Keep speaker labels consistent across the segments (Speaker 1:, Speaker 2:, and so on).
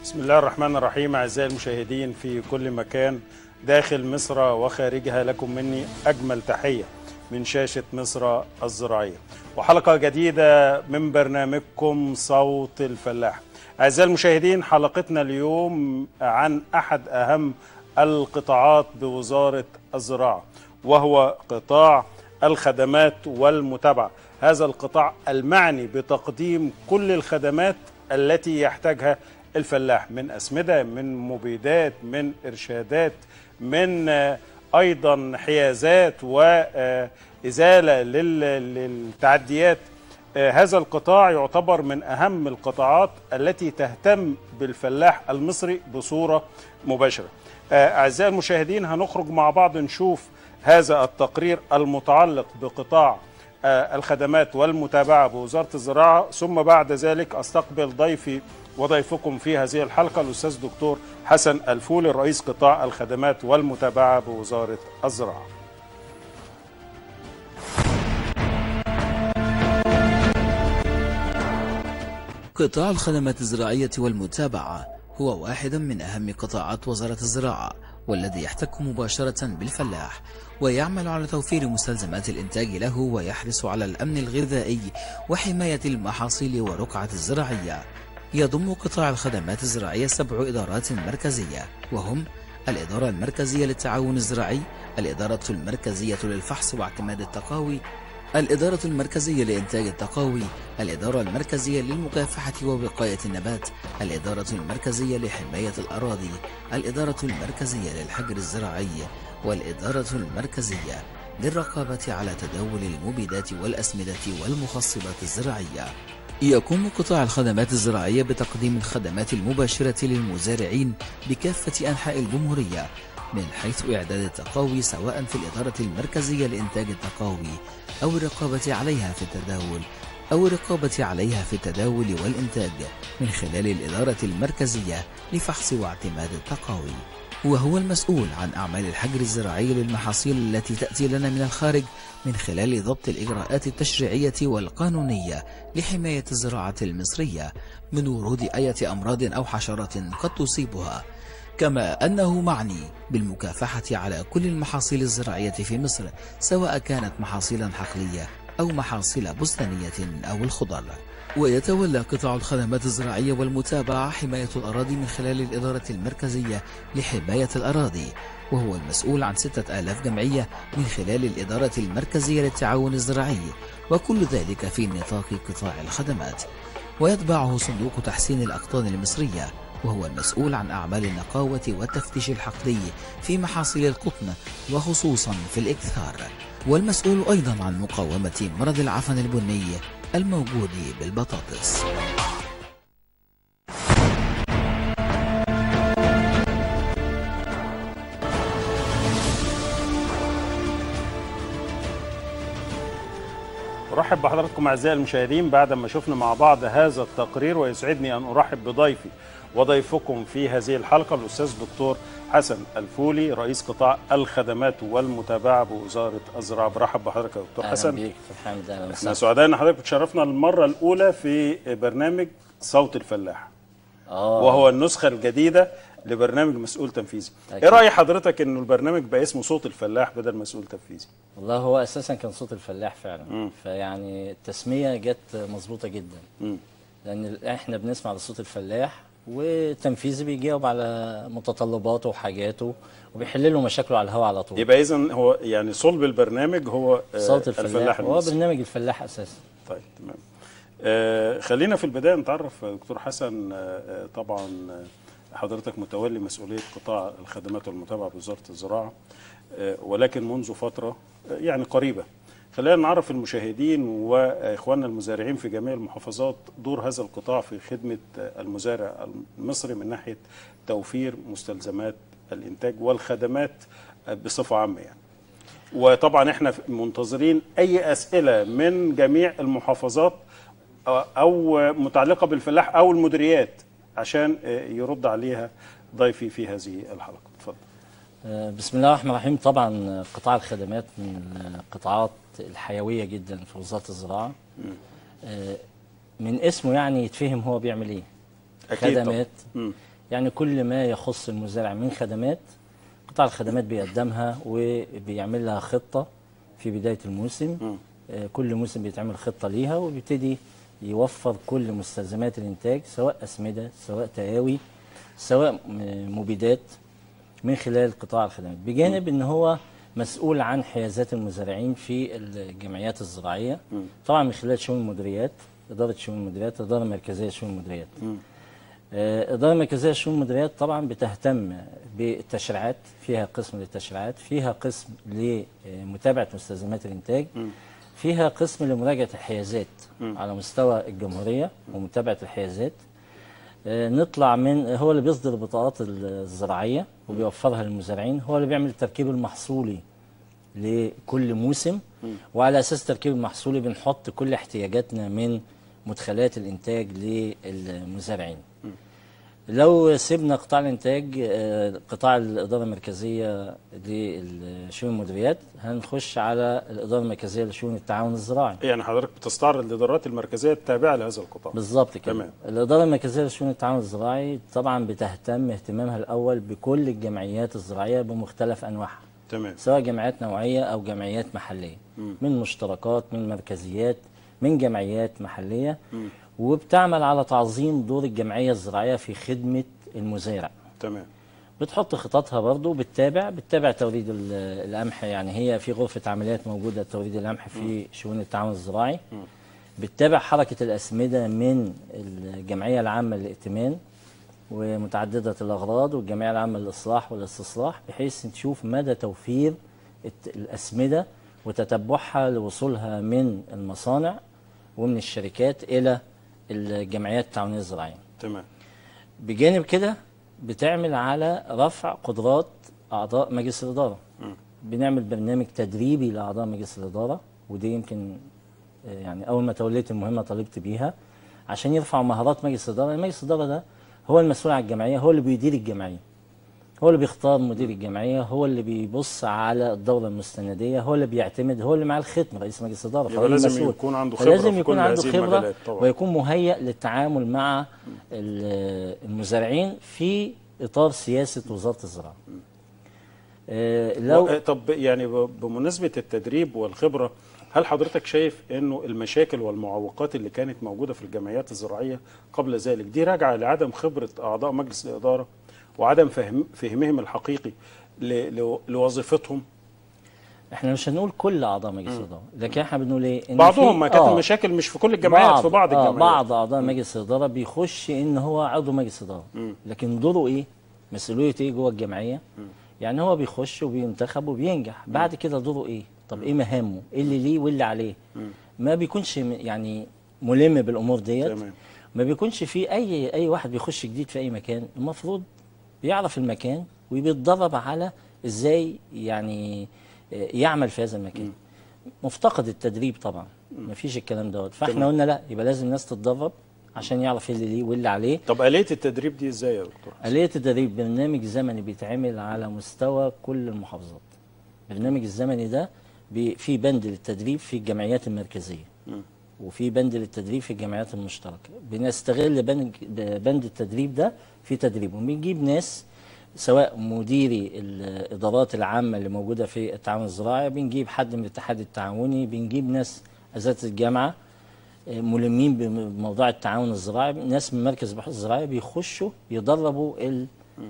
Speaker 1: بسم الله الرحمن الرحيم أعزائي المشاهدين في كل مكان داخل مصر وخارجها لكم مني أجمل تحية من شاشة مصر الزراعية وحلقة جديدة من برنامجكم صوت الفلاح أعزائي المشاهدين حلقتنا اليوم عن أحد أهم القطاعات بوزارة الزراعة وهو قطاع الخدمات والمتابعة هذا القطاع المعني بتقديم كل الخدمات التي يحتاجها الفلاح من أسمدة من مبيدات من إرشادات من أيضا حيازات وإزالة للتعديات هذا القطاع يعتبر من أهم القطاعات التي تهتم بالفلاح المصري بصورة مباشرة أعزائي المشاهدين هنخرج مع بعض نشوف هذا التقرير المتعلق بقطاع الخدمات والمتابعة بوزارة الزراعة ثم بعد ذلك أستقبل ضيفي وضيفكم في هذه الحلقة الأستاذ دكتور حسن الفولي رئيس قطاع الخدمات والمتابعة بوزارة الزراعة
Speaker 2: قطاع الخدمات الزراعية والمتابعة هو واحد من أهم قطاعات وزارة الزراعة والذي يحتك مباشرة بالفلاح ويعمل على توفير مستلزمات الإنتاج له ويحرص على الأمن الغذائي وحماية المحاصيل والرقعة الزراعية يضم قطاع الخدمات الزراعية سبع إدارات مركزية وهم الإدارة المركزية للتعاون الزراعي الإدارة المركزية للفحص واعتماد التقاوي الإدارة المركزية لإنتاج التقاوي الإدارة المركزية للمكافحة ووقاية النبات الإدارة المركزية لحماية الأراضي الإدارة المركزية للحجر الزراعي والإدارة المركزية للرقابة على تداول المبيدات والأسمدة والمخصبات الزراعية يقوم قطاع الخدمات الزراعية بتقديم الخدمات المباشرة للمزارعين بكافة أنحاء الجمهورية من حيث إعداد التقاوي سواء في الإدارة المركزية لإنتاج التقاوي أو الرقابة عليها في التداول أو الرقابة عليها في التداول والإنتاج من خلال الإدارة المركزية لفحص واعتماد التقاوي وهو المسؤول عن أعمال الحجر الزراعي للمحاصيل التي تأتي لنا من الخارج من خلال ضبط الإجراءات التشريعية والقانونية لحماية الزراعة المصرية من ورود أية أمراض أو حشرات قد تصيبها كما أنه معني بالمكافحة على كل المحاصيل الزراعية في مصر سواء كانت محاصيلا حقلية أو محاصيل بستانية أو الخضر ويتولى قطاع الخدمات الزراعية والمتابعة حماية الأراضي من خلال الإدارة المركزية لحماية الأراضي وهو المسؤول عن ستة آلاف جمعية من خلال الإدارة المركزية للتعاون الزراعي وكل ذلك في نطاق قطاع الخدمات ويتبعه صندوق تحسين الأقطان المصرية وهو المسؤول عن أعمال النقاوة والتفتيش الحقلي في محاصيل القطن وخصوصا في الإكثار والمسؤول أيضا عن مقاومة مرض العفن البني الموجود بالبطاطس
Speaker 1: أرحب بحضراتكم أعزائي المشاهدين بعد ما شفنا مع بعض هذا التقرير ويسعدني أن أرحب بضيفي وضيفكم في هذه الحلقة الأستاذ دكتور حسن الفولي رئيس قطاع الخدمات والمتابعة بوزارة الزراعة برحب بحضرتك يا دكتور حسن
Speaker 3: بيك حمد اهلا
Speaker 1: احنا سعداء ان حضرتك بتشرفنا المرة الأولى في برنامج صوت الفلاح
Speaker 3: اه
Speaker 1: وهو النسخة الجديدة لبرنامج مسؤول تنفيذي
Speaker 3: أكيد.
Speaker 1: ايه رأي حضرتك انه البرنامج بقى اسمه صوت الفلاح بدل مسؤول تنفيذي
Speaker 3: والله هو اساسا كان صوت الفلاح فعلا فيعني التسميه جت مظبوطه جدا
Speaker 1: مم.
Speaker 3: لان احنا بنسمع لصوت الفلاح والتنفيذي بيجاوب على متطلباته وحاجاته وبيحل له مشاكله على الهواء على طول
Speaker 1: يبقى اذا هو يعني صلب البرنامج هو آه،
Speaker 3: صوت الفلاح هو
Speaker 1: المصري.
Speaker 3: برنامج الفلاح اساسا
Speaker 1: طيب تمام آه خلينا في البدايه نتعرف آه، دكتور حسن آه آه، طبعا آه، حضرتك متولي مسؤوليه قطاع الخدمات والمتابعه بوزاره الزراعه آه ولكن منذ فتره آه يعني قريبه خلينا نعرف المشاهدين واخواننا المزارعين في جميع المحافظات دور هذا القطاع في خدمه آه، المزارع المصري من ناحيه توفير مستلزمات الانتاج والخدمات آه، بصفه عامه يعني وطبعا احنا منتظرين اي اسئله من جميع المحافظات او متعلقه بالفلاح او المديريات عشان يرد عليها ضيفي في هذه الحلقه اتفضل
Speaker 3: آه، بسم الله الرحمن الرحيم طبعا قطاع الخدمات من القطاعات الحيويه جدا في وزاره الزراعه آه، من اسمه يعني يتفهم هو بيعمل ايه
Speaker 1: أكيد طبعاً.
Speaker 3: خدمات
Speaker 1: مم.
Speaker 3: يعني كل ما يخص المزارع من خدمات قطاع الخدمات بيقدمها وبيعمل لها خطة في بداية الموسم آه، كل موسم بيتعمل خطة ليها وبيبتدي يوفر كل مستلزمات الإنتاج سواء أسمدة سواء تقاوي سواء م- مبيدات من خلال قطاع الخدمات بجانب ان هو مسؤول عن حيازات المزارعين في الجمعيات الزراعيه طبعا من خلال شؤون المديريات اداره شؤون المديريات اداره مركزيه شؤون المديريات آه، الاداره المركزيه لشؤون المديريات طبعا بتهتم بالتشريعات فيها قسم للتشريعات فيها قسم لمتابعه مستلزمات الانتاج فيها قسم لمراجعه الحيازات على مستوى الجمهوريه ومتابعه الحيازات آه، نطلع من هو اللي بيصدر البطاقات الزراعيه وبيوفرها للمزارعين هو اللي بيعمل التركيب المحصولي لكل موسم وعلى اساس التركيب المحصولي بنحط كل احتياجاتنا من مدخلات الانتاج للمزارعين لو سيبنا قطاع الانتاج آه، قطاع الاداره المركزيه لشؤون المديريات هنخش على الاداره المركزيه لشؤون التعاون الزراعي
Speaker 1: يعني حضرتك بتستعرض الادارات المركزيه التابعه لهذا القطاع
Speaker 3: بالظبط كده
Speaker 1: تمام.
Speaker 3: الاداره المركزيه لشؤون التعاون الزراعي طبعا بتهتم اهتمامها الاول بكل الجمعيات الزراعيه بمختلف انواعها
Speaker 1: تمام
Speaker 3: سواء جمعيات نوعيه او جمعيات محليه من مشتركات من مركزيات من جمعيات محليه وبتعمل على تعظيم دور الجمعيه الزراعيه في خدمه المزارع
Speaker 1: تمام
Speaker 3: بتحط خططها برضو بتتابع بتتابع توريد ال- القمح يعني هي في غرفة عمليات موجودة توريد القمح في شؤون التعاون الزراعي بتتابع حركة الأسمدة من الجمعية العامة للائتمان ومتعددة الأغراض والجمعية العامة للإصلاح والاستصلاح بحيث تشوف مدى توفير الت- الأسمدة وتتبعها لوصولها من المصانع ومن الشركات إلى الجمعيات التعاونية الزراعية
Speaker 1: تمام
Speaker 3: بجانب كده بتعمل على رفع قدرات اعضاء مجلس الاداره بنعمل برنامج تدريبي لاعضاء مجلس الاداره ودي يمكن آه، يعني اول ما توليت المهمه طالبت بيها عشان يرفعوا مهارات مجلس الاداره لأن مجلس الاداره ده هو المسؤول عن الجمعيه هو اللي بيدير الجمعيه هو اللي بيختار مدير الجمعيه هو اللي بيبص على الدوره المستنديه هو اللي بيعتمد هو اللي معاه الختم رئيس مجلس الاداره
Speaker 1: يبقى
Speaker 3: فهو
Speaker 1: لازم
Speaker 3: المسؤول.
Speaker 1: يكون عنده خبرة
Speaker 3: فلازم
Speaker 1: في
Speaker 3: يكون
Speaker 1: كل
Speaker 3: عنده
Speaker 1: هذه
Speaker 3: خبره
Speaker 1: المجالات طبعا.
Speaker 3: ويكون مهيأ للتعامل مع ال- المزارعين في اطار سياسه وزاره الزراعه. آه، لو
Speaker 1: و- طب يعني ب- بمناسبة التدريب والخبرة هل حضرتك شايف انه المشاكل والمعوقات اللي كانت موجودة في الجمعيات الزراعية قبل ذلك دي راجعة لعدم خبرة اعضاء مجلس الادارة وعدم فهم فهمهم الحقيقي ل- لو- لوظيفتهم
Speaker 3: احنا مش هنقول كل اعضاء مجلس الاداره لكن احنا بنقول ايه إن
Speaker 1: بعضهم
Speaker 3: في-
Speaker 1: ما كانت
Speaker 3: آه،
Speaker 1: المشاكل مش في كل الجمعيات في بعض
Speaker 3: آه
Speaker 1: الجمعيات
Speaker 3: بعض اعضاء مجلس الاداره بيخش ان هو عضو مجلس اداره لكن دوره ايه مسؤوليه ايه جوه الجمعيه يعني هو بيخش وبينتخب وبينجح بعد كده دوره ايه طب ايه مهامه ايه اللي ليه واللي عليه ما بيكونش م- يعني ملم بالامور ديت
Speaker 1: تمام.
Speaker 3: ما بيكونش في اي اي واحد بيخش جديد في اي مكان المفروض بيعرف المكان وبيتدرب على ازاي يعني آه، يعمل في هذا المكان مفتقد التدريب طبعا ما فيش الكلام دوت فاحنا
Speaker 1: تمام.
Speaker 3: قلنا لا يبقى لازم الناس تتدرب عشان يعرف ايه اللي ليه واللي عليه
Speaker 1: طب آلية التدريب دي ازاي يا دكتور
Speaker 3: آلية التدريب برنامج زمني بيتعمل على مستوى كل المحافظات البرنامج الزمني ده بي- في بند للتدريب في الجمعيات المركزية وفي بند للتدريب في الجمعيات المشتركة بنستغل بند, بند التدريب ده في تدريبهم بنجيب ناس سواء مديري الإدارات العامة اللي موجودة في التعاون الزراعي بنجيب حد من الاتحاد التعاوني بنجيب ناس أساتذة الجامعة ملمين بموضوع التعاون الزراعي ناس من مركز البحوث الزراعيه بيخشوا يدربوا ال-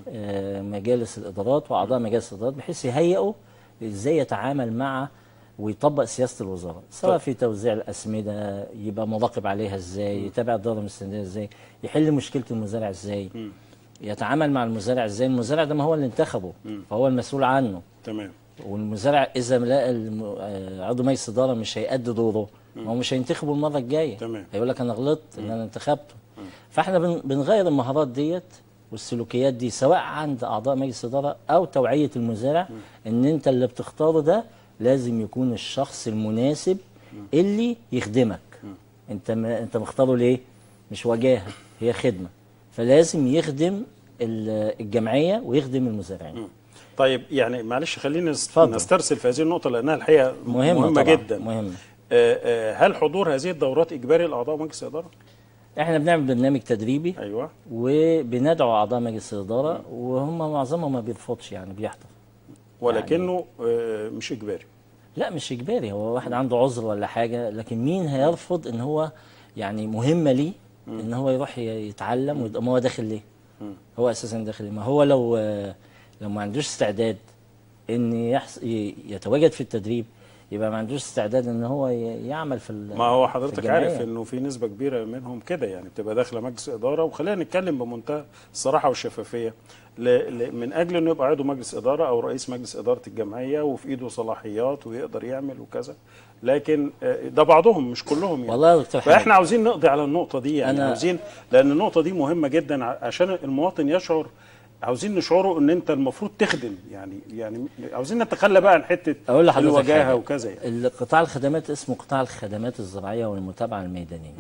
Speaker 3: آه، مجالس الادارات واعضاء مجالس الادارات بحيث يهيئوا ازاي يتعامل مع ويطبق سياسه الوزاره سواء
Speaker 1: طيب.
Speaker 3: في توزيع الاسمده يبقى مراقب عليها ازاي يتابع الدوره المستنديه ازاي يحل مشكله المزارع ازاي يتعامل مع المزارع ازاي المزارع ده ما هو اللي انتخبه فهو المسؤول عنه
Speaker 1: تمام
Speaker 3: والمزارع اذا لقى الم- آه، عضو مجلس اداره مش هيأدي دوره هو مش هينتخبه المره الجايه
Speaker 1: تمام.
Speaker 3: هيقول لك انا غلطت ان انا انتخبته فاحنا بن- بنغير المهارات ديت والسلوكيات دي سواء عند اعضاء مجلس اداره او توعيه المزارع ان انت اللي بتختاره ده لازم يكون الشخص المناسب اللي يخدمك انت ما انت مختاره ليه مش وجاهه هي خدمه فلازم يخدم ال- الجمعيه ويخدم المزارعين
Speaker 1: طيب يعني معلش خلينا نس-
Speaker 3: اتفضل.
Speaker 1: نسترسل في هذه النقطة لأنها الحقيقة
Speaker 3: مهمة
Speaker 1: مهمة
Speaker 3: طبعاً،
Speaker 1: جدا
Speaker 3: مهمة.
Speaker 1: آه، آه، هل حضور هذه الدورات إجباري لأعضاء مجلس الإدارة؟
Speaker 3: احنا بنعمل برنامج تدريبي
Speaker 1: ايوه
Speaker 3: وبندعو اعضاء مجلس الاداره وهم معظمهم ما بيرفضش يعني بيحضر
Speaker 1: ولكنه آه، مش اجباري
Speaker 3: لا مش اجباري هو واحد عنده عذر ولا حاجه لكن مين هيرفض ان هو يعني مهمه ليه ان هو يروح ي- يتعلم ويبقى ما هو داخل ليه هو اساسا داخل ليه ما هو لو لو ما عندوش استعداد ان يحص... ي- يتواجد في التدريب يبقى ما عندوش استعداد ان هو ي- يعمل في ال-
Speaker 1: ما هو
Speaker 3: في
Speaker 1: حضرتك
Speaker 3: الجمعية.
Speaker 1: عارف انه في نسبه كبيره منهم كده يعني بتبقى داخله مجلس اداره وخلينا نتكلم بمنتهى الصراحه والشفافيه ل... ل... من اجل انه يبقى عضو مجلس اداره او رئيس مجلس اداره الجمعيه وفي ايده صلاحيات ويقدر يعمل وكذا لكن آه، ده بعضهم مش كلهم يعني
Speaker 3: والله يا دكتور حماد
Speaker 1: فاحنا عاوزين نقضي على النقطه دي يعني
Speaker 3: أنا-
Speaker 1: عاوزين لان النقطه دي مهمه جدا ع- عشان المواطن يشعر عاوزين نشعره ان انت المفروض تخدم يعني يعني عاوزين نتخلى بقى عن حته
Speaker 3: اقول لحضرتك
Speaker 1: الوجاهه
Speaker 3: حاجة.
Speaker 1: وكذا يعني.
Speaker 3: القطاع الخدمات اسمه قطاع الخدمات الزراعيه والمتابعه الميدانيه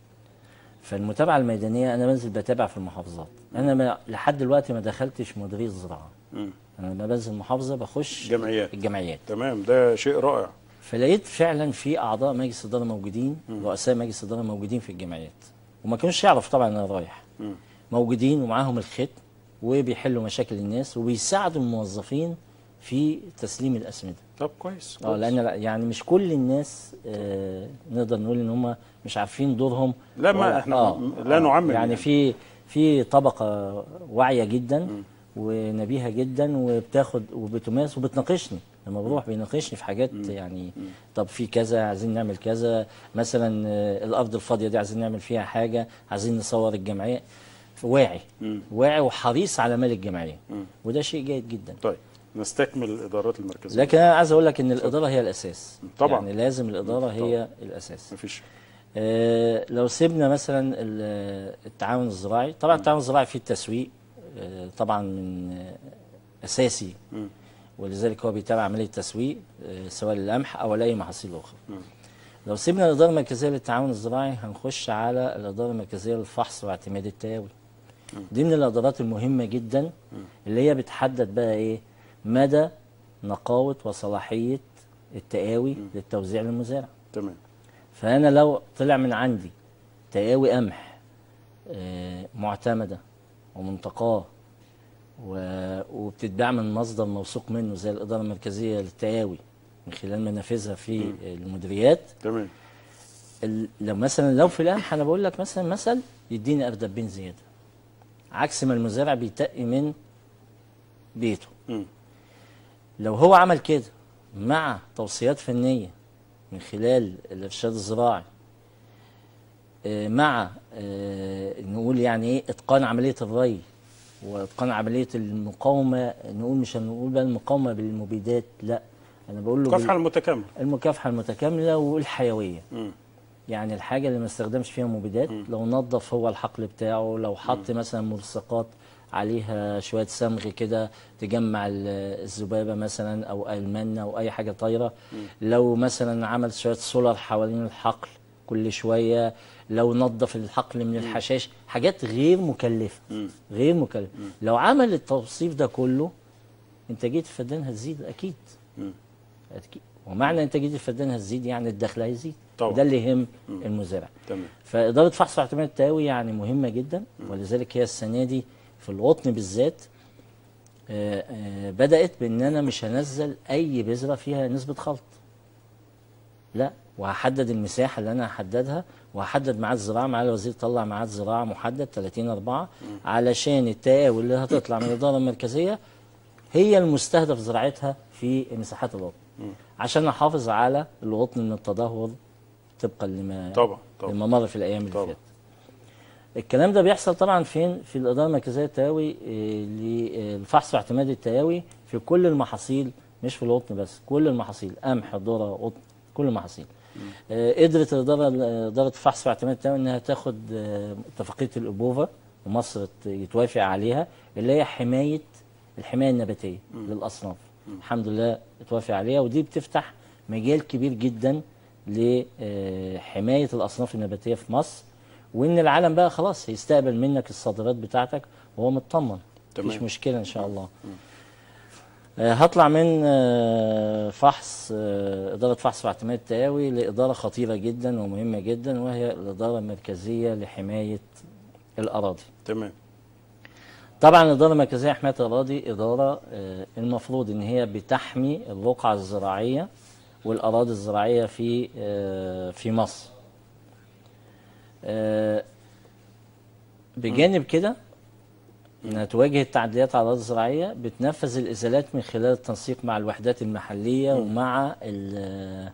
Speaker 3: فالمتابعه الميدانيه انا بنزل بتابع في المحافظات انا ما لحد دلوقتي ما دخلتش مديريه الزراعه
Speaker 1: مم.
Speaker 3: انا لما بنزل محافظه بخش
Speaker 1: جمعيات.
Speaker 3: الجمعيات
Speaker 1: تمام ده شيء رائع
Speaker 3: فلقيت فعلا في اعضاء مجلس اداره موجودين رؤساء مجلس اداره موجودين في الجمعيات وما كانوش يعرف طبعا انا رايح موجودين ومعاهم الختم وبيحلوا مشاكل الناس وبيساعدوا الموظفين في تسليم الاسمده
Speaker 1: طب كويس,
Speaker 3: اه
Speaker 1: كويس.
Speaker 3: لان لا- يعني مش كل الناس آه نقدر نقول ان هم مش عارفين دورهم
Speaker 1: لا، ما
Speaker 3: ولا-
Speaker 1: إحنا لا نعمم
Speaker 3: يعني
Speaker 1: يعني.
Speaker 3: في في طبقه واعيه جدا ونبيهه جدا وبتاخد وبتمارس وبتناقشني لما بروح بيناقشني في حاجات يعني طب في كذا عايزين نعمل كذا مثلا آه، الارض الفاضيه دي عايزين نعمل فيها حاجه عايزين نصور الجمعيه واعي واعي وحريص على مال الجمعيه وده شيء جيد جدا
Speaker 1: طيب نستكمل الادارات المركزيه
Speaker 3: لكن انا عايز اقول لك ان الاداره هي الاساس
Speaker 1: طبعا.
Speaker 3: يعني لازم الاداره هي الاساس
Speaker 1: مفيش
Speaker 3: آه لو سيبنا مثلا ال- التعاون الزراعي طبعا التعاون الزراعي فيه التسويق آه طبعا من آه اساسي ولذلك هو بيتابع عمليه التسويق آه سواء للقمح او لاي محاصيل اخرى لو سيبنا الاداره المركزيه للتعاون الزراعي هنخش على الاداره المركزيه للفحص واعتماد التهاوي دي من الادارات المهمه جدا اللي هي بتحدد بقى ايه مدى نقاوه وصلاحيه التقاوي للتوزيع للمزارع
Speaker 1: تمام
Speaker 3: فانا لو طلع من عندي تقاوي قمح آه، معتمده ومنتقاه و- وبتتباع من مصدر موثوق منه زي الاداره المركزيه للتقاوي من خلال منافذها في المديريات
Speaker 1: تمام
Speaker 3: ال- لو مثلا لو في القمح انا بقول لك مثلا مثل يديني اردبين زياده عكس ما المزارع بيتقي من بيته
Speaker 1: مم.
Speaker 3: لو هو عمل كده مع توصيات فنيه من خلال الارشاد الزراعي آه، مع آه، نقول يعني ايه اتقان عمليه الري واتقان عمليه المقاومه نقول مش هنقول بقى المقاومه بالمبيدات لا انا بقول له
Speaker 1: كافحه المتكامله
Speaker 3: المكافحه المتكامله والحيويه
Speaker 1: مم.
Speaker 3: يعني الحاجه اللي ما استخدمش فيها مبيدات لو نظف هو الحقل بتاعه لو حط مثلا ملصقات عليها شويه صمغ كده تجمع ال- الذبابه مثلا او المنه او اي حاجه طايره لو مثلا عمل شويه سولار حوالين الحقل كل شويه لو نظف الحقل من الحشائش حاجات غير مكلفه غير مكلفه لو عمل التوصيف ده كله انتاجيه الفدان هتزيد اكيد أكيد. ومعنى انتاجيه الفدان هتزيد يعني الدخل هيزيد
Speaker 1: طبعا.
Speaker 3: ده اللي يهم المزارع
Speaker 1: تمام
Speaker 3: فإدارة فحص واعتماد التهاوي يعني مهمة جدا ولذلك هي السنة دي في القطن بالذات آه، آه، بدأت بأن أنا مش هنزل أي بذرة فيها نسبة خلط لا وهحدد المساحة اللي أنا هحددها وهحدد ميعاد زراعة معالي الوزير طلع ميعاد زراعة محدد 30 4 علشان التقاوي اللي هتطلع من الإدارة المركزية هي المستهدف زراعتها في مساحات القطن عشان أحافظ على القطن من التدهور طبقا لما
Speaker 1: طبعا طبعا
Speaker 3: لما مر في الايام اللي
Speaker 1: طبعا.
Speaker 3: فاتت الكلام ده بيحصل طبعا فين في الاداره المركزيه للتهاوي آه، للفحص واعتماد التهاوي في كل المحاصيل مش في القطن بس كل المحاصيل قمح ذره قطن كل المحاصيل آه، قدرت الاداره اداره الفحص واعتماد التهاوي انها تاخد آه، اتفاقيه الابوفا ومصر ت- يتوافق عليها اللي هي حمايه الحمايه النباتيه للاصناف الحمد لله اتوافق عليها ودي بتفتح مجال كبير جدا لحمايه الاصناف النباتيه في مصر وان العالم بقى خلاص هيستقبل منك الصادرات بتاعتك وهو مطمن
Speaker 1: تمام.
Speaker 3: مفيش مشكله ان شاء الله آه، هطلع من آه، فحص آه، إدارة فحص واعتماد تقاوي لإدارة خطيرة جدا ومهمة جدا وهي الإدارة المركزية لحماية الأراضي
Speaker 1: تمام
Speaker 3: طبعا الإدارة المركزية لحماية الأراضي إدارة آه، المفروض إن هي بتحمي الرقعة الزراعية والأراضي الزراعية في آه، في مصر آه، بجانب كده انها تواجه التعديات على الاراضي الزراعيه بتنفذ الازالات من خلال التنسيق مع الوحدات المحليه ومع ال-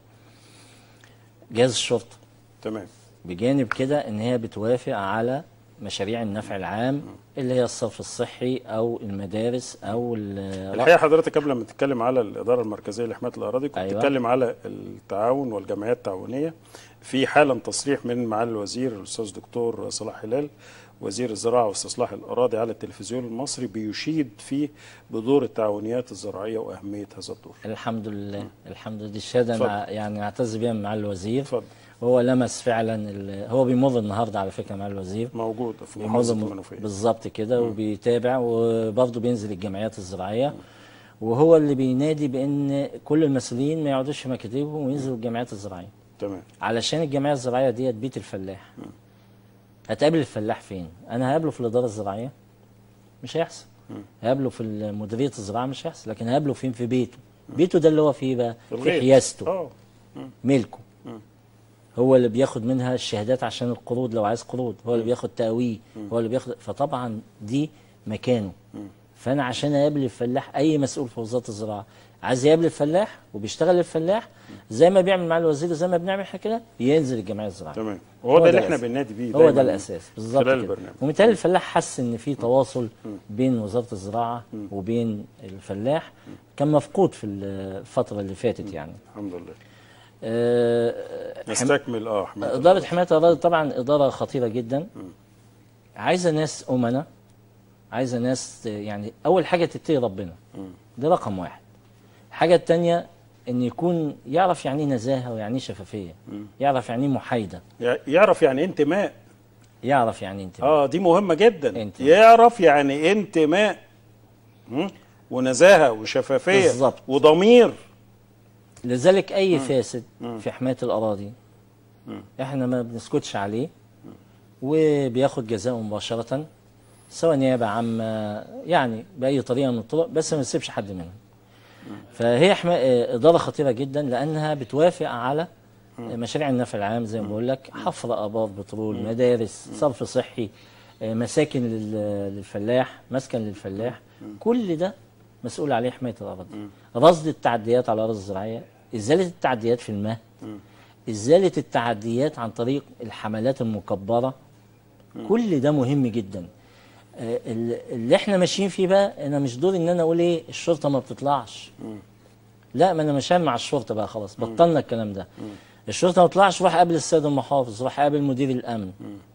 Speaker 3: جهاز الشرطه
Speaker 1: تمام
Speaker 3: بجانب كده ان هي بتوافق على مشاريع النفع العام اللي هي الصرف الصحي او المدارس او ال-
Speaker 1: الحقيقه حضرتك قبل ما تتكلم على الاداره المركزيه لحمايه الاراضي كنت
Speaker 3: أيوة.
Speaker 1: بتتكلم على التعاون والجمعيات التعاونيه في حالا تصريح من معالي الوزير الاستاذ دكتور صلاح هلال وزير الزراعه واستصلاح الاراضي على التلفزيون المصري بيشيد فيه بدور التعاونيات الزراعيه واهميه هذا الدور
Speaker 3: الحمد لله الحمد لله دي الشهاده
Speaker 1: اتفضل.
Speaker 3: أنا يعني اعتز بيها مع الوزير
Speaker 1: اتفضل
Speaker 3: وهو لمس فعلا ال- هو بيمر النهارده على فكره مع الوزير
Speaker 1: موجود في
Speaker 3: بيمر
Speaker 1: محافظه
Speaker 3: م-
Speaker 1: المنوفيه
Speaker 3: بالظبط كده وبيتابع وبرضه بينزل الجمعيات الزراعيه وهو اللي بينادي بان كل المسؤولين ما يقعدوش في مكاتبهم وينزلوا الجمعيات الزراعيه
Speaker 1: تمام
Speaker 3: علشان الجمعيه الزراعيه ديت بيت الفلاح هتقابل الفلاح فين انا هقابله في الاداره الزراعيه مش هيحصل هقابله في مديريه الزراعه مش هيحصل لكن هقابله فين في بيته بيته ده اللي هو فيه بقى في
Speaker 1: الغيط.
Speaker 3: حيازته
Speaker 1: اه
Speaker 3: ملكه هو اللي بياخد منها الشهادات عشان القروض لو عايز قروض هو اللي بياخد تقويه هو اللي بياخد فطبعا دي مكانه فانا عشان اقابل الفلاح اي مسؤول في وزاره الزراعه عايز يقابل الفلاح وبيشتغل الفلاح زي ما بيعمل مع الوزير زي ما بنعمل احنا كده ينزل الجمعيه الزراعيه
Speaker 1: تمام وهو ده اللي احنا
Speaker 3: الأساس.
Speaker 1: بننادي بيه
Speaker 3: هو
Speaker 1: دايماً
Speaker 3: ده الاساس بالظبط
Speaker 1: خلال
Speaker 3: كده
Speaker 1: البرنامج
Speaker 3: وبالتالي الفلاح حس ان في تواصل بين وزاره الزراعه وبين الفلاح كان مفقود في الفتره اللي فاتت يعني
Speaker 1: الحمد لله
Speaker 3: آه، حم-
Speaker 1: نستكمل اه حماية
Speaker 3: إدارة
Speaker 1: الأراضي.
Speaker 3: حماية الأراضي طبعا إدارة خطيرة جدا عايزة ناس أمناء عايزة ناس يعني أول حاجة تتقي ربنا ده رقم واحد الحاجة التانية إن يكون يعرف يعني إيه نزاهة ويعني إيه شفافية يعرف يعني إيه محايدة
Speaker 1: يع- يعرف يعني إيه انتماء
Speaker 3: يعرف يعني إيه انتماء
Speaker 1: اه دي مهمه جدا
Speaker 3: انتماء.
Speaker 1: يعرف يعني إيه انتماء مم؟ ونزاهه وشفافيه
Speaker 3: بالظبط.
Speaker 1: وضمير
Speaker 3: لذلك أي فاسد في حماية الأراضي إحنا ما بنسكتش عليه وبياخد جزاءه مباشرة سواء نيابة عامة يعني بأي طريقة من الطرق بس ما نسيبش حد منهم فهي حما... آه، إدارة خطيرة جدا لأنها بتوافق على مشاريع النفع العام زي ما بقول لك حفر آبار بترول مدارس صرف صحي آه، مساكن لل- للفلاح مسكن للفلاح كل ده مسؤول عليه حماية الأراضي رصد التعديات على الأراضي الزراعية إزالة التعديات في الماء إزالة التعديات عن طريق الحملات المكبرة كل ده مهم جدا آه، ال- اللي احنا ماشيين فيه بقى انا مش دوري ان انا اقول ايه الشرطه ما بتطلعش لا ما انا مشان مع الشرطه بقى خلاص بطلنا الكلام ده الشرطه ما تطلعش روح قابل السيد المحافظ روح قابل مدير الامن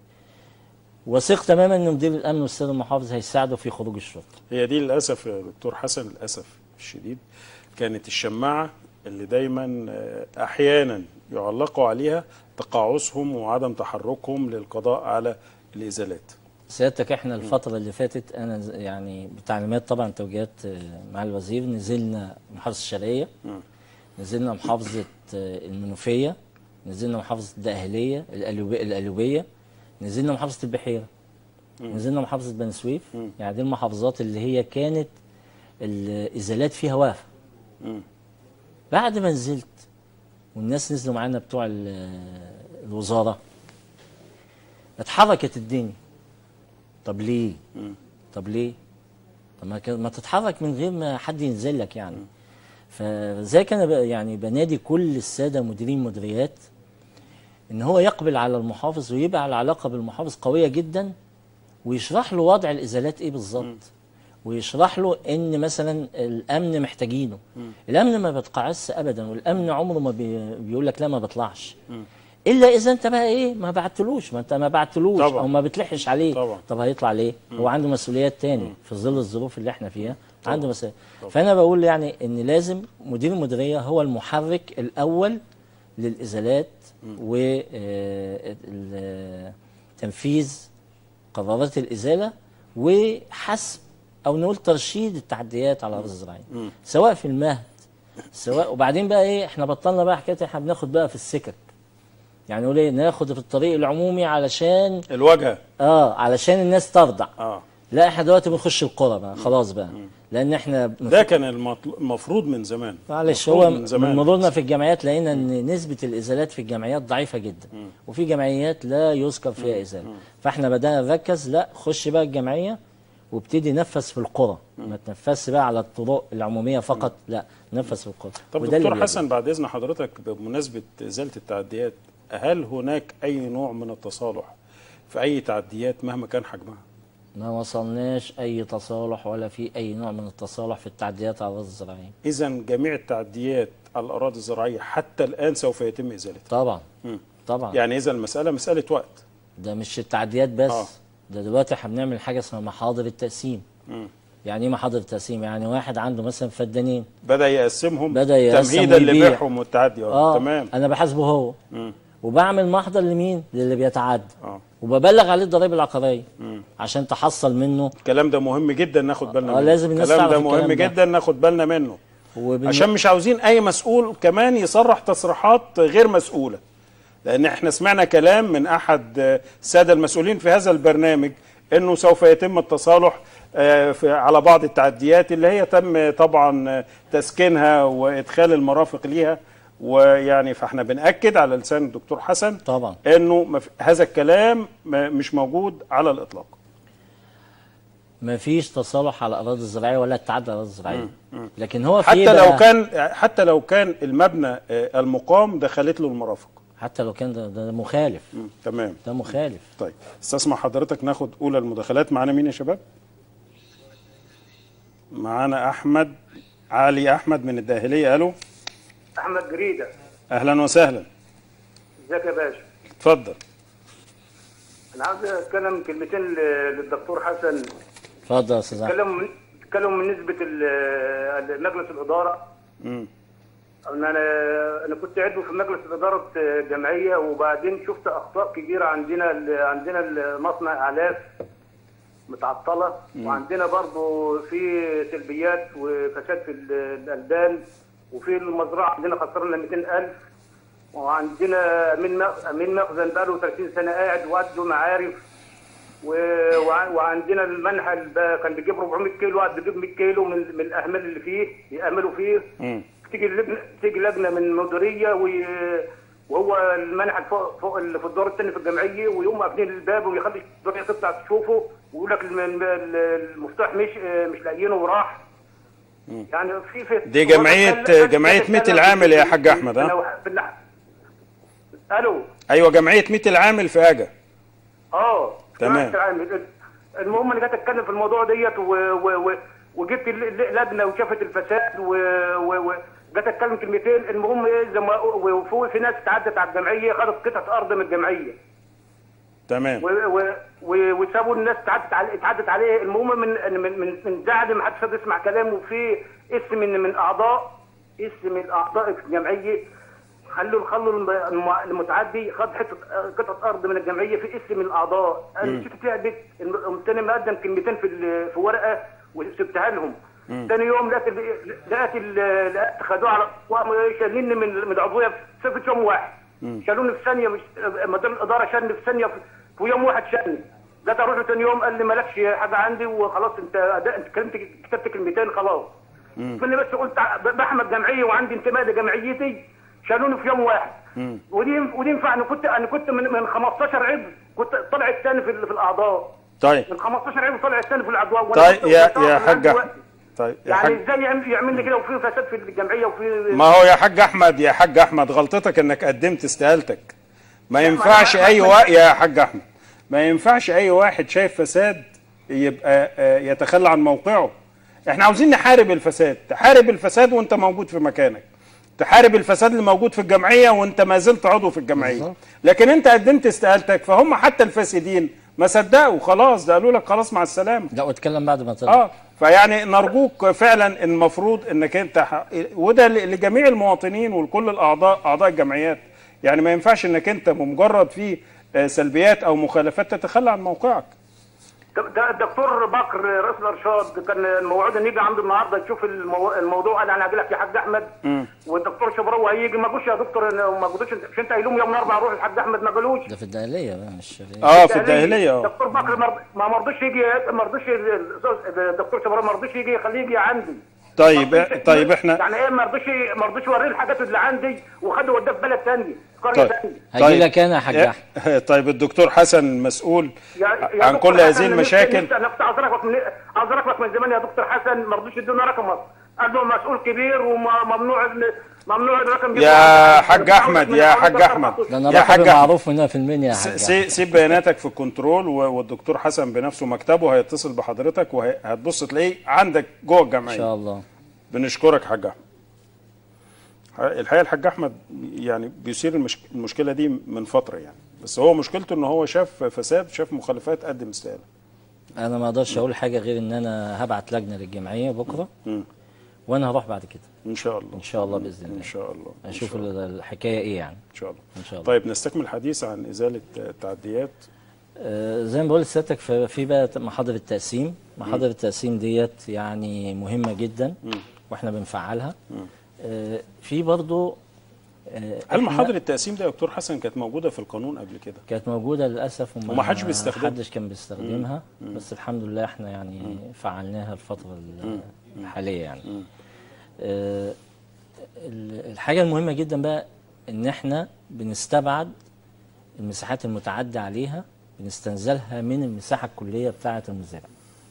Speaker 3: وثق تماما ان مدير الامن والسيد المحافظ هيساعدوا في خروج الشرطه
Speaker 1: هي دي للاسف يا دكتور حسن للاسف الشديد كانت الشماعه اللي دايما آه، احيانا يعلقوا عليها تقاعسهم وعدم تحركهم للقضاء على الازالات
Speaker 3: سيادتك احنا الفترة اللي فاتت انا ز- يعني بتعليمات طبعا توجيهات آه، مع الوزير نزلنا محافظة الشرقية نزلنا محافظة آه، المنوفية نزلنا محافظة الدقهلية القلوبية, القلوبية نزلنا محافظة البحيرة نزلنا محافظة بني سويف يعني دي المحافظات اللي هي كانت الازالات فيها واقفة بعد ما نزلت والناس نزلوا معانا بتوع ال- الوزارة اتحركت الدنيا طب ليه؟ طب ليه؟ طب ما, كان- ما تتحرك من غير ما حد ينزل لك يعني فذلك انا بقى يعني بنادي كل الساده مديرين مديريات ان هو يقبل على المحافظ ويبقى العلاقه بالمحافظ قويه جدا ويشرح له وضع الازالات ايه بالظبط ويشرح له ان مثلا الامن محتاجينه الامن ما بيتقاعسش ابدا والامن عمره ما بي بيقول لك لا ما بيطلعش الا اذا انت بقى ايه ما بعتلوش ما انت ما بعتلوش
Speaker 1: طبعا.
Speaker 3: او ما بتلحش عليه
Speaker 1: طبعا.
Speaker 3: طب هيطلع ليه هو عنده مسؤوليات تاني في ظل الظروف اللي احنا فيها عنده مسؤوليات فانا بقول يعني ان لازم مدير المديريه هو المحرك الاول للازالات وتنفيذ قرارات الازاله وحسم او نقول ترشيد التحديات على الارض الزراعيه سواء في المهد سواء وبعدين بقى ايه احنا بطلنا بقى حكايه احنا بناخد بقى في السكك يعني نقول ايه ناخد في الطريق العمومي علشان
Speaker 1: الواجهه
Speaker 3: اه علشان الناس ترضع
Speaker 1: اه
Speaker 3: لا احنا دلوقتي بنخش القرى بقى خلاص بقى لان احنا بنف-
Speaker 1: ده كان المطل- المفروض من زمان
Speaker 3: معلش
Speaker 1: مفروض
Speaker 3: هو
Speaker 1: من
Speaker 3: من
Speaker 1: زمان.
Speaker 3: مرورنا في الجامعات لقينا ان نسبه الازالات في الجامعات ضعيفه جدا وفي جمعيات لا يذكر فيها ازاله فاحنا بدانا نركز لا خش بقى الجمعيه وابتدي نفذ في القرى ما تنفذش بقى على الطرق العموميه فقط لا نفذ في القرى
Speaker 1: طب
Speaker 3: وده اللي
Speaker 1: دكتور
Speaker 3: بيجب.
Speaker 1: حسن بعد اذن حضرتك بمناسبه ازاله التعديات هل هناك اي نوع من التصالح في اي تعديات مهما كان حجمها
Speaker 3: ما وصلناش اي تصالح ولا في اي نوع من التصالح في التعديات على الارض الزراعيه
Speaker 1: اذا جميع التعديات على الاراضي الزراعيه حتى الان سوف يتم ازالتها
Speaker 3: طبعا
Speaker 1: مم.
Speaker 3: طبعا
Speaker 1: يعني اذا المساله مساله وقت
Speaker 3: ده مش التعديات بس
Speaker 1: آه.
Speaker 3: ده دلوقتي احنا بنعمل حاجه اسمها محاضر التقسيم يعني ايه محاضر التقسيم يعني واحد عنده مثلا فدانين
Speaker 1: بدا يقسمهم
Speaker 3: بدأ يقسم
Speaker 1: تمهيدا
Speaker 3: ويبيع.
Speaker 1: لبيعهم والتعدي اه
Speaker 3: اه
Speaker 1: تمام
Speaker 3: انا بحاسبه هو
Speaker 1: مم.
Speaker 3: وبعمل محضر لمين للي بيتعدى
Speaker 1: اه
Speaker 3: وببلغ عليه الضرائب العقاريه عشان تحصل منه
Speaker 1: الكلام ده مهم جدا ناخد بالنا
Speaker 3: آه،
Speaker 1: منه
Speaker 3: لازم الناس
Speaker 1: الكلام
Speaker 3: تعرف
Speaker 1: ده مهم
Speaker 3: الكلام ده.
Speaker 1: جدا ناخد بالنا منه
Speaker 3: وبن...
Speaker 1: عشان مش عاوزين اي مسؤول كمان يصرح تصريحات غير مسؤوله لان احنا سمعنا كلام من احد آه، الساده المسؤولين في هذا البرنامج انه سوف يتم التصالح آه، في- على بعض التعديات اللي هي تم طبعا آه، تسكينها وادخال المرافق ليها ويعني فاحنا بناكد على لسان الدكتور حسن
Speaker 3: طبعا
Speaker 1: انه ما في- هذا الكلام ما- مش موجود على الاطلاق
Speaker 3: ما فيش تصالح على الاراضي الزراعيه ولا التعدي على الاراضي الزراعيه لكن هو في
Speaker 1: حتى
Speaker 3: بقى-
Speaker 1: لو كان حتى لو كان المبنى آه، المقام دخلت له المرافق
Speaker 3: حتى لو كان ده, ده مخالف
Speaker 1: مم، تمام
Speaker 3: ده مخالف
Speaker 1: طيب استسمع حضرتك ناخد اولى المداخلات معانا مين يا شباب معانا احمد علي احمد من الداهليه الو
Speaker 4: احمد جريده
Speaker 1: اهلا وسهلا
Speaker 4: ازيك يا باشا
Speaker 1: اتفضل
Speaker 4: انا عاوز اتكلم كلمتين ل- للدكتور حسن
Speaker 3: اتفضل يا استاذ احمد
Speaker 4: اتكلم من اتكلم من نسبه ال- مجلس الاداره
Speaker 1: مم.
Speaker 4: ان انا انا كنت عضو في مجلس اداره جمعيه وبعدين شفت اخطاء كبيره عندنا ال- عندنا المصنع اعلاف متعطله وعندنا برضو في سلبيات وفساد في ال- الالبان وفي المزرعه عندنا خسرنا 200000 وعندنا امين مخ- امين مخزن بقاله 30 سنه قاعد وعنده معارف و- وع- وعندنا المنحل ب- كان بيجيب 400 كيلو قاعد بيجيب 100 كيلو من من الاهمال اللي فيه يأملوا فيه
Speaker 1: مم.
Speaker 4: تيجي اللجنه تيجي لجنه من مديريه وي... وهو المنحل فوق فوق ال- في الدور الثاني في الجمعيه ويقوم قافلين الباب ويخلي الدنيا تطلع تشوفه ويقول لك الم- الم- المفتاح مش مش لاقيينه وراح يعني في في
Speaker 1: دي جمعية- جمعية ميت العامل يا حاج أحمد، ها؟
Speaker 4: في النح- الو
Speaker 1: ايوه جمعيه ميت العامل في اجا
Speaker 4: اه
Speaker 1: تمام.
Speaker 4: جماعة العامل. المهم انا جيت اتكلم في الموضوع ديت و... و... و... وجبت ال- ال- لجنه وشافت الفساد و... و... و... جيت اتكلم كلمتين المهم ايه زي ما وفي في ناس تعدت على الجمعيه خدت قطعه ارض من الجمعيه
Speaker 1: تمام
Speaker 4: و... و... و... وسابوا الناس تعدت عليه تعدت عليه المهم من من من, من زعل ما حدش راضي يسمع كلامه وفي اسم من من اعضاء اسم من اعضاء في الجمعيه خلوا خلوا الم- الم- المتعدي خد حته قطعه ارض من الجمعيه في اسم من الاعضاء انا شفت فيها بيت قمت انا مقدم كلمتين في ال- في ورقه وسبتها لهم ثاني يوم لقيت ال- لقيت ال- لقيت خدوه على وقاموا شاليني من من العضويه في صفه يوم واحد شالوني في ثانيه مش مدير الاداره شالني في ثانيه في- في يوم واحد شالني جيت اروح له ثاني يوم قال لي مالكش حاجه عندي وخلاص انت أداء انت كلمت كتبت كلمتين خلاص مني بس قلت ع- بحمد جمعيه وعندي انتماء لجمعيتي شالوني في يوم واحد ودي ودي ينفع انا كنت انا كنت من من 15 عضو كنت طلع الثاني في, ال- في الاعضاء
Speaker 1: طيب
Speaker 4: من 15 عضو طلع الثاني في الاعضاء وأنا
Speaker 1: طيب
Speaker 4: كنت
Speaker 1: يا
Speaker 4: متعاقد
Speaker 1: يا
Speaker 4: معاه
Speaker 1: حاج
Speaker 4: دلوقتي.
Speaker 1: احمد طيب يا
Speaker 4: يعني
Speaker 1: حاج
Speaker 4: ازاي يعمل يعمل لي كده وفي فساد في الجمعيه وفي
Speaker 1: ما هو يا حاج احمد يا حاج احمد غلطتك انك قدمت استقالتك ما ينفعش
Speaker 4: ما-
Speaker 1: اي
Speaker 4: ما-
Speaker 1: واحد يا حاج احمد ما ينفعش اي واحد شايف فساد يبقى آه، يتخلى عن موقعه احنا عاوزين نحارب الفساد تحارب الفساد وانت موجود في مكانك تحارب الفساد اللي موجود في الجمعيه وانت ما زلت عضو في الجمعيه
Speaker 3: بالظبط.
Speaker 1: لكن انت قدمت استقالتك فهم حتى الفاسدين ما صدقوا خلاص ده قالوا لك خلاص مع السلامه
Speaker 3: لا واتكلم بعد ما طلع
Speaker 1: اه فيعني نرجوك فعلا المفروض انك انت ح... وده ل- لجميع المواطنين ولكل الاعضاء اعضاء الجمعيات يعني ما ينفعش انك انت بمجرد في آه، سلبيات او مخالفات تتخلى عن موقعك
Speaker 4: ده الدكتور بكر رئيس الارشاد كان موعود ان يجي عنده النهارده يشوف المو... الموضوع قال انا هاجي لك يا حاج احمد والدكتور شبراوي هيجي ما جوش يا دكتور ما جوش مش انت قايل لهم يوم الاربعاء روح الحاج احمد ما جالوش
Speaker 3: ده في الدقهليه بقى مش
Speaker 1: اه في الداهليه اه
Speaker 4: دكتور بكر مرض... ما مرضوش يجي ما رضوش ي- الدكتور شبراوي ما رضوش يجي يخليه يجي عندي
Speaker 1: طيب
Speaker 4: ما رضيش-
Speaker 1: طيب احنا
Speaker 4: يعني ايه ما رضيش ما رضيش يوريه الحاجات اللي عندي وخده وداه في بلد ثانيه قريه
Speaker 1: طيب.
Speaker 4: ثانيه
Speaker 3: هجي لك انا يا حاج احمد
Speaker 1: إيه، طيب الدكتور حسن مسؤول
Speaker 4: يا يا
Speaker 1: عن
Speaker 4: دكتور
Speaker 1: كل
Speaker 4: حسن،
Speaker 1: هذه
Speaker 4: أنا
Speaker 1: المشاكل
Speaker 4: نفسي- انا كنت اعذرك من اعذرك من زمان يا دكتور حسن ما رضوش يدونا رقمك قال له مسؤول كبير وممنوع ال- ممنوع الرقم
Speaker 1: يا
Speaker 4: يبقى-
Speaker 1: حاج أحمد، يا حاج أحمد.
Speaker 3: ده انا
Speaker 1: يا حاج
Speaker 3: رقمي
Speaker 1: أحمد.
Speaker 3: معروف هنا في المنيا يا
Speaker 1: س-
Speaker 3: حاج
Speaker 1: سي- سيب بياناتك في الكنترول و- والدكتور حسن بنفسه مكتبه هيتصل بحضرتك وهتبص تلاقيه عندك جوه
Speaker 3: ان
Speaker 1: الجمعيه
Speaker 3: شاء الله
Speaker 1: بنشكرك حاج احمد الحقيقه الحاج احمد يعني بيثير المش... المشكله دي من فتره يعني بس هو مشكلته ان هو شاف فساد شاف مخالفات قد استقاله
Speaker 3: انا ما اقدرش اقول حاجه غير ان انا هبعت لجنه للجمعيه بكره
Speaker 1: مم.
Speaker 3: وانا هروح بعد كده
Speaker 1: ان شاء الله
Speaker 3: ان شاء الله باذن
Speaker 1: ان
Speaker 3: الله
Speaker 1: شاء الله إن
Speaker 3: اشوف
Speaker 1: شاء الله.
Speaker 3: الحكايه ايه يعني
Speaker 1: ان شاء الله
Speaker 3: ان شاء الله
Speaker 1: طيب نستكمل الحديث عن ازاله التعديات
Speaker 3: آه، زي ما بقول لسيادتك في في بقى محاضر التقسيم محاضر التقسيم ديت يعني مهمه جدا واحنا بنفعلها آه، في برضو آه،
Speaker 1: هل
Speaker 3: إحنا-
Speaker 1: محاضر التقسيم ده يا دكتور حسن كانت موجوده في القانون قبل كده
Speaker 3: كانت موجوده للاسف وما
Speaker 1: وما حدش بيستخدمها.
Speaker 3: حدش كان بيستخدمها بس الحمد لله احنا يعني فعلناها الفتره ال- الحاليه يعني آه، ال- الحاجه المهمه جدا بقى ان احنا بنستبعد المساحات المتعدى عليها بنستنزلها من المساحه الكليه بتاعه المزارع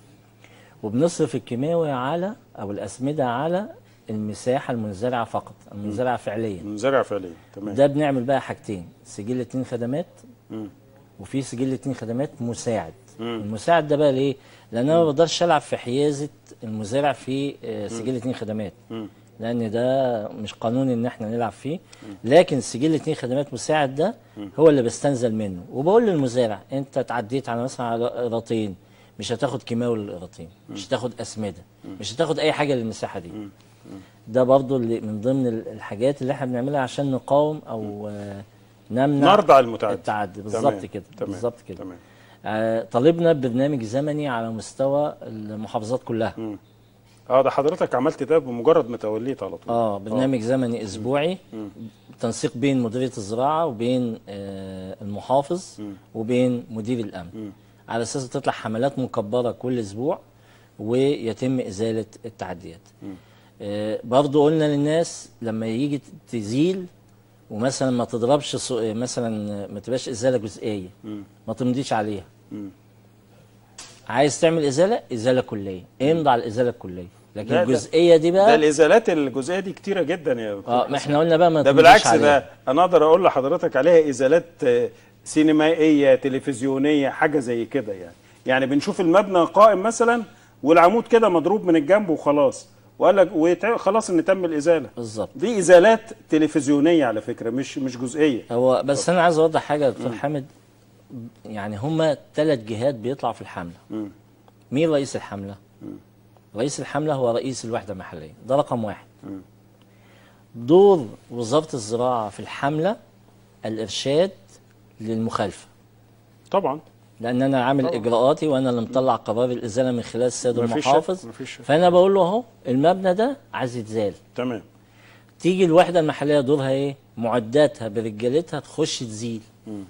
Speaker 3: وبنصرف الكيماوي على او الاسمده على المساحه المنزرعه فقط المنزرعه فعليا
Speaker 1: مزارع فعليا تمام
Speaker 3: ده بنعمل بقى حاجتين سجل اتنين خدمات
Speaker 1: مم.
Speaker 3: وفي سجل اتنين خدمات مساعد المساعد ده بقى ليه لان انا ما بقدرش العب في حيازه المزارع في آه، سجل اتنين خدمات لان ده مش قانوني ان احنا نلعب فيه لكن سجل اتنين خدمات مساعد ده هو اللي بستنزل منه وبقول للمزارع انت اتعديت على مثلا على قراطين مش هتاخد كيماوي للقراطين مش هتاخد اسمده مش هتاخد اي حاجه للمساحه دي ده برضو اللي من ضمن ال- الحاجات اللي احنا بنعملها عشان نقاوم او آه، نمنع
Speaker 1: نرضع المتعدي
Speaker 3: التعدي
Speaker 1: تمام،
Speaker 3: بالظبط كده
Speaker 1: تمام،
Speaker 3: بالظبط كده
Speaker 1: تمام
Speaker 3: آه، طالبنا ببرنامج زمني على مستوى المحافظات كلها
Speaker 1: اه ده حضرتك عملت ده بمجرد ما توليت على طول
Speaker 3: اه برنامج زمني اسبوعي تنسيق بين مديريه الزراعه وبين آه، المحافظ وبين مدير الامن على اساس تطلع حملات مكبره كل اسبوع ويتم ازاله التعديات آه، برضو قلنا للناس لما يجي تزيل ومثلا ما تضربش صو- مثلا ما تبقاش ازاله جزئيه ما تمضيش عليها عايز تعمل ازاله ازاله كليه امضي على الازاله الكليه لكن
Speaker 1: ده- ده-
Speaker 3: الجزئيه دي
Speaker 1: ده
Speaker 3: بقى
Speaker 1: الازالات الجزئيه دي كتيره جدا يا دكتور
Speaker 3: اه ما احنا قلنا بقى ما
Speaker 1: ده
Speaker 3: تمضيش
Speaker 1: بالعكس
Speaker 3: عليها.
Speaker 1: ده انا اقدر اقول لحضرتك عليها ازالات آه، سينمائيه تلفزيونيه حاجه زي كده يعني يعني بنشوف المبنى قائم مثلا والعمود كده مضروب من الجنب وخلاص وقال لك ويتع- خلاص ان تم الازاله
Speaker 3: بالظبط
Speaker 1: دي ازالات تلفزيونيه على فكره مش مش جزئيه
Speaker 3: هو بس انا عايز اوضح حاجه يا دكتور حامد يعني هما ثلاث جهات بيطلعوا في الحمله مين رئيس الحمله رئيس الحمله هو رئيس الوحده المحليه ده رقم واحد دور وزاره الزراعه في الحمله الارشاد للمخالفه
Speaker 1: طبعا
Speaker 3: لان انا عامل اجراءاتي وانا اللي مطلع قرار الازاله من خلال السيد
Speaker 1: مفيش شك،
Speaker 3: المحافظ
Speaker 1: مفيش شك.
Speaker 3: فانا بقول له اهو المبنى ده عايز يتزال
Speaker 1: تمام
Speaker 3: تيجي الوحده المحليه دورها ايه؟ معداتها برجالتها تخش تزيل.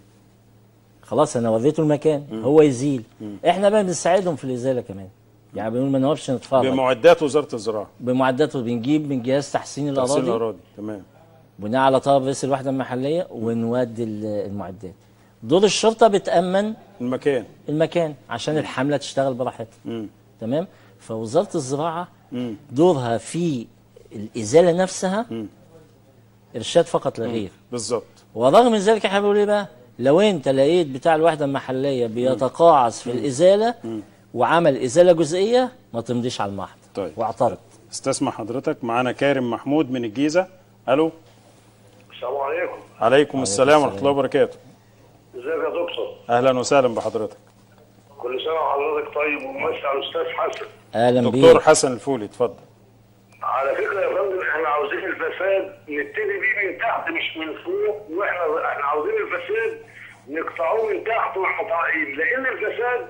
Speaker 3: خلاص انا وريته المكان هو يزيل. احنا بقى بنساعدهم في الازاله كمان. يعني بنقول ما نقفش نتفرج
Speaker 1: بمعدات وزاره الزراعه
Speaker 3: بمعداته بنجيب من جهاز تحسين
Speaker 1: تحصيل
Speaker 3: الاراضي
Speaker 1: الاراضي تمام
Speaker 3: بناء على طلب رئيس الوحده المحليه ونودي ال- المعدات. دور الشرطه بتامن
Speaker 1: المكان
Speaker 3: المكان عشان الحمله تشتغل براحتها.
Speaker 1: مم.
Speaker 3: تمام؟ فوزاره الزراعه
Speaker 1: مم.
Speaker 3: دورها في الازاله نفسها ارشاد فقط لا غير.
Speaker 1: بالظبط
Speaker 3: ورغم من ذلك احنا بنقول ايه بقى؟ لو انت لقيت بتاع الوحده المحليه بيتقاعس في الازاله وعمل ازاله جزئيه ما تمضيش على المحضر
Speaker 1: طيب.
Speaker 3: واعترض
Speaker 1: استسمع حضرتك معانا كارم محمود من الجيزه الو
Speaker 5: السلام عليكم
Speaker 1: عليكم السلام ورحمه الله وبركاته
Speaker 5: ازيك يا دكتور
Speaker 1: اهلا وسهلا بحضرتك
Speaker 5: كل سنه وحضرتك طيب ومسي على الاستاذ حسن
Speaker 3: اهلا
Speaker 1: دكتور
Speaker 3: بيك
Speaker 1: حسن الفولي اتفضل
Speaker 5: على فكره يا فندم احنا عاوزين الفساد نبتدي بيه من تحت مش من فوق واحنا احنا عاوزين الفساد نقطعوه من تحت واحنا طالعين لان الفساد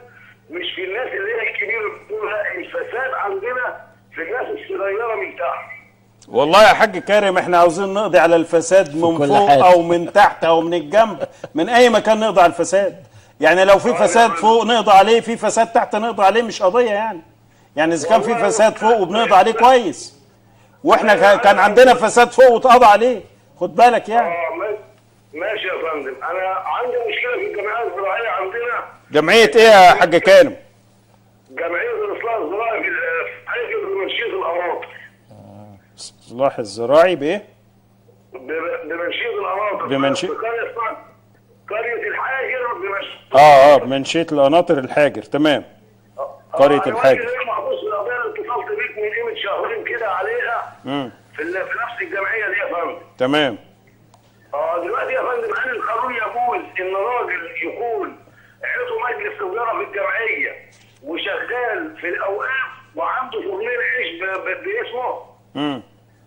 Speaker 5: مش في الناس اللي هي الكبيره بتقول لا الفساد عندنا في الناس الصغيره من تحت
Speaker 1: والله يا حاج كارم احنا عاوزين نقضي على الفساد من
Speaker 3: كل
Speaker 1: فوق
Speaker 3: حاجة.
Speaker 1: او من تحت او من الجنب من اي مكان نقضي على الفساد يعني لو في فساد فوق نقضي عليه في فساد تحت نقضي عليه مش قضيه يعني يعني اذا كان في فساد فوق وبنقضي عليه كويس واحنا كا- كان عندنا فساد فوق واتقضى عليه خد بالك يعني
Speaker 5: اه ماشي- ماشي يا فندم انا عندي مشكله في الجمعيه الزراعيه عندنا
Speaker 1: جمعيه ايه يا حاج كارم
Speaker 5: جمعيه الاصلاح الزراعي في حاجه بمنشيه الاراضي
Speaker 1: الاصلاح الزراعي بايه
Speaker 5: ب- بمنشيه الاراضي
Speaker 1: بمنشية-
Speaker 5: في قريه اسمها قريه الحاجر بمنشيه
Speaker 1: اه اه بمنشيه القناطر الحاجر تمام قرية
Speaker 5: آه،
Speaker 1: الحاجر.
Speaker 5: الراجل اللي محبوس في القضيه اللي اتصلت بيك من قيمه شهرين كده عليها
Speaker 1: امم
Speaker 5: في, ال- في نفس الجمعيه دي يا فندم
Speaker 1: تمام
Speaker 5: اه دلوقتي يا فندم هل القانون يجوز ان راجل يكون عضو مجلس اداره في الجمعيه وشغال في الاوقاف وعنده فرنين عيش ب- ب- باسمه
Speaker 1: امم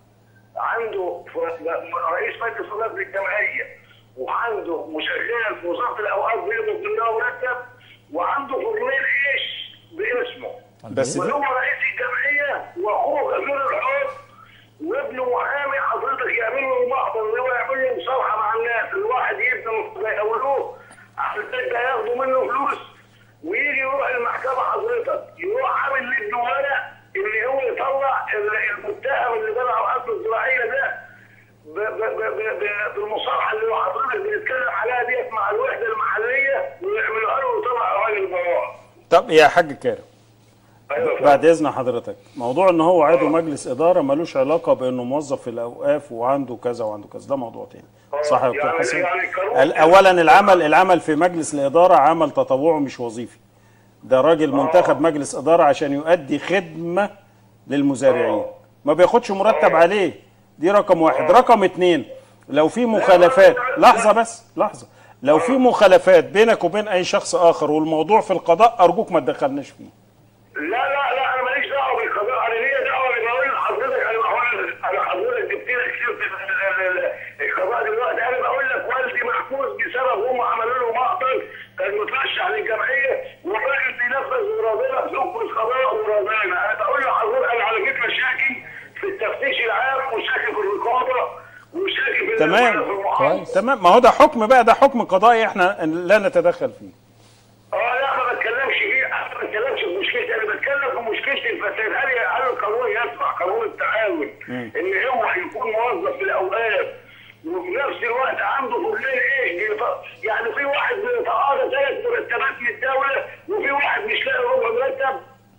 Speaker 5: عنده ف- رئيس مجلس اداره الجمعيه وعنده مشغل في وزاره الاوقاف بيقبض منها مرتب وعنده فرنين عيش باسمه
Speaker 1: بس دي-
Speaker 5: وهو رئيس الجمعيه واخوه غفير الحب وابنه محامي حضرتك يعمل له محضر اللي هو يعمل له مصالحه مع الناس الواحد يبنى يقولوه حضرتك ده ياخدوا منه فلوس ويجي يروح المحكمه حضرتك يروح عامل لابنه ورق ان هو يطلع ال- المتهم اللي بنى الارض الزراعيه ده ب- ب- ب- ب- ب- بالمصالحه اللي هو حضرتك بنتكلم عليها ديت مع الوحده المحليه ويعملوها له ويطلع الراجل براءه.
Speaker 1: طب يا حاج كارم
Speaker 5: ايوه يا فندم.
Speaker 1: بعد اذن حضرتك موضوع ان هو عضو مجلس اداره ملوش علاقه بانه موظف في الاوقاف وعنده كذا وعنده كذا ده موضوع تاني صح يا دكتور
Speaker 5: يعني-
Speaker 1: حسن
Speaker 5: يعني القانون-
Speaker 1: ال- اولا العمل العمل في مجلس الاداره عمل تطوعي مش وظيفي ده راجل منتخب مجلس اداره عشان يؤدي خدمه للمزارعين ما بياخدش مرتب عليه دي رقم واحد رقم اتنين لو في مخالفات لحظه بس لحظه لو في مخالفات بينك وبين اي شخص اخر والموضوع في القضاء ارجوك ما تدخلناش فيه
Speaker 5: لا لا لا انا ماليش دعوه بالقضاء انا ليا دعوه انا بقول لحضرتك انا بقول انا حضرتك جبت لك كتير في ال- ال- ال- القضاء دلوقتي انا بقول لك والدي محبوس بسبب هم عملوا له مقتل كان مترشح للجمعيه والراجل بينفذ مرادنا في حكم القضاء ورضانا انا بقول لحضرتك انا على فكره شاكي في التفتيش العام وشاكي في الرقابه وشاكي في
Speaker 1: تمام
Speaker 5: في المحافظة.
Speaker 3: كويس.
Speaker 1: تمام ما هو ده حكم بقى ده حكم قضائي احنا لا نتدخل فيه
Speaker 5: اه لا ما بتكلمش فيه انا ما بتكلمش في مشكلتي انا بتكلم في مشكله الفساد هل هل القانون يسمح قانون التعاون ان هو يكون موظف في الاوقاف وفي نفس الوقت عنده فلان ايش بيط- يعني في واحد بيتقاضى ثلاث مرتبات من الدوله وفي واحد مش لاقي ربع مرتب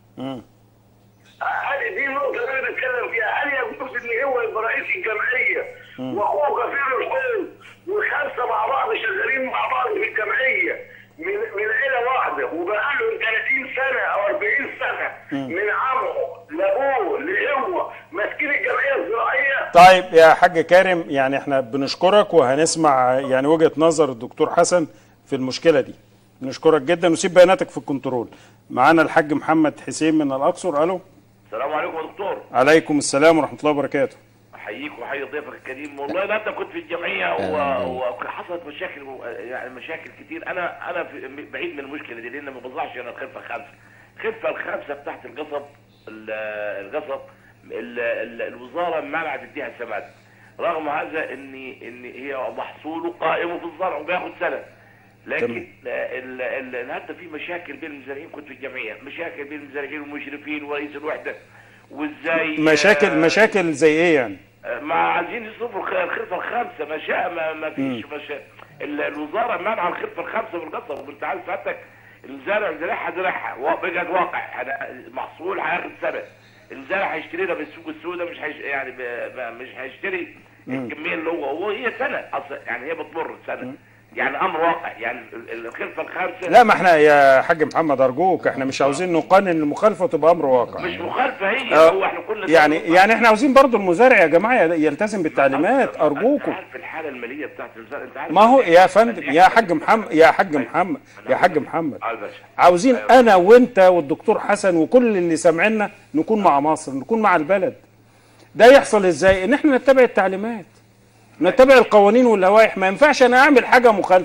Speaker 5: هل دي النقطه اللي انا بتكلم فيها هل يجوز ان هو يبقى رئيس الجمعيه واخوه غفير الحقوق والخمسه مع بعض شغالين مع بعض في الجمعيه من من عيله واحده وبقالهم 30 سنه او 40 سنه من عمه لابوه لهو ماسكين الجمعيه الزراعيه
Speaker 1: طيب يا حاج كارم يعني احنا بنشكرك وهنسمع يعني وجهة نظر الدكتور حسن في المشكلة دي بنشكرك جدا وسيب بياناتك في الكنترول معانا الحاج محمد حسين من الأقصر ألو
Speaker 6: السلام عليكم يا دكتور
Speaker 1: عليكم السلام ورحمة الله وبركاته
Speaker 6: احييك واحيي ضيفك الكريم والله لا انت كنت في الجمعيه و- وحصلت مشاكل يعني مشاكل كتير انا انا في بعيد من المشكله دي لان ما بطلعش انا الخلفه الخامسه الخلفه الخامسه بتاعت القصب ال- القصب ال- ال- الوزاره منعت تديها السماد رغم هذا ان ان هي محصوله قائم في الزرع وبياخد سنه لكن ال- ال- النهارده في مشاكل بين المزارعين كنت في الجمعيه مشاكل بين المزارعين والمشرفين ورئيس الوحده وازاي
Speaker 1: مشاكل
Speaker 6: آه،
Speaker 1: مشاكل زي ايه يعني
Speaker 6: ما عايزين يصرفوا الخ- الخلفه الخامسه ما شاء ما, ما فيش مشا... ال- الوزاره منع الخلفه الخامسه في القصب وانت عارف سعادتك المزارع زرعها زرعها وا- بقت واقع أنا- المحصول هياخد سنه المزارع هيشتريها بالسوق السوداء مش هيش... يعني ب... ب... مش هيشتري الكميه اللي هو هو هي سنه اصلا يعني هي بتمر سنه يعني امر واقع يعني ال- الخلفه الخامسه
Speaker 1: لا ما احنا يا حاج محمد أرجوك احنا مش عاوزين نقنن المخالفة وتبقى أمر واقع
Speaker 6: مش مخالفه هي
Speaker 1: آه،
Speaker 6: هو احنا كل
Speaker 1: يعني يعني احنا عاوزين برضو المزارع يا جماعة يلتزم بالتعليمات أرجوكم
Speaker 6: انت عارف الحاله الماليه بتاعت المزارع انت عارف
Speaker 1: ما هو يا فندم يا حاج محمد يا حاج محمد يا حاج محمد
Speaker 6: آه يا باشا.
Speaker 1: عاوزين انا وانت والدكتور حسن وكل اللي سامعينا نكون مع مصر نكون مع البلد ده يحصل ازاي ان احنا نتبع التعليمات نتبع القوانين واللوائح ما ينفعش انا اعمل حاجه مخالفه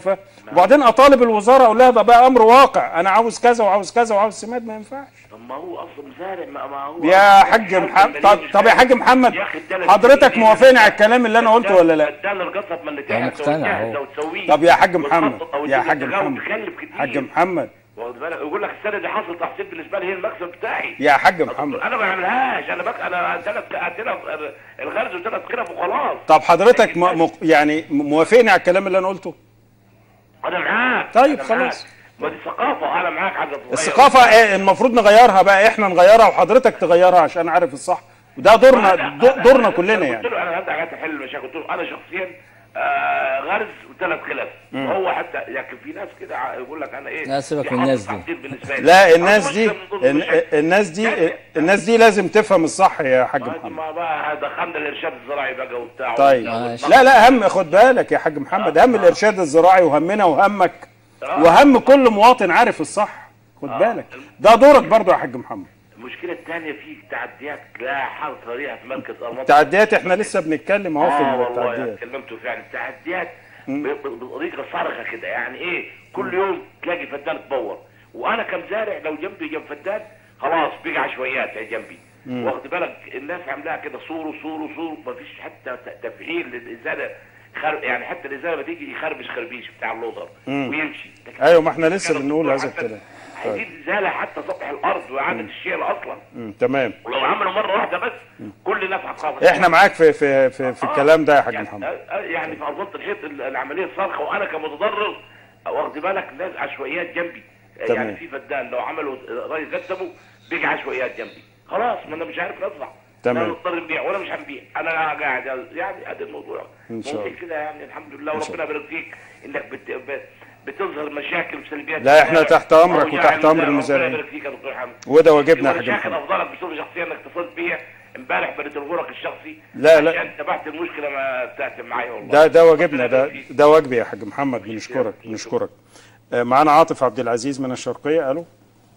Speaker 1: وبعدين اطالب الوزاره اقول لها ده بقى امر واقع انا عاوز كذا وعاوز كذا وعاوز سماد ما ينفعش
Speaker 6: طب ما هو اصلا مزارع ما, ما هو
Speaker 1: يا حاج محمد طب, طب يا حاج محمد
Speaker 6: يا أخي التلات
Speaker 1: حضرتك
Speaker 6: سنين
Speaker 1: موافقني على الكلام اللي انا قلته ولا لا
Speaker 6: بدال القصب ما اللي
Speaker 3: أنا
Speaker 6: تحت
Speaker 3: مقتنع
Speaker 6: وتجهز
Speaker 3: أهو.
Speaker 6: وتسويه
Speaker 1: طب يا حاج محمد
Speaker 6: وتخطط أو
Speaker 1: يا
Speaker 6: تجيب
Speaker 1: حاج
Speaker 6: تجاوب
Speaker 1: محمد
Speaker 6: تكلف كتير
Speaker 1: حاج محمد
Speaker 6: واخد بالك يقول لك السنه دي حصل تحصيل بالنسبه لي هي المكسب بتاعي
Speaker 1: يا حاج محمد
Speaker 6: انا ما بعملهاش انا بك انا ثلاث ثلاث الغرز وثلاث قرب وخلاص
Speaker 1: طب حضرتك
Speaker 6: لكن
Speaker 1: م... م... يعني موافقني على الكلام اللي انا قلته
Speaker 6: انا معاك
Speaker 1: طيب
Speaker 6: أنا
Speaker 1: خلاص.
Speaker 6: معاك. ما دي ثقافه انا معاك حاجه صغيرة.
Speaker 1: الثقافه إيه المفروض نغيرها بقى احنا نغيرها وحضرتك تغيرها عشان عارف الصح وده دورنا
Speaker 6: أنا-
Speaker 1: دو-
Speaker 6: أنا-
Speaker 1: دورنا
Speaker 6: أنا
Speaker 1: كلنا
Speaker 6: قلت
Speaker 1: يعني
Speaker 6: له انا عندي حاجات احل المشاكل قلت له انا شخصيا آه غرز وثلاث خلاف هو حتى لكن في ناس كده ع- يقول لك انا ايه
Speaker 3: لا، سيبك
Speaker 6: دي
Speaker 3: من الناس
Speaker 6: حصل
Speaker 3: دي.
Speaker 6: تحصيل بالنسبه لي
Speaker 1: لا الناس
Speaker 6: أصل
Speaker 1: دي
Speaker 6: مش من ضمن
Speaker 1: الن-
Speaker 6: المشاكل.
Speaker 1: الناس دي
Speaker 6: يعني-
Speaker 1: الناس دي لازم تفهم الصح يا حاج
Speaker 6: ما-
Speaker 1: محمد
Speaker 6: ما بقى دخلنا الارشاد الزراعي بقى وبتاع
Speaker 1: طيب
Speaker 3: ماشي.
Speaker 1: لا لا هم خد بالك يا حاج محمد هم الارشاد الزراعي وهمنا وهمك وهم كل مواطن عارف الصح خد بالك ده دورك برضو يا حاج محمد
Speaker 6: المشكله الثانيه في تعديات لا حرف صريحه في مركز المنطقه
Speaker 1: تعديات احنا لسه بنتكلم اهو
Speaker 6: اه
Speaker 1: في
Speaker 6: والله
Speaker 1: التعديات
Speaker 6: اتكلمتوا فعلا التعديات ب- ب- بطريقه صارخه كده يعني ايه كل يوم تلاقي فدان تبور وانا كمزارع لو جنبي جنب فدان خلاص بقى عشوائيات يا جنبي واخد بالك الناس عاملاها كده صور وصور وصور مفيش حتى ت- تفعيل للازاله خر... يعني حتى الازاله ما تيجي يخربش خربيش بتاع اللودر ويمشي لكن
Speaker 1: ايوه ما احنا لسه
Speaker 6: كان
Speaker 1: بنقول
Speaker 6: الدكتور
Speaker 1: هذا
Speaker 6: حسن
Speaker 1: الكلام
Speaker 6: عايزين ازاله حتى سطح الارض واعاده الشيل اصلا
Speaker 1: مم، تمام
Speaker 6: ولو عملوا مره واحده بس كل الناس هتخاف
Speaker 1: احنا معاك في في في, في
Speaker 6: آه،
Speaker 1: الكلام ده يا حاج
Speaker 6: يعني
Speaker 1: محمد
Speaker 6: آه، يعني في ارضيه الحيط ال- العمليه الصارخه وانا كمتضرر واخد بالك ناس عشوائيات جنبي آه،
Speaker 1: تمام.
Speaker 6: يعني في فدان لو عملوا راي قدموا بيجي عشوائيات جنبي خلاص ما انا مش عارف نطلع
Speaker 1: تمام.
Speaker 6: لا نضطر نبيع ولا مش هنبيع انا قاعد يعني هذا الموضوع
Speaker 1: إن شاء
Speaker 6: ممكن
Speaker 1: الله.
Speaker 6: كده يعني الحمد لله
Speaker 1: إن شاء
Speaker 6: وربنا يبارك فيك انك بت... ب- بتظهر مشاكل وسلبيات
Speaker 1: لا، إحنا
Speaker 6: المزارع.
Speaker 1: تحت أمرك
Speaker 6: أو
Speaker 1: وتحت
Speaker 6: يعني
Speaker 1: أمر
Speaker 6: ربنا
Speaker 1: المزارعين.
Speaker 6: يبارك فيك يا دكتور حمد
Speaker 1: وده واجبنا يا حاج
Speaker 6: مشاكل
Speaker 1: محمد
Speaker 6: افضلك بصفه شخصيه انك اتصلت بيا امبارح بتلغورك الشخصي
Speaker 1: لا، لا.
Speaker 6: عشان تبعت المشكله ما بتاعت معايا والله
Speaker 1: ده ده واجبنا
Speaker 6: ربنا
Speaker 1: ده
Speaker 6: يبارك فيك.
Speaker 1: ده واجبي يا حاج محمد بنشكرك بنشكرك آه، معانا عاطف عبد العزيز من الشرقيه الو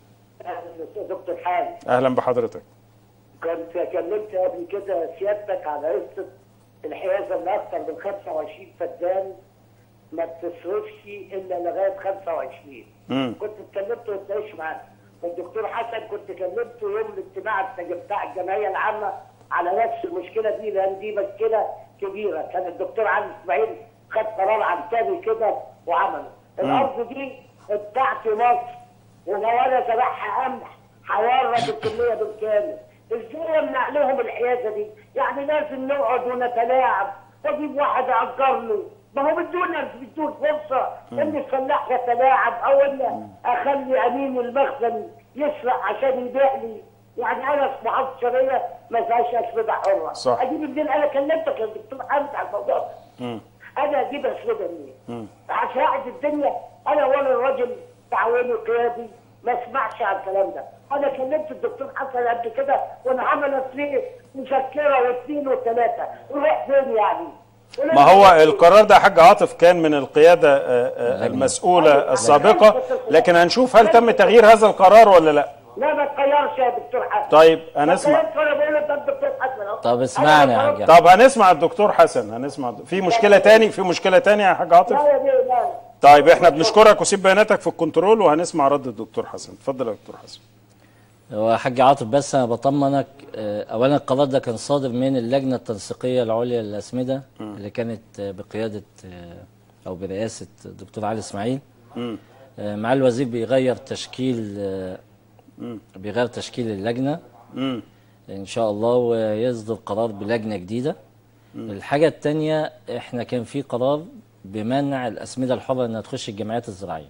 Speaker 7: دكتور حال
Speaker 1: اهلا بحضرتك
Speaker 7: كنت كلمت قبل كده سيادتك على قصه الحيازه اللي اكثر من 25 فدان ما بتصرفش الا لغايه 25
Speaker 1: مم.
Speaker 7: كنت اتكلمت واتناقشت معاه والدكتور حسن كنت كلمته يوم الاجتماع بتاع الجمعيه العامه على نفس المشكله دي لان دي مشكله كبيره كان الدكتور علي اسماعيل خد قرار عن تاني كده وعمله الارض دي بتاعت مصر ولو انا زرعها قمح هورد الكميه بالكامل ازاي امنع لهم الحيازه دي؟ يعني لازم نقعد ونتلاعب واجيب واحد اجر له ما هو بدون بدون فرصه ان الفلاح يتلاعب او ان اخلي امين المخزن يسرق عشان يبيع لي يعني انا في محافظه شرقيه ما فيهاش اسمده حره
Speaker 1: صح.
Speaker 7: اجيب منين انا كلمتك يا دكتور حامد على الموضوع ده انا اجيب اسمده منين؟ هساعد الدنيا انا ولا الراجل تعاوني قيادي ما اسمعش على الكلام ده انا كلمت الدكتور حسن قبل كده وانا عملت ليه مذكره واثنين وثلاثه نروح فين يعني؟
Speaker 1: ما هو القرار ده يا حاج عاطف كان من القياده آه، آه، المسؤوله السابقه لكن هنشوف هل تم تغيير هذا القرار ولا لا
Speaker 7: لا ما تغيرش يا دكتور حسن
Speaker 1: طيب
Speaker 7: ما
Speaker 1: هنسمع
Speaker 7: تغيرش وانا بقول لك ده الدكتور حسن أهو.
Speaker 3: طب اسمعنا يا
Speaker 7: أنا
Speaker 3: حاج
Speaker 1: طب هنسمع الدكتور حسن هنسمع في مشكله تاني في مشكله تانية يا حاج عاطف
Speaker 7: لا يا بيه لا
Speaker 1: طيب احنا بنشكرك وسيب بياناتك في الكنترول وهنسمع رد الدكتور حسن اتفضل يا دكتور حسن
Speaker 3: هو حاج عاطف بس انا بطمنك آه، اولا القرار ده كان صادر من اللجنه التنسيقيه العليا للاسمده اللي كانت آه، بقياده آه، او برئاسه الدكتور علي اسماعيل آه، مع الوزير بيغير تشكيل آه، بيغير تشكيل اللجنه
Speaker 1: مم.
Speaker 3: ان شاء الله ويصدر قرار بلجنه جديده الحاجه الثانيه احنا كان في قرار بمنع الاسمده الحره انها تخش الجمعيات الزراعيه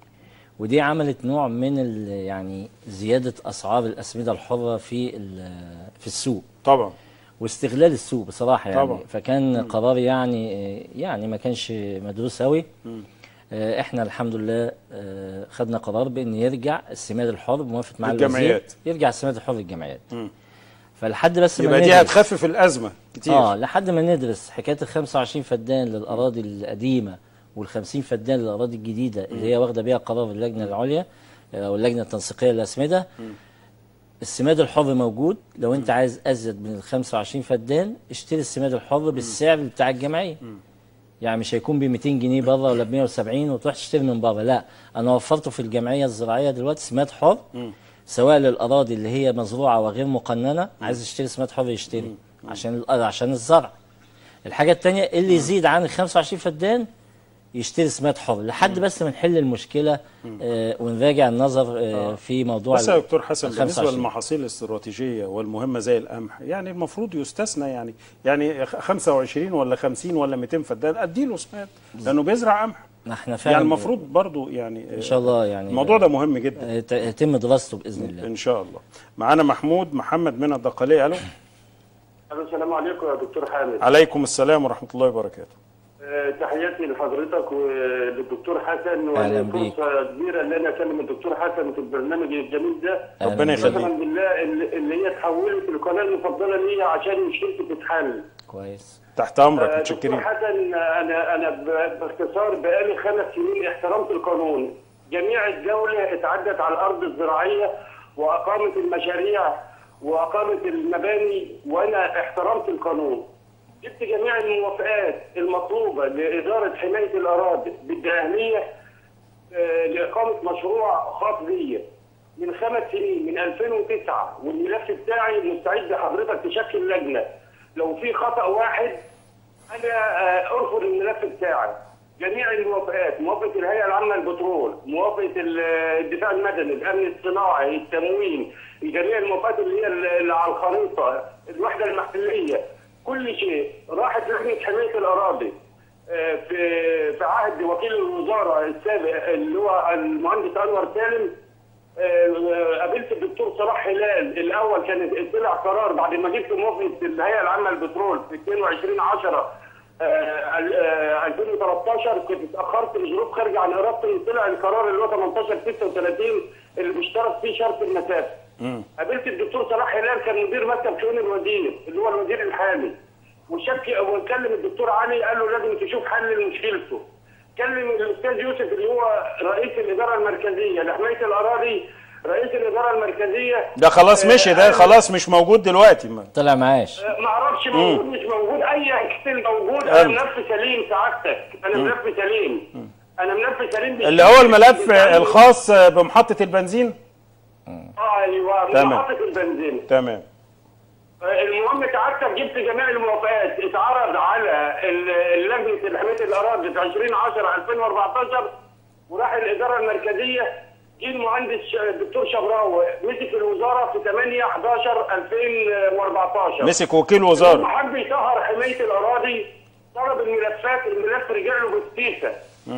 Speaker 3: ودي عملت نوع من ال- يعني زياده اسعار الاسمده الحره في ال- في السوق
Speaker 1: طبعا
Speaker 3: واستغلال السوق بصراحه يعني
Speaker 1: طبعا.
Speaker 3: فكان قرار يعني يعني ما كانش مدروس قوي آه، احنا الحمد لله آه، خدنا قرار بان يرجع السماد الحر بموافقه مع الوزير
Speaker 1: الجمعيات.
Speaker 3: يرجع السماد الحر للجمعيات فلحد بس ما
Speaker 1: يبقى دي
Speaker 3: ندرس-
Speaker 1: هتخفف الازمه كتير
Speaker 3: اه لحد ما ندرس حكايه ال 25 فدان للاراضي القديمه وال 50 فدان للاراضي الجديده اللي هي واخده بيها قرار اللجنه العليا آه، او اللجنه التنسيقيه للاسمده السماد الحر موجود لو انت عايز ازيد من ال 25 فدان اشتري السماد الحر بالسعر بتاع الجمعيه يعني مش هيكون ب 200 جنيه بره ولا ب 170 وتروح تشتري من بره لا انا وفرته في الجمعيه الزراعيه دلوقتي سماد حر سواء للاراضي اللي هي مزروعه وغير مقننه عايز يشتري سماد حر يشتري عشان الأرض- عشان الزرع الحاجه الثانيه اللي يزيد عن ال 25 فدان يشتري سماد حر لحد بس ما نحل المشكله آه ونراجع النظر آه في موضوع
Speaker 1: بس يا
Speaker 3: ال-
Speaker 1: دكتور حسن
Speaker 3: ال
Speaker 1: بالنسبه
Speaker 3: 25.
Speaker 1: للمحاصيل الاستراتيجيه والمهمه زي القمح يعني المفروض يستثنى يعني يعني 25 ولا 50 ولا 200 فدان اديله سماد لانه بيزرع قمح
Speaker 3: احنا فعلا
Speaker 1: يعني المفروض برضو يعني
Speaker 3: ان شاء الله يعني
Speaker 1: الموضوع ده مهم جدا
Speaker 3: آه، ت- يتم دراسته باذن الله
Speaker 1: ان شاء الله معانا محمود محمد من الدقهليه الو
Speaker 5: السلام عليكم يا دكتور حامد
Speaker 1: عليكم السلام ورحمه الله وبركاته
Speaker 5: آه، تحياتي لحضرتك وللدكتور حسن
Speaker 3: أهلا
Speaker 5: وفرصة
Speaker 3: بيك.
Speaker 5: كبيرة ان انا اكلم الدكتور حسن في البرنامج الجميل ده
Speaker 3: أهلا
Speaker 1: ربنا
Speaker 3: بيك.
Speaker 1: يخليك.
Speaker 5: قسما بالله اللي اللي هي اتحولت القناة المفضلة ليا عشان مشكلتي تتحل
Speaker 3: كويس
Speaker 1: تحت امرك
Speaker 5: آه، دكتور
Speaker 1: متشكرين
Speaker 5: حسن آه، انا انا ب- باختصار بقالي خمس سنين احترمت القانون جميع الدولة اتعدت على الارض الزراعية واقامت المشاريع واقامت المباني وانا احترمت القانون جبت جميع الموافقات المطلوبة لإدارة حماية الأراضي بالدهلية آه، لإقامة مشروع خاص بيا من خمس سنين من 2009 والملف بتاعي مستعد حضرتك تشكل لجنة لو في خطأ واحد أنا آه، أرفض الملف بتاعي جميع الموافقات موافقة الهيئة العامة للبترول موافقة ال- الدفاع المدني الأمن الصناعي التموين جميع الموافقات اللي هي اللي على الخريطة الوحدة المحلية كل شيء راحت لجنة حماية الأراضي آه، في في عهد وكيل الوزارة السابق اللي هو المهندس أنور سالم آه، قابلت الدكتور صلاح هلال الاول كان طلع قرار بعد ما جبت موافقه الهيئه العامه للبترول في 22 10 2013 كنت اتاخرت لظروف خارجه عن ارادتي طلع القرار اللي هو 18 36 اللي بيشترط فيه شرط المسافه. قابلت الدكتور صلاح هلال كان مدير مكتب شؤون الوزير اللي هو الوزير الحالي وشك وكلم الدكتور علي قال له لازم تشوف حل لمشكلته. كلم الاستاذ يوسف اللي هو رئيس الاداره المركزيه لحمايه الاراضي رئيس الاداره المركزيه
Speaker 1: ده خلاص مشي ده
Speaker 5: قال-
Speaker 1: خلاص مش موجود دلوقتي ما.
Speaker 3: طلع معاش
Speaker 5: ما اعرفش موجود مش موجود اي اكستل موجود
Speaker 1: أيوة.
Speaker 5: انا ملف سليم سعادتك انا ملف سليم انا ملف سليم
Speaker 1: اللي هو الملف الخاص بمحطه البنزين
Speaker 5: اه ايوه من
Speaker 1: تمام.
Speaker 5: محطه البنزين
Speaker 1: تمام
Speaker 5: آه، المهم سعادتك جبت جميع الموافقات اتعرض على ال- لجنه حمايه الاراضي في 20 10 2014 وراح الاداره المركزيه جه المهندس ش- الدكتور شبراوي مسك الوزاره في 8 11 2014
Speaker 1: مسك وكيل وزاره
Speaker 5: لما حب يسهر حمايه الاراضي طلب الملفات الملف رجع له باستيفا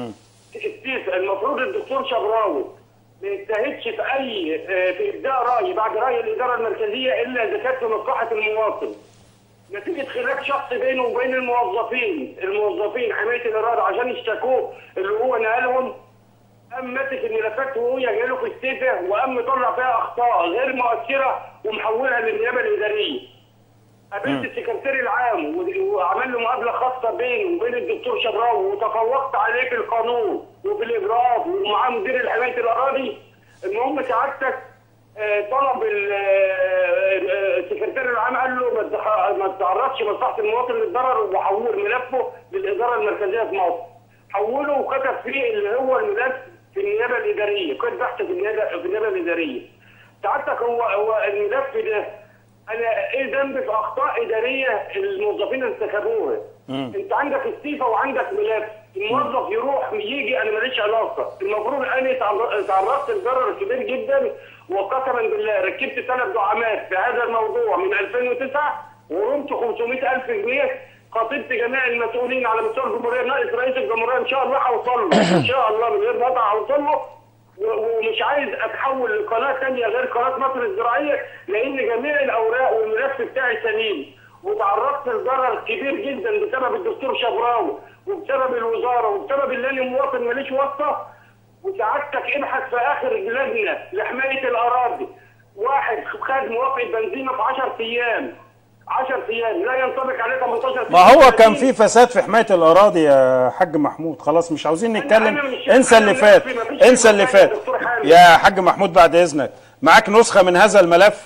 Speaker 5: استيفا المفروض الدكتور شبراوي ما يجتهدش في اي آه، في ابداء راي بعد راي الاداره المركزيه الا اذا كانت في مصلحه المواطن نتيجه خلاف شخصي بينه وبين الموظفين الموظفين حمايه الاراضي عشان يشتكوه اللي هو نقلهم قام ماسك الملفات وهو جايله في استيفا وقام مطلع فيها اخطاء غير مؤثره ومحولها للنيابه الاداريه قابلت السكرتير العام و- وعمل له مقابله خاصه بينه وبين الدكتور شبراوي وتفوقت عليه في القانون وفي الاجراءات ومعاه مدير حمايه الاراضي المهم سعادتك آه، طلب ال- آه، آه، السكرتير العام قال له ما تح- ما تعرضش مصلحه المواطن للضرر وحول ملفه للاداره المركزيه في مصر حوله وكتب فيه اللي هو الملف في النيابه الاداريه كنت بحث في النيابه في النيابه الاداريه سعادتك هو هو الملف ده انا ايه ذنبي في اخطاء اداريه الموظفين اللي انتخبوها انت عندك استيفا وعندك ملف الموظف يروح يجي انا ماليش علاقه المفروض انا تعر- تعرضت لضرر كبير جدا وقسما بالله ركبت ثلاث دعامات في هذا الموضوع من 2009 ورمت 500 الف جنيه خاطبت جميع المسؤولين على مستوى الجمهوريه ناقص رئيس الجمهوريه ان شاء الله هوصل له ان شاء الله من غير مقطع هوصل له و- ومش عايز اتحول لقناه ثانيه غير قناه مصر الزراعيه لان جميع الاوراق والملف بتاعي سليم وتعرضت لضرر كبير جدا بسبب الدكتور شبراوي وبسبب الوزاره وبسبب اللي انا مواطن ماليش واسطه وسعادتك ابحث في اخر لجنه لحمايه الاراضي واحد خد موافقه بنزينه في 10 ايام 10 ايام لا ينطبق عليه 18
Speaker 1: ما هو كان في فساد في حمايه الاراضي يا حاج محمود خلاص مش عاوزين نتكلم
Speaker 5: أنا مش-
Speaker 1: انسى
Speaker 5: أنا
Speaker 1: اللي
Speaker 5: نفسي
Speaker 1: فات
Speaker 5: مفيش
Speaker 1: انسى اللي
Speaker 5: مشاكل يا
Speaker 1: فات
Speaker 5: دكتور حامد.
Speaker 1: يا حاج محمود بعد اذنك معاك نسخه من هذا الملف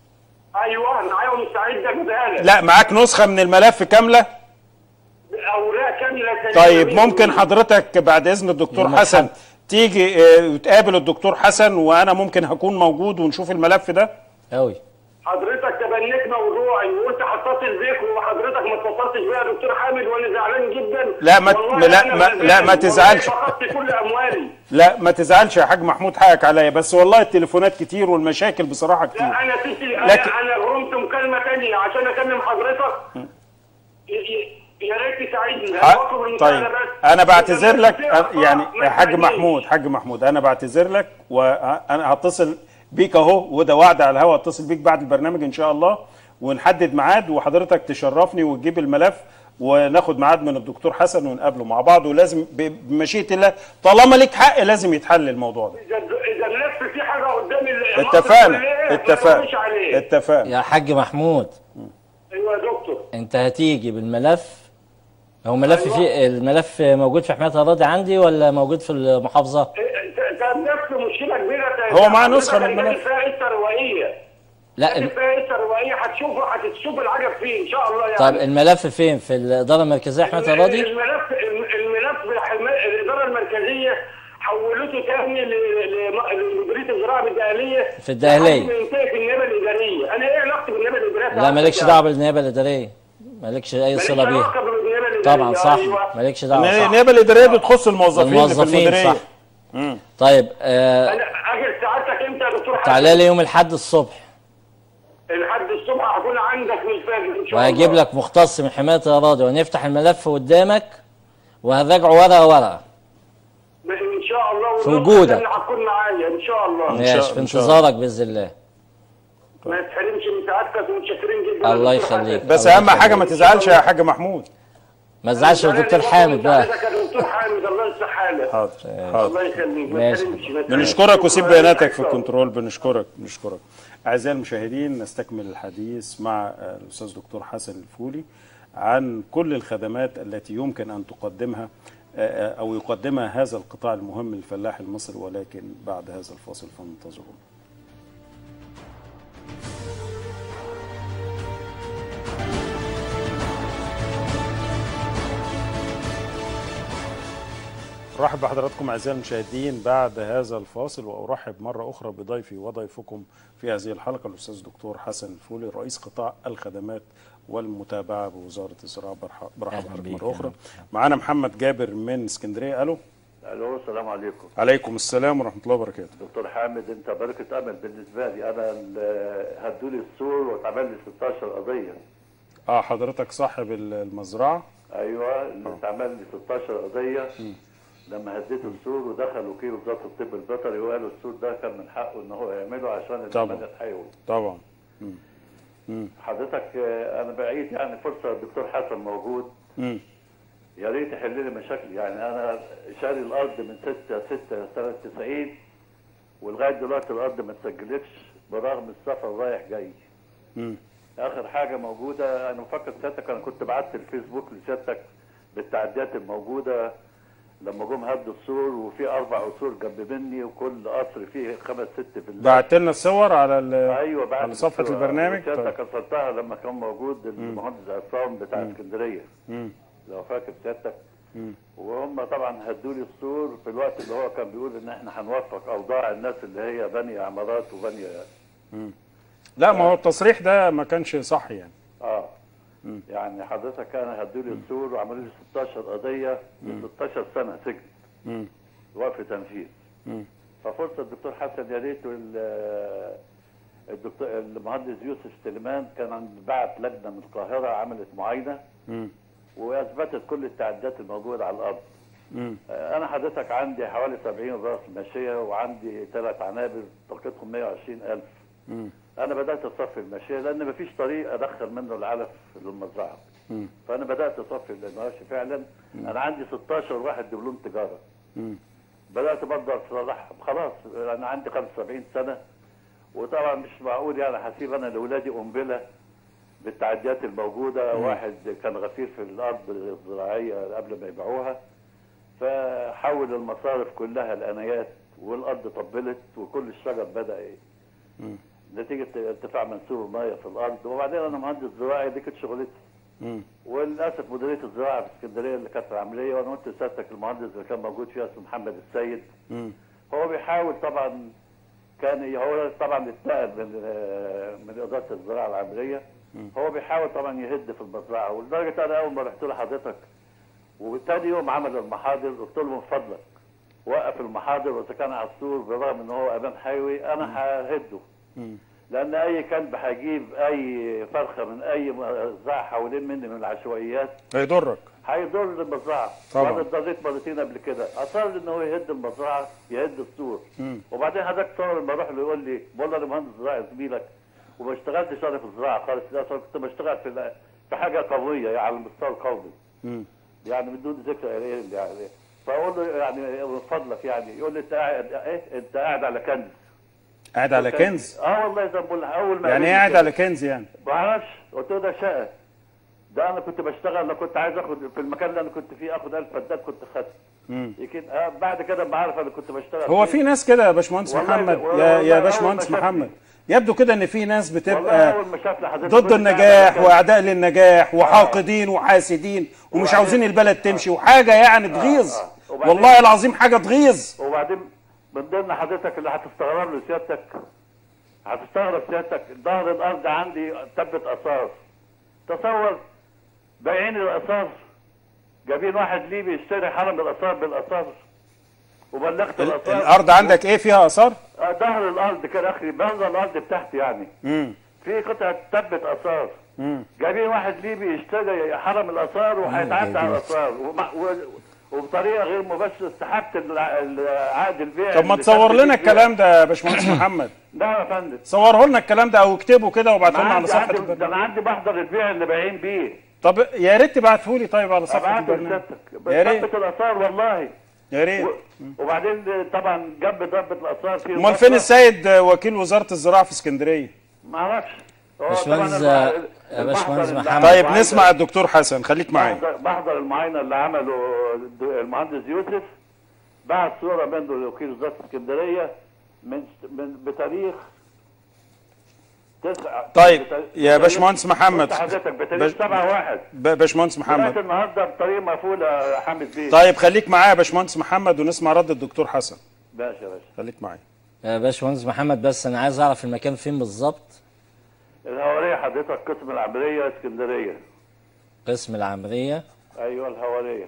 Speaker 5: ايوه معايا مستعد اجيبها لك
Speaker 1: لا معاك نسخه من الملف كامله
Speaker 5: اوراق كامله
Speaker 1: طيب ممكن حضرتك بعد اذن الدكتور
Speaker 3: يوم
Speaker 1: حسن
Speaker 3: الأحد.
Speaker 1: تيجي آه، وتقابل الدكتور حسن وانا ممكن هكون موجود ونشوف الملف ده
Speaker 3: قوي
Speaker 5: حضرتك تبنيت موضوعي وقلت هتصل بيك وحضرتك ما اتصلتش بيا يا دكتور حامد وانا زعلان جدا
Speaker 1: لا، ما-
Speaker 5: والله
Speaker 1: لا،
Speaker 5: أنا
Speaker 1: ما-
Speaker 5: غلبان.
Speaker 1: لا، ما
Speaker 5: والله
Speaker 1: تزعلش.
Speaker 5: فقدت كل اموالي
Speaker 1: لا ما تزعلش يا حاج محمود حقك عليا بس والله التليفونات كتير والمشاكل بصراحه كتير
Speaker 5: لا انا تسي
Speaker 1: لكن-
Speaker 5: انا انا غرمت مكالمه ثانيه عشان اكلم حضرتك ي- ي- يا ريت تساعدني أنا
Speaker 1: ح-
Speaker 5: بطلب المساعدة
Speaker 1: طيب
Speaker 5: بس.
Speaker 1: انا بعتذر لك
Speaker 5: في أخطاء
Speaker 1: يعني
Speaker 5: ما
Speaker 1: يا حاج
Speaker 5: تساعدنيش.
Speaker 1: محمود حاج محمود انا بعتذر لك وانا هتصل بيك اهو وده وعد على الهوا اتصل بيك بعد البرنامج ان شاء الله ونحدد ميعاد وحضرتك تشرفني وتجيب الملف وناخد ميعاد من الدكتور حسن ونقابله مع بعض ولازم ب- بمشيئه الله طالما ليك حق لازم يتحل الموضوع ده
Speaker 5: اذا اذا النفس في حاجه قدامي اللي-
Speaker 1: اتفقنا
Speaker 5: ما
Speaker 1: اتفقنا
Speaker 5: تقولش عليه.
Speaker 1: اتفقنا
Speaker 3: يا حاج محمود
Speaker 5: ايوه يا دكتور
Speaker 3: انت هتيجي بالملف هو ملف فيه الملف موجود في حمايه الاراضي عندي ولا موجود في المحافظه
Speaker 5: ده نفس مشكله كبيره
Speaker 1: هو معاه نسخة من
Speaker 5: حضرتك
Speaker 1: الملف.
Speaker 5: فيها قصه روائيه
Speaker 3: لا
Speaker 5: كاتب فيها قصه روائيه هتشوف هتشوف العجب فيه ان شاء الله يعني
Speaker 3: طيب الملف فين في الاداره المركزيه حمايه الاراضي
Speaker 5: الملف الملف الحما- الاداره المركزيه حولته تاني ل- ل- لمديريه الزراعه بالدقهليه
Speaker 3: في الدقهلية.
Speaker 5: لحد ما ينتهي في النيابه الاداريه انا ايه علاقتي بالنيابه الاداريه
Speaker 3: لا مالكش دعوه بالنيابه الاداريه مالكش اي
Speaker 5: ماليش
Speaker 3: صله
Speaker 5: علاقة
Speaker 3: بيها
Speaker 5: بالنيابة الإدارية.
Speaker 3: طبعا صح
Speaker 5: أيوة.
Speaker 3: مالكش دعوه صح
Speaker 1: النيابه الاداريه بتخص الموظفين اللي في
Speaker 3: الموظفين
Speaker 1: المديريه
Speaker 3: صح طيب آه
Speaker 5: انا اجل سعادتك امتى يا دكتور حسن؟
Speaker 3: تعالى لي يوم الاحد الصبح
Speaker 5: لحد الصبح هكون عندك من الفجر ان شاء الله
Speaker 3: وهجيب لك مختص من حمايه الاراضي ونفتح الملف قدامك وهراجعه ورقه ورقه
Speaker 5: ان شاء الله
Speaker 3: في
Speaker 5: والنقطة
Speaker 3: وجودك.
Speaker 5: الثانية هتكون معايا ان شاء الله
Speaker 3: ماشي في
Speaker 1: إن شاء
Speaker 3: انتظارك باذن الله
Speaker 5: ما تحرمش من سعادتك ومتشكرين جدا يا
Speaker 3: الله
Speaker 5: دكتور
Speaker 3: يخليك
Speaker 5: حسن.
Speaker 1: بس
Speaker 3: الله
Speaker 1: اهم
Speaker 3: يخليك.
Speaker 1: حاجه ما تزعلش يا حاج محمود
Speaker 3: ما تزعلش يا دكتور حامد بقى
Speaker 5: سعادتك يا دكتور حامد الله يصلح حالك
Speaker 1: حاضر حاضر
Speaker 5: الله يخليك ما
Speaker 3: ماشي.
Speaker 5: تحرمش ما تحرمش.
Speaker 1: بنشكرك وسيب
Speaker 5: شكراً.
Speaker 1: بياناتك في
Speaker 5: شكراً.
Speaker 1: الكنترول بنشكرك بنشكرك اعزائي المشاهدين نستكمل الحديث مع آه، الاستاذ دكتور حسن الفولي عن كل الخدمات التي يمكن ان تقدمها آه، آه، او يقدمها هذا القطاع المهم للفلاح المصري ولكن بعد هذا الفاصل فانتظرونا ارحب بحضراتكم اعزائي المشاهدين بعد هذا الفاصل وارحب مره اخرى بضيفي وضيفكم في هذه الحلقه الاستاذ دكتور حسن الفولي رئيس قطاع الخدمات والمتابعه بوزاره الزراعه برحب برحب
Speaker 3: أهلاً
Speaker 1: بحضرتك
Speaker 3: بيك،
Speaker 1: مره
Speaker 3: أهلاً
Speaker 1: اخرى معانا محمد جابر من اسكندريه الو
Speaker 8: الو السلام عليكم
Speaker 1: عليكم السلام ورحمه الله وبركاته
Speaker 8: دكتور حامد انت بركه امل بالنسبه لي انا ال- هدولي السور واتعمل لي 16 قضيه
Speaker 1: اه حضرتك صاحب ال- المزرعه
Speaker 8: ايوه اللي اتعمل لي 16 قضيه لما هديت السور ودخل وكيل وزاره الطب البيطري وقالوا السور ده كان من حقه ان هو يعمله عشان
Speaker 1: طبعا.
Speaker 8: العمليه تحيوي
Speaker 1: طبعا
Speaker 8: حضرتك آه، انا بعيد يعني فرصه الدكتور حسن موجود
Speaker 1: مم.
Speaker 8: يا ريت يحل لي مشاكلي يعني انا شاري الارض من 6 6 سنه 90 ولغايه دلوقتي الارض ما اتسجلتش برغم السفر رايح جاي
Speaker 1: مم.
Speaker 8: اخر حاجه موجوده انا مفكر سيادتك انا كنت بعت الفيسبوك لسيادتك بالتعديات الموجوده لما جم هدوا السور وفي اربع قصور جنب مني وكل قصر فيه خمس ست فيلات
Speaker 1: بعت لنا الصور على ال-
Speaker 8: ايوه بعد
Speaker 1: على صفحه
Speaker 8: الصور.
Speaker 1: البرنامج
Speaker 8: سيادتك
Speaker 1: طيب.
Speaker 8: كسرتها لما كان موجود المهندس عصام بتاع اسكندريه
Speaker 1: مم.
Speaker 8: لو فاكر سيادتك وهم طبعا هدوا لي السور في الوقت اللي هو كان بيقول ان احنا هنوفق اوضاع الناس اللي هي بانيه عمارات وبانيه
Speaker 1: لا ما هو التصريح ده ما كانش صح يعني
Speaker 8: اه يعني حضرتك كان هدوا لي السور وعملوا لي 16 قضيه ب 16 سنه سجن
Speaker 1: مم.
Speaker 8: وقف تنفيذ
Speaker 1: مم.
Speaker 8: ففرصه الدكتور حسن يا ريت وال- الدكتور المهندس يوسف سليمان كان عند- بعت لجنه من القاهره عملت معاينه
Speaker 1: مم.
Speaker 8: واثبتت كل التعديات الموجوده على الارض
Speaker 1: مم.
Speaker 8: آه، انا حضرتك عندي حوالي 70 راس ماشيه وعندي ثلاث عنابر طاقتهم 120 الف
Speaker 1: مم.
Speaker 8: انا بدات اصفي الماشيه لان مفيش طريق ادخل منه العلف للمزرعه
Speaker 1: مم.
Speaker 8: فانا بدات اصفي الماشي فعلا انا عندي 16 واحد دبلوم تجاره
Speaker 1: مم.
Speaker 8: بدات برضه اصلحهم خلاص انا عندي 75 سنه وطبعا مش معقول يعني هسيب انا لاولادي قنبله بالتعديات الموجوده واحد كان غفير في الارض الزراعيه قبل ما يبيعوها فحول المصارف كلها الانايات والارض طبلت وكل الشجر بدا ايه نتيجه ارتفاع منسوب الميه في الارض وبعدين انا مهندس زراعي دي كانت شغلتي وللاسف مديريه الزراعه في اسكندريه اللي كانت العمليه وانا قلت لسيادتك المهندس اللي كان موجود فيها اسمه محمد السيد هو بيحاول طبعا كان هو طبعا اتنقل من آه، من اداره الزراعه العمليه هو بيحاول طبعا يهد في المزرعه ولدرجه انا اول ما رحت لحضرتك وتاني يوم عمل المحاضر قلت له من فضلك وقف المحاضر واذا كان عصفور بالرغم ان هو امان حيوي انا ههده لان اي كلب هيجيب اي فرخه من اي مزرعه حوالين مني من العشوائيات
Speaker 1: هيضرك
Speaker 8: هيضر المزرعه
Speaker 1: طبعا.
Speaker 8: وانا اتضريت مرتين قبل كده اصر ان هو يهد المزرعه يهد السور وبعدين حضرتك تصور لما اروح له يقول لي بقول له انا مهندس زراعي زميلك وما اشتغلتش انا في الزراعه خالص لا أصل كنت بشتغل في في حاجه قويه يعني على المستوى القومي يعني بدون ذكر يعني يعني فاقول له يعني من فضلك يعني يقول لي انت قاعد ايه انت قاعد على كنز
Speaker 1: قاعد على كنز
Speaker 8: اه والله زي ما بقول لك، اول ما
Speaker 1: يعني ايه
Speaker 8: قابلني
Speaker 1: قاعد
Speaker 8: كده.
Speaker 1: على كنز يعني
Speaker 8: ما اعرفش قلت له ده شقه ده انا كنت بشتغل لو كنت عايز اخد في المكان اللي انا كنت فيه اخد 1000 فدان كنت خدت يمكن آه بعد كده ما عارف انا كنت بشتغل
Speaker 1: هو
Speaker 8: فين.
Speaker 1: في ناس كده يا باشمهندس
Speaker 8: والله-
Speaker 1: محمد
Speaker 8: والله-
Speaker 1: يا
Speaker 8: والله
Speaker 1: يا
Speaker 8: أول
Speaker 1: باشمهندس
Speaker 8: ما شافني.
Speaker 1: محمد يبدو كده ان في ناس
Speaker 8: والله
Speaker 1: بتبقى
Speaker 8: اول ما شافني حضرتك
Speaker 1: ضد
Speaker 8: كنت
Speaker 1: النجاح
Speaker 8: قاعد على
Speaker 1: واعداء للنجاح وحاقدين وحاسدين ومش
Speaker 8: وبعدين-
Speaker 1: عاوزين البلد تمشي وحاجه يعني تغيظ
Speaker 8: آه. وبعدين-
Speaker 1: والله العظيم حاجه تغيظ
Speaker 8: كنز. وبعدين من ضمن حضرتك اللي هتستغرب له سيادتك هتستغرب سيادتك ظهر الارض عندي تبت اثار تصور بايعين الاثار جايبين واحد ليبي يشتري حرم الاثار بالاثار وبلغت
Speaker 1: ال-
Speaker 8: الاثار
Speaker 1: الارض عندك ايه فيها اثار
Speaker 8: آه، ظهر الارض كده اخري منظر الارض بتاعتي يعني
Speaker 1: امم
Speaker 8: في قطعه تبت اثار جايبين واحد ليبي يشتري حرم الاثار وهيتعدى على الاثار ومع- و- وبطريقه غير مباشره سحبت الع- العقد البيع
Speaker 1: طب ما
Speaker 8: اللي
Speaker 1: تصور
Speaker 8: تم
Speaker 1: لنا
Speaker 8: فيه البيع.
Speaker 1: الكلام ده يا باشمهندس محمد
Speaker 8: لا يا فندم
Speaker 1: صوره لنا الكلام ده او اكتبه كده وابعته
Speaker 8: ما
Speaker 1: لنا على
Speaker 8: عندي
Speaker 1: صفحه
Speaker 8: عندي ده
Speaker 1: البرنامج
Speaker 8: انا عندي بحضر البيع اللي بايعين بيه
Speaker 1: طب يا ريت تبعته لي طيب على صفحه
Speaker 8: ابعته
Speaker 1: البرنامج
Speaker 8: لسيادتك
Speaker 1: يا ريت
Speaker 8: ثبت الاثار والله
Speaker 1: يا ريت
Speaker 8: و- وبعدين طبعا جنب ضربه الاثار في
Speaker 1: امال فين السيد وكيل وزاره الزراعه في اسكندريه
Speaker 8: ما اعرفش هو
Speaker 3: باشمهندس-
Speaker 8: طبعاً الم-
Speaker 3: يا باشمهندس
Speaker 8: المحضر اللي
Speaker 3: محمد.
Speaker 8: عمله
Speaker 1: طيب
Speaker 8: معايا
Speaker 1: نسمع
Speaker 8: ده-
Speaker 1: الدكتور حسن خليك معايا
Speaker 8: بحضر, بحضر المعاينه اللي عمله الد- المهندس يوسف بعت صوره منه لوكيل وزاره اسكندريه من من بتاريخ تسعة
Speaker 1: طيب،
Speaker 8: بتاريخ-
Speaker 1: يا باشمهندس محمد.
Speaker 8: بص حضرتك بتاريخ
Speaker 1: باش-
Speaker 8: 7 1
Speaker 1: ب- باشمهندس
Speaker 8: لغايه
Speaker 1: محمد
Speaker 8: النهارده بطريق مقفول يا حامد بيه
Speaker 1: طيب خليك معايا يا باشمهندس محمد ونسمع رد الدكتور حسن
Speaker 8: ماشي يا باشا
Speaker 1: خليك معايا
Speaker 3: يا باشمهندس محمد بس انا عايز اعرف المكان فين بالظبط
Speaker 8: الهواريه حضرتك قسم العمليه اسكندريه
Speaker 3: قسم العمريه
Speaker 8: ايوه الهواريه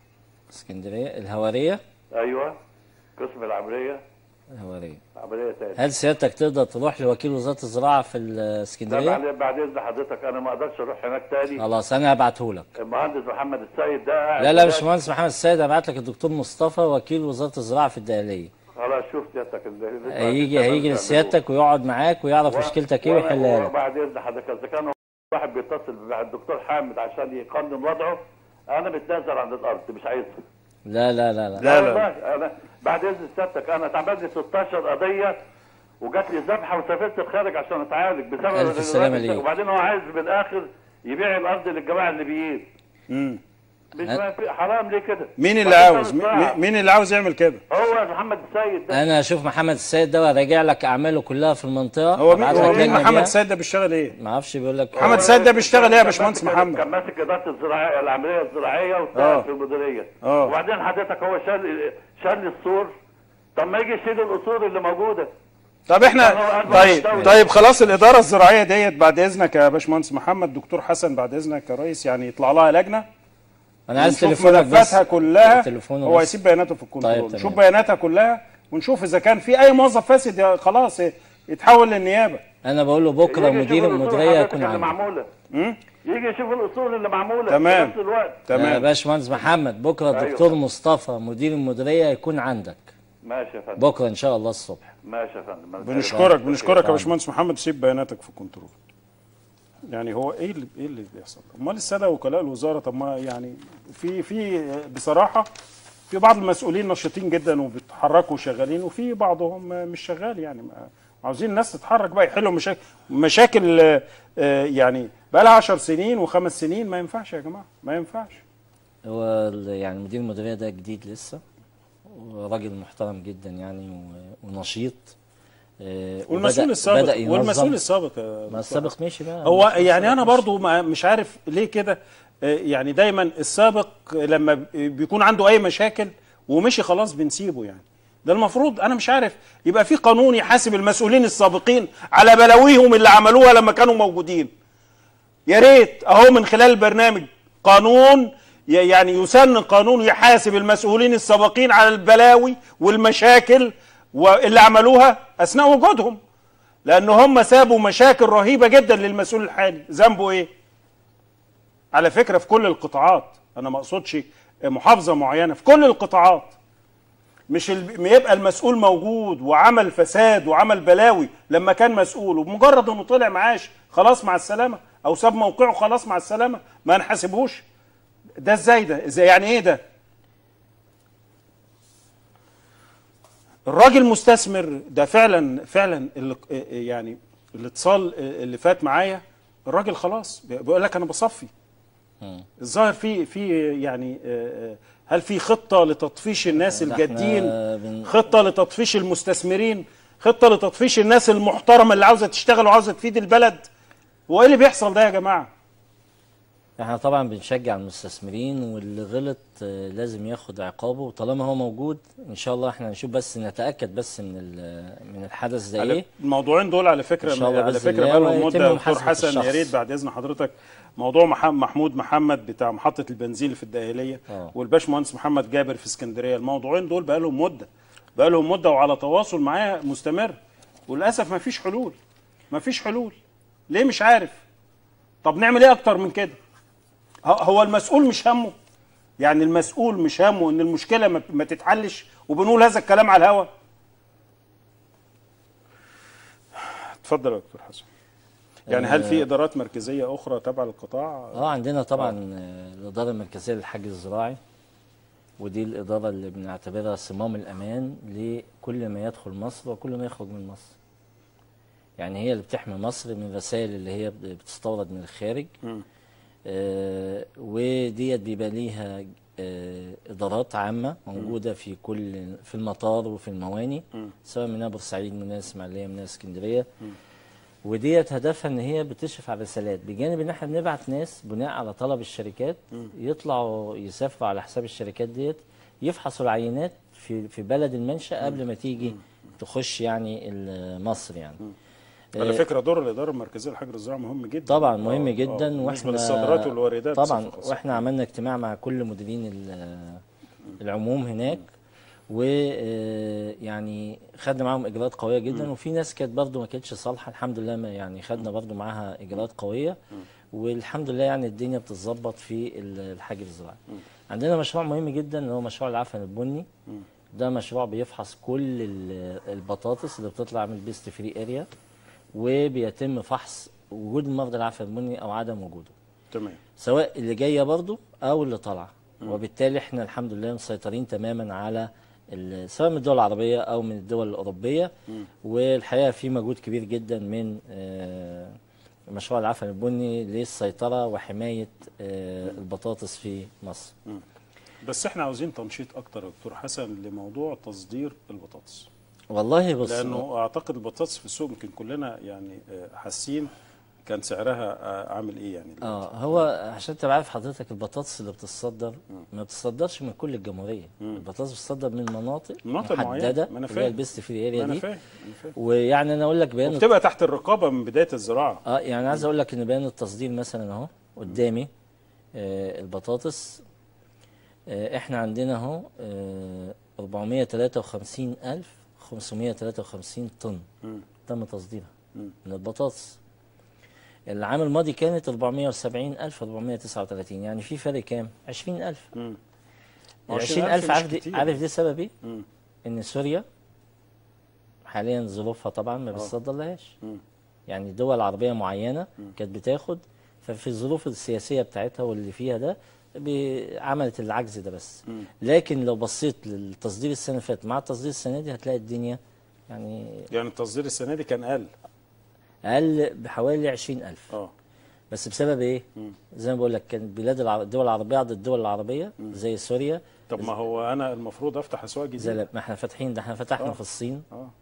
Speaker 3: اسكندريه الهواريه
Speaker 8: ايوه قسم العمليه
Speaker 3: الهواريه
Speaker 8: عمليه تاني
Speaker 3: هل سيادتك تقدر تروح لوكيل وزاره الزراعه في
Speaker 8: لا
Speaker 3: الاسكندريه
Speaker 8: بعد بعد اذن حضرتك انا ما اقدرش اروح هناك تاني
Speaker 3: خلاص انا هبعته لك
Speaker 8: المهندس محمد السيد ده قاعد
Speaker 3: لا لا
Speaker 8: هناك.
Speaker 3: باشمهندس محمد السيد هبعت لك الدكتور مصطفى وكيل وزاره الزراعه في الدقهليه
Speaker 8: خلاص شوف سيادتك اللي-
Speaker 3: هيجي هيجي لسيادتك ويقعد معاك ويعرف مشكلتك ايه ويحلها لك
Speaker 8: وبعد اذن حضرتك اذا كان واحد بيتصل مع الدكتور حامد عشان يقنن وضعه انا متنازل عن الارض مش عايزها
Speaker 3: لا لا لا لا
Speaker 1: لا لا
Speaker 8: والله انا بعد اذن سيادتك انا اتعمل لي 16 قضيه وجات لي ذبحه وسافرت الخارج عشان اتعالج بسبب
Speaker 3: ألف
Speaker 8: ال-
Speaker 3: سلامة
Speaker 8: الراجل ده.
Speaker 3: ليك.
Speaker 8: وبعدين هو عايز بالاخر يبيع الارض للجماعه الليبيين
Speaker 1: مم.
Speaker 8: مش ما في- حرام ليه كده
Speaker 1: مين اللي
Speaker 8: بعد
Speaker 1: عاوز
Speaker 8: ثلاث
Speaker 1: مين-
Speaker 8: ساعات.
Speaker 1: مين اللي عاوز يعمل كده
Speaker 8: هو محمد السيد ده
Speaker 3: انا اشوف محمد السيد ده وراجع لك اعماله كلها في المنطقه
Speaker 1: هو مين
Speaker 3: أبعت
Speaker 1: هو
Speaker 3: لك
Speaker 1: مين
Speaker 3: لجنة
Speaker 1: محمد
Speaker 3: بيها.
Speaker 1: السيد ده بيشتغل ايه
Speaker 3: ما اعرفش بيقول لك
Speaker 1: محمد السيد ده بيشتغل ايه يا
Speaker 8: كان
Speaker 1: باشمهندس
Speaker 8: ماسك-
Speaker 1: محمد؟
Speaker 8: كان ماسك اداره الزراعيه العمليه الزراعيه
Speaker 1: آه.
Speaker 8: واشتغل في المديريه
Speaker 1: آه.
Speaker 8: وبعدين حضرتك هو شال شال السور طب ما يجي يشيل القصور اللي موجوده
Speaker 1: طب احنا
Speaker 8: هو قلبه
Speaker 1: طيب
Speaker 8: مستوي.
Speaker 1: طيب خلاص الاداره الزراعيه ديت بعد اذنك يا باشمهندس محمد دكتور حسن بعد اذنك يا ريس يعني يطلع لها لجنه
Speaker 3: انا عايز
Speaker 1: ونشوف
Speaker 3: تليفونك بس
Speaker 1: ملفاتها كلها
Speaker 3: تليفونه
Speaker 1: هو
Speaker 3: بس.
Speaker 1: يسيب بياناته في الكنترول
Speaker 3: طيب، تمام.
Speaker 1: نشوف بياناتها كلها ونشوف اذا كان في اي موظف فاسد يا- خلاص يتحول للنيابه
Speaker 3: انا بقول له بكره
Speaker 8: يجي يشوف
Speaker 3: مدير
Speaker 8: الأصول
Speaker 3: المديريه
Speaker 8: حضرتك
Speaker 3: يكون
Speaker 8: اللي
Speaker 3: عندي
Speaker 8: معموله
Speaker 1: مم؟
Speaker 8: يجي يشوف الاصول اللي معموله
Speaker 1: تمام.
Speaker 8: في نفس الوقت
Speaker 3: يا
Speaker 1: تمام
Speaker 3: باشمهندس محمد بكره
Speaker 8: أيوة.
Speaker 3: الدكتور مصطفى مدير المديريه يكون عندك
Speaker 8: ماشي يا فندم
Speaker 3: بكره ان شاء الله الصبح
Speaker 8: ماشي يا فندم
Speaker 1: بنشكرك بنشكرك يا
Speaker 3: طبعا.
Speaker 1: باشمهندس محمد سيب بياناتك في الكنترول يعني هو ايه اللي ايه اللي بيحصل امال الساده وكلاء الوزاره طب ما يعني في في بصراحه في بعض المسؤولين نشيطين جدا وبيتحركوا وشغالين وفي بعضهم مش شغال يعني ما عاوزين الناس تتحرك بقى يحلوا مشاكل مشاكل آه، آه، يعني بقى لها 10 سنين وخمس سنين ما ينفعش يا جماعه ما ينفعش
Speaker 3: هو ال- يعني مدير المديريه ده جديد لسه وراجل محترم جدا يعني و- ونشيط آه،
Speaker 1: والمسؤول
Speaker 3: وبدأ-
Speaker 1: السابق
Speaker 3: بدأ ينظم.
Speaker 1: والمسؤول السابق يا
Speaker 3: ما
Speaker 1: دكتور
Speaker 3: السابق ماشي بقى
Speaker 1: هو
Speaker 3: المسؤول
Speaker 1: يعني انا
Speaker 3: السابق
Speaker 1: برضو ما- مش عارف ليه كده آه، يعني دايما السابق لما ب- بيكون عنده اي مشاكل ومشي خلاص بنسيبه يعني ده المفروض انا مش عارف يبقى في قانون يحاسب المسؤولين السابقين على بلاويهم اللي عملوها لما كانوا موجودين يا ريت اهو من خلال البرنامج قانون ي- يعني يسن قانون يحاسب المسؤولين السابقين على البلاوي والمشاكل واللي عملوها اثناء وجودهم لان هم سابوا مشاكل رهيبه جدا للمسؤول الحالي ذنبه ايه على فكره في كل القطاعات انا ما اقصدش محافظه معينه في كل القطاعات مش ال... يبقى المسؤول موجود وعمل فساد وعمل بلاوي لما كان مسؤول وبمجرد انه طلع معاش خلاص مع السلامه او ساب موقعه خلاص مع السلامه ما نحاسبهوش ده ازاي ده ازاي يعني ايه ده الراجل مستثمر ده فعلا فعلا اللي يعني الاتصال اللي فات معايا الراجل خلاص بيقول لك انا بصفي الظاهر في في يعني آه، آه، هل في خطه لتطفيش الناس
Speaker 3: ده احنا
Speaker 1: الجادين
Speaker 3: بن-
Speaker 1: خطه لتطفيش المستثمرين خطه لتطفيش الناس المحترمه اللي عاوزه تشتغل وعاوزه تفيد البلد هو ايه اللي بيحصل ده يا جماعه
Speaker 3: احنا طبعا بنشجع المستثمرين واللي غلط آه، لازم ياخد عقابه وطالما هو موجود ان شاء الله احنا نشوف بس نتاكد بس من ال- من الحدث ده
Speaker 1: على
Speaker 3: ايه
Speaker 1: الموضوعين دول على فكره
Speaker 3: إن شاء الله
Speaker 1: على
Speaker 3: بإذن
Speaker 1: فكره
Speaker 3: الله
Speaker 1: بقى لهم
Speaker 3: ويتم
Speaker 1: مده يا دكتور
Speaker 3: محاسبة
Speaker 1: حسن يا
Speaker 3: الشخص.
Speaker 1: ريت بعد اذن حضرتك موضوع مح- محمود محمد بتاع محطه البنزين اللي في الدقهليه
Speaker 3: آه.
Speaker 1: والباش مهندس محمد جابر في اسكندريه الموضوعين دول بقى لهم مده بقى لهم مده وعلى تواصل معايا مستمر وللاسف ما فيش حلول ما فيش حلول ليه مش عارف طب نعمل ايه اكتر من كده ه- هو المسؤول مش همه يعني المسؤول مش همه ان المشكله ما- ما تتحلش وبنقول هذا الكلام على الهوا اتفضل يا دكتور حسن يعني هل في ادارات مركزيه اخرى تابعه للقطاع
Speaker 3: اه عندنا طبعا آه، الاداره المركزيه للحج الزراعي ودي الاداره اللي بنعتبرها صمام الامان لكل ما يدخل مصر وكل ما يخرج من مصر يعني هي اللي بتحمي مصر من الرسائل اللي هي بتستورد من الخارج آه وديت بيبقى ليها آه ادارات عامه موجوده في كل في المطار وفي المواني سواء منها بورسعيد منها اسماعيليه منها اسكندريه وديت هدفها ان هي بتشرف على الرسالات بجانب ان احنا بنبعت ناس بناء على طلب الشركات يطلعوا يسافروا على حساب الشركات ديت يفحصوا العينات في في بلد المنشا قبل ما تيجي تخش يعني ال- مصر يعني
Speaker 1: على
Speaker 3: آه،
Speaker 1: فكره دور الاداره المركزيه للحجر الزراعي مهم جدا
Speaker 3: طبعا مهم
Speaker 1: آه،
Speaker 3: جدا
Speaker 1: آه، بالنسبه
Speaker 3: واحنا
Speaker 1: للصادرات والواردات
Speaker 3: طبعا
Speaker 1: بصفة خاصة.
Speaker 3: واحنا عملنا اجتماع مع كل مديرين ال- العموم هناك ويعني خدنا معاهم اجراءات قويه جدا وفي ناس كانت برضو ما كانتش صالحه الحمد لله ما يعني خدنا برضو معاها اجراءات قويه والحمد لله يعني الدنيا بتتظبط في ال- الحجر الزراعي عندنا مشروع مهم جدا اللي هو مشروع العفن البني ده مشروع بيفحص كل ال- البطاطس اللي بتطلع من البيست فري اريا وبيتم فحص وجود المرضى العفن البني او عدم وجوده
Speaker 1: تمام
Speaker 3: سواء اللي جايه برضو او اللي طالعه وبالتالي احنا الحمد لله مسيطرين تماما على ال- سواء من الدول العربيه او من الدول الاوروبيه والحقيقه في مجهود كبير جدا من آه، مشروع العفن البني للسيطره وحمايه آه، البطاطس في مصر
Speaker 1: بس احنا عاوزين تنشيط اكتر يا دكتور حسن لموضوع تصدير البطاطس
Speaker 3: والله بص
Speaker 1: لانه اعتقد البطاطس في السوق يمكن كلنا يعني آه، حاسين كان سعرها آه، عامل ايه يعني
Speaker 3: اه هو عشان تبقى عارف حضرتك البطاطس اللي بتتصدر ما بتصدرش من كل الجمهوريه البطاطس بتصدر من مناطق
Speaker 1: مناطق معينة.
Speaker 3: محدده
Speaker 1: ما أنا
Speaker 3: اللي
Speaker 1: فاهم.
Speaker 3: هي البيست في
Speaker 1: ما
Speaker 3: الاريا
Speaker 1: انا
Speaker 3: دي
Speaker 1: فاهم انا فاهم
Speaker 3: ويعني انا اقول لك بيان
Speaker 1: وبتبقى تحت الرقابه من بدايه الزراعه
Speaker 3: اه يعني عايز اقول لك ان بيان التصدير مثلا اهو قدامي آه البطاطس آه احنا عندنا اهو آه 453553 طن تم تصديرها من البطاطس العام الماضي كانت 470439 يعني في فرق كام 20000 ال 20000 عارف دي عارف دي سبب ايه ان سوريا حاليا ظروفها طبعا ما بتصدر لهاش يعني دول عربيه معينه كانت بتاخد ففي الظروف السياسيه بتاعتها واللي فيها ده ب- عملت العجز ده بس لكن لو بصيت للتصدير السنه اللي فاتت مع التصدير السنه دي هتلاقي الدنيا يعني
Speaker 1: يعني التصدير السنه دي كان قل
Speaker 3: اقل بحوالي 20000
Speaker 1: اه
Speaker 3: بس بسبب ايه؟ زي ما بقول لك كانت بلاد الع- الدول العربيه عضد الدول العربيه زي سوريا
Speaker 1: طب ما هو انا المفروض افتح اسواق
Speaker 3: زي
Speaker 1: جديده
Speaker 3: لا- ما احنا فاتحين ده احنا فتحنا
Speaker 1: آه.
Speaker 3: في الصين
Speaker 1: اه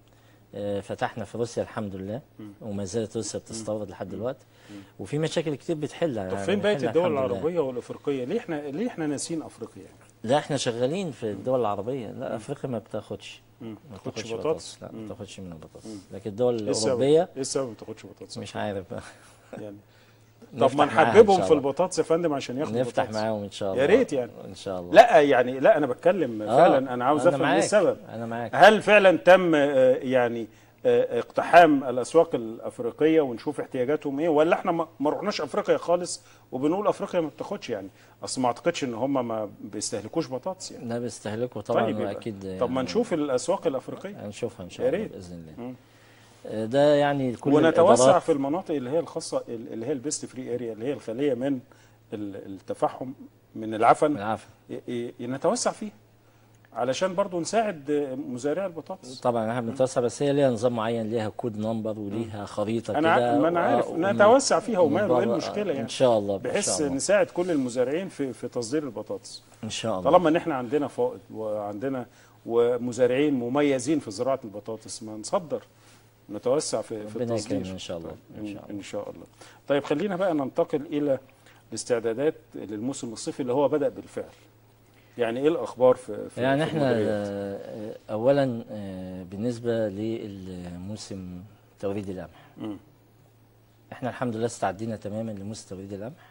Speaker 3: آه، فتحنا في روسيا الحمد لله وما زالت روسيا بتستورد لحد دلوقتي وفي مشاكل كتير بتحلها
Speaker 1: طب
Speaker 3: يعني
Speaker 1: فين بقيه
Speaker 3: بنحلها
Speaker 1: الدول
Speaker 3: الحمد لله.
Speaker 1: العربيه والافريقيه ليه احنا ليه احنا ناسيين افريقيا يعني
Speaker 3: لا احنا شغالين في الدول العربيه لا افريقيا ما بتاخدش ما
Speaker 1: تاخدش
Speaker 3: بتاخدش
Speaker 1: بطاطس؟
Speaker 3: بطاطس لا ما بتاخدش من البطاطس لكن الدول
Speaker 1: ايه السبب
Speaker 3: الاوروبيه
Speaker 1: ايه السبب ما تاخدش بطاطس
Speaker 3: مش عارف بقى
Speaker 1: يعني طب ما
Speaker 3: نفتح معاها إن
Speaker 1: نحببهم
Speaker 3: شاء
Speaker 1: في
Speaker 3: الله.
Speaker 1: البطاطس يا فندم عشان ياخدوا
Speaker 3: نفتح
Speaker 1: بطاطس.
Speaker 3: معاهم ان شاء الله
Speaker 1: يا ريت يعني.
Speaker 3: ان شاء الله
Speaker 1: لا يعني لا انا بتكلم
Speaker 3: آه،
Speaker 1: فعلا انا عاوز
Speaker 3: أنا
Speaker 1: افهم ايه
Speaker 3: معاك،
Speaker 1: السبب
Speaker 3: أنا معاك.
Speaker 1: هل فعلا تم آه، يعني آه، اقتحام الاسواق الافريقيه ونشوف احتياجاتهم ايه ولا احنا ما ما رحناش افريقيا خالص وبنقول افريقيا ما بتاخدش يعني اصل ما اعتقدش ان هم ما بيستهلكوش بطاطس يعني
Speaker 3: لا بيستهلكوا طبعا
Speaker 1: طيب يبقى.
Speaker 3: واكيد
Speaker 1: طب ما نشوف الاسواق الافريقيه
Speaker 3: هنشوفها ان شاء
Speaker 1: يا
Speaker 3: الله
Speaker 1: ريت.
Speaker 3: باذن الله آه، ده يعني كل
Speaker 1: ونتوسع
Speaker 3: الإدارات
Speaker 1: في المناطق اللي هي الخاصه اللي هي البيست فري اريا اللي هي الخاليه من ال- التفحم من العفن
Speaker 3: العفو
Speaker 1: ي- ي- نتوسع فيه علشان برضو نساعد مزارعي البطاطس
Speaker 3: طبعا احنا بنتوسع بس هي ليها نظام معين ليها كود نمبر وليها خريطه
Speaker 1: انا
Speaker 3: كده
Speaker 1: ع- ما انا
Speaker 3: آه،
Speaker 1: عارف
Speaker 3: ومن-
Speaker 1: نتوسع فيها
Speaker 3: ومن
Speaker 1: وماله ايه
Speaker 3: بره،
Speaker 1: المشكله
Speaker 3: آه،
Speaker 1: يعني
Speaker 3: ان شاء الله ان
Speaker 1: بحيث
Speaker 3: شاء الله
Speaker 1: نساعد كل المزارعين في في تصدير البطاطس
Speaker 3: ان شاء الله
Speaker 1: طالما ان احنا عندنا فائض وعندنا ومزارعين مميزين في زراعه البطاطس ما نصدر نتوسع في في
Speaker 3: ربنا
Speaker 1: التصدير
Speaker 3: يكرمنا ان شاء الله ان
Speaker 1: إن,
Speaker 3: شاء الله
Speaker 1: ان شاء الله طيب خلينا بقى ننتقل الى الاستعدادات للموسم الصيفي اللي هو بدا بالفعل يعني ايه الاخبار في, في
Speaker 3: يعني
Speaker 1: في
Speaker 3: احنا
Speaker 1: المديريات؟
Speaker 3: آه، اولا آه، بالنسبه للموسم توريد القمح
Speaker 1: مم.
Speaker 3: احنا الحمد لله استعدينا تماما لموسم توريد القمح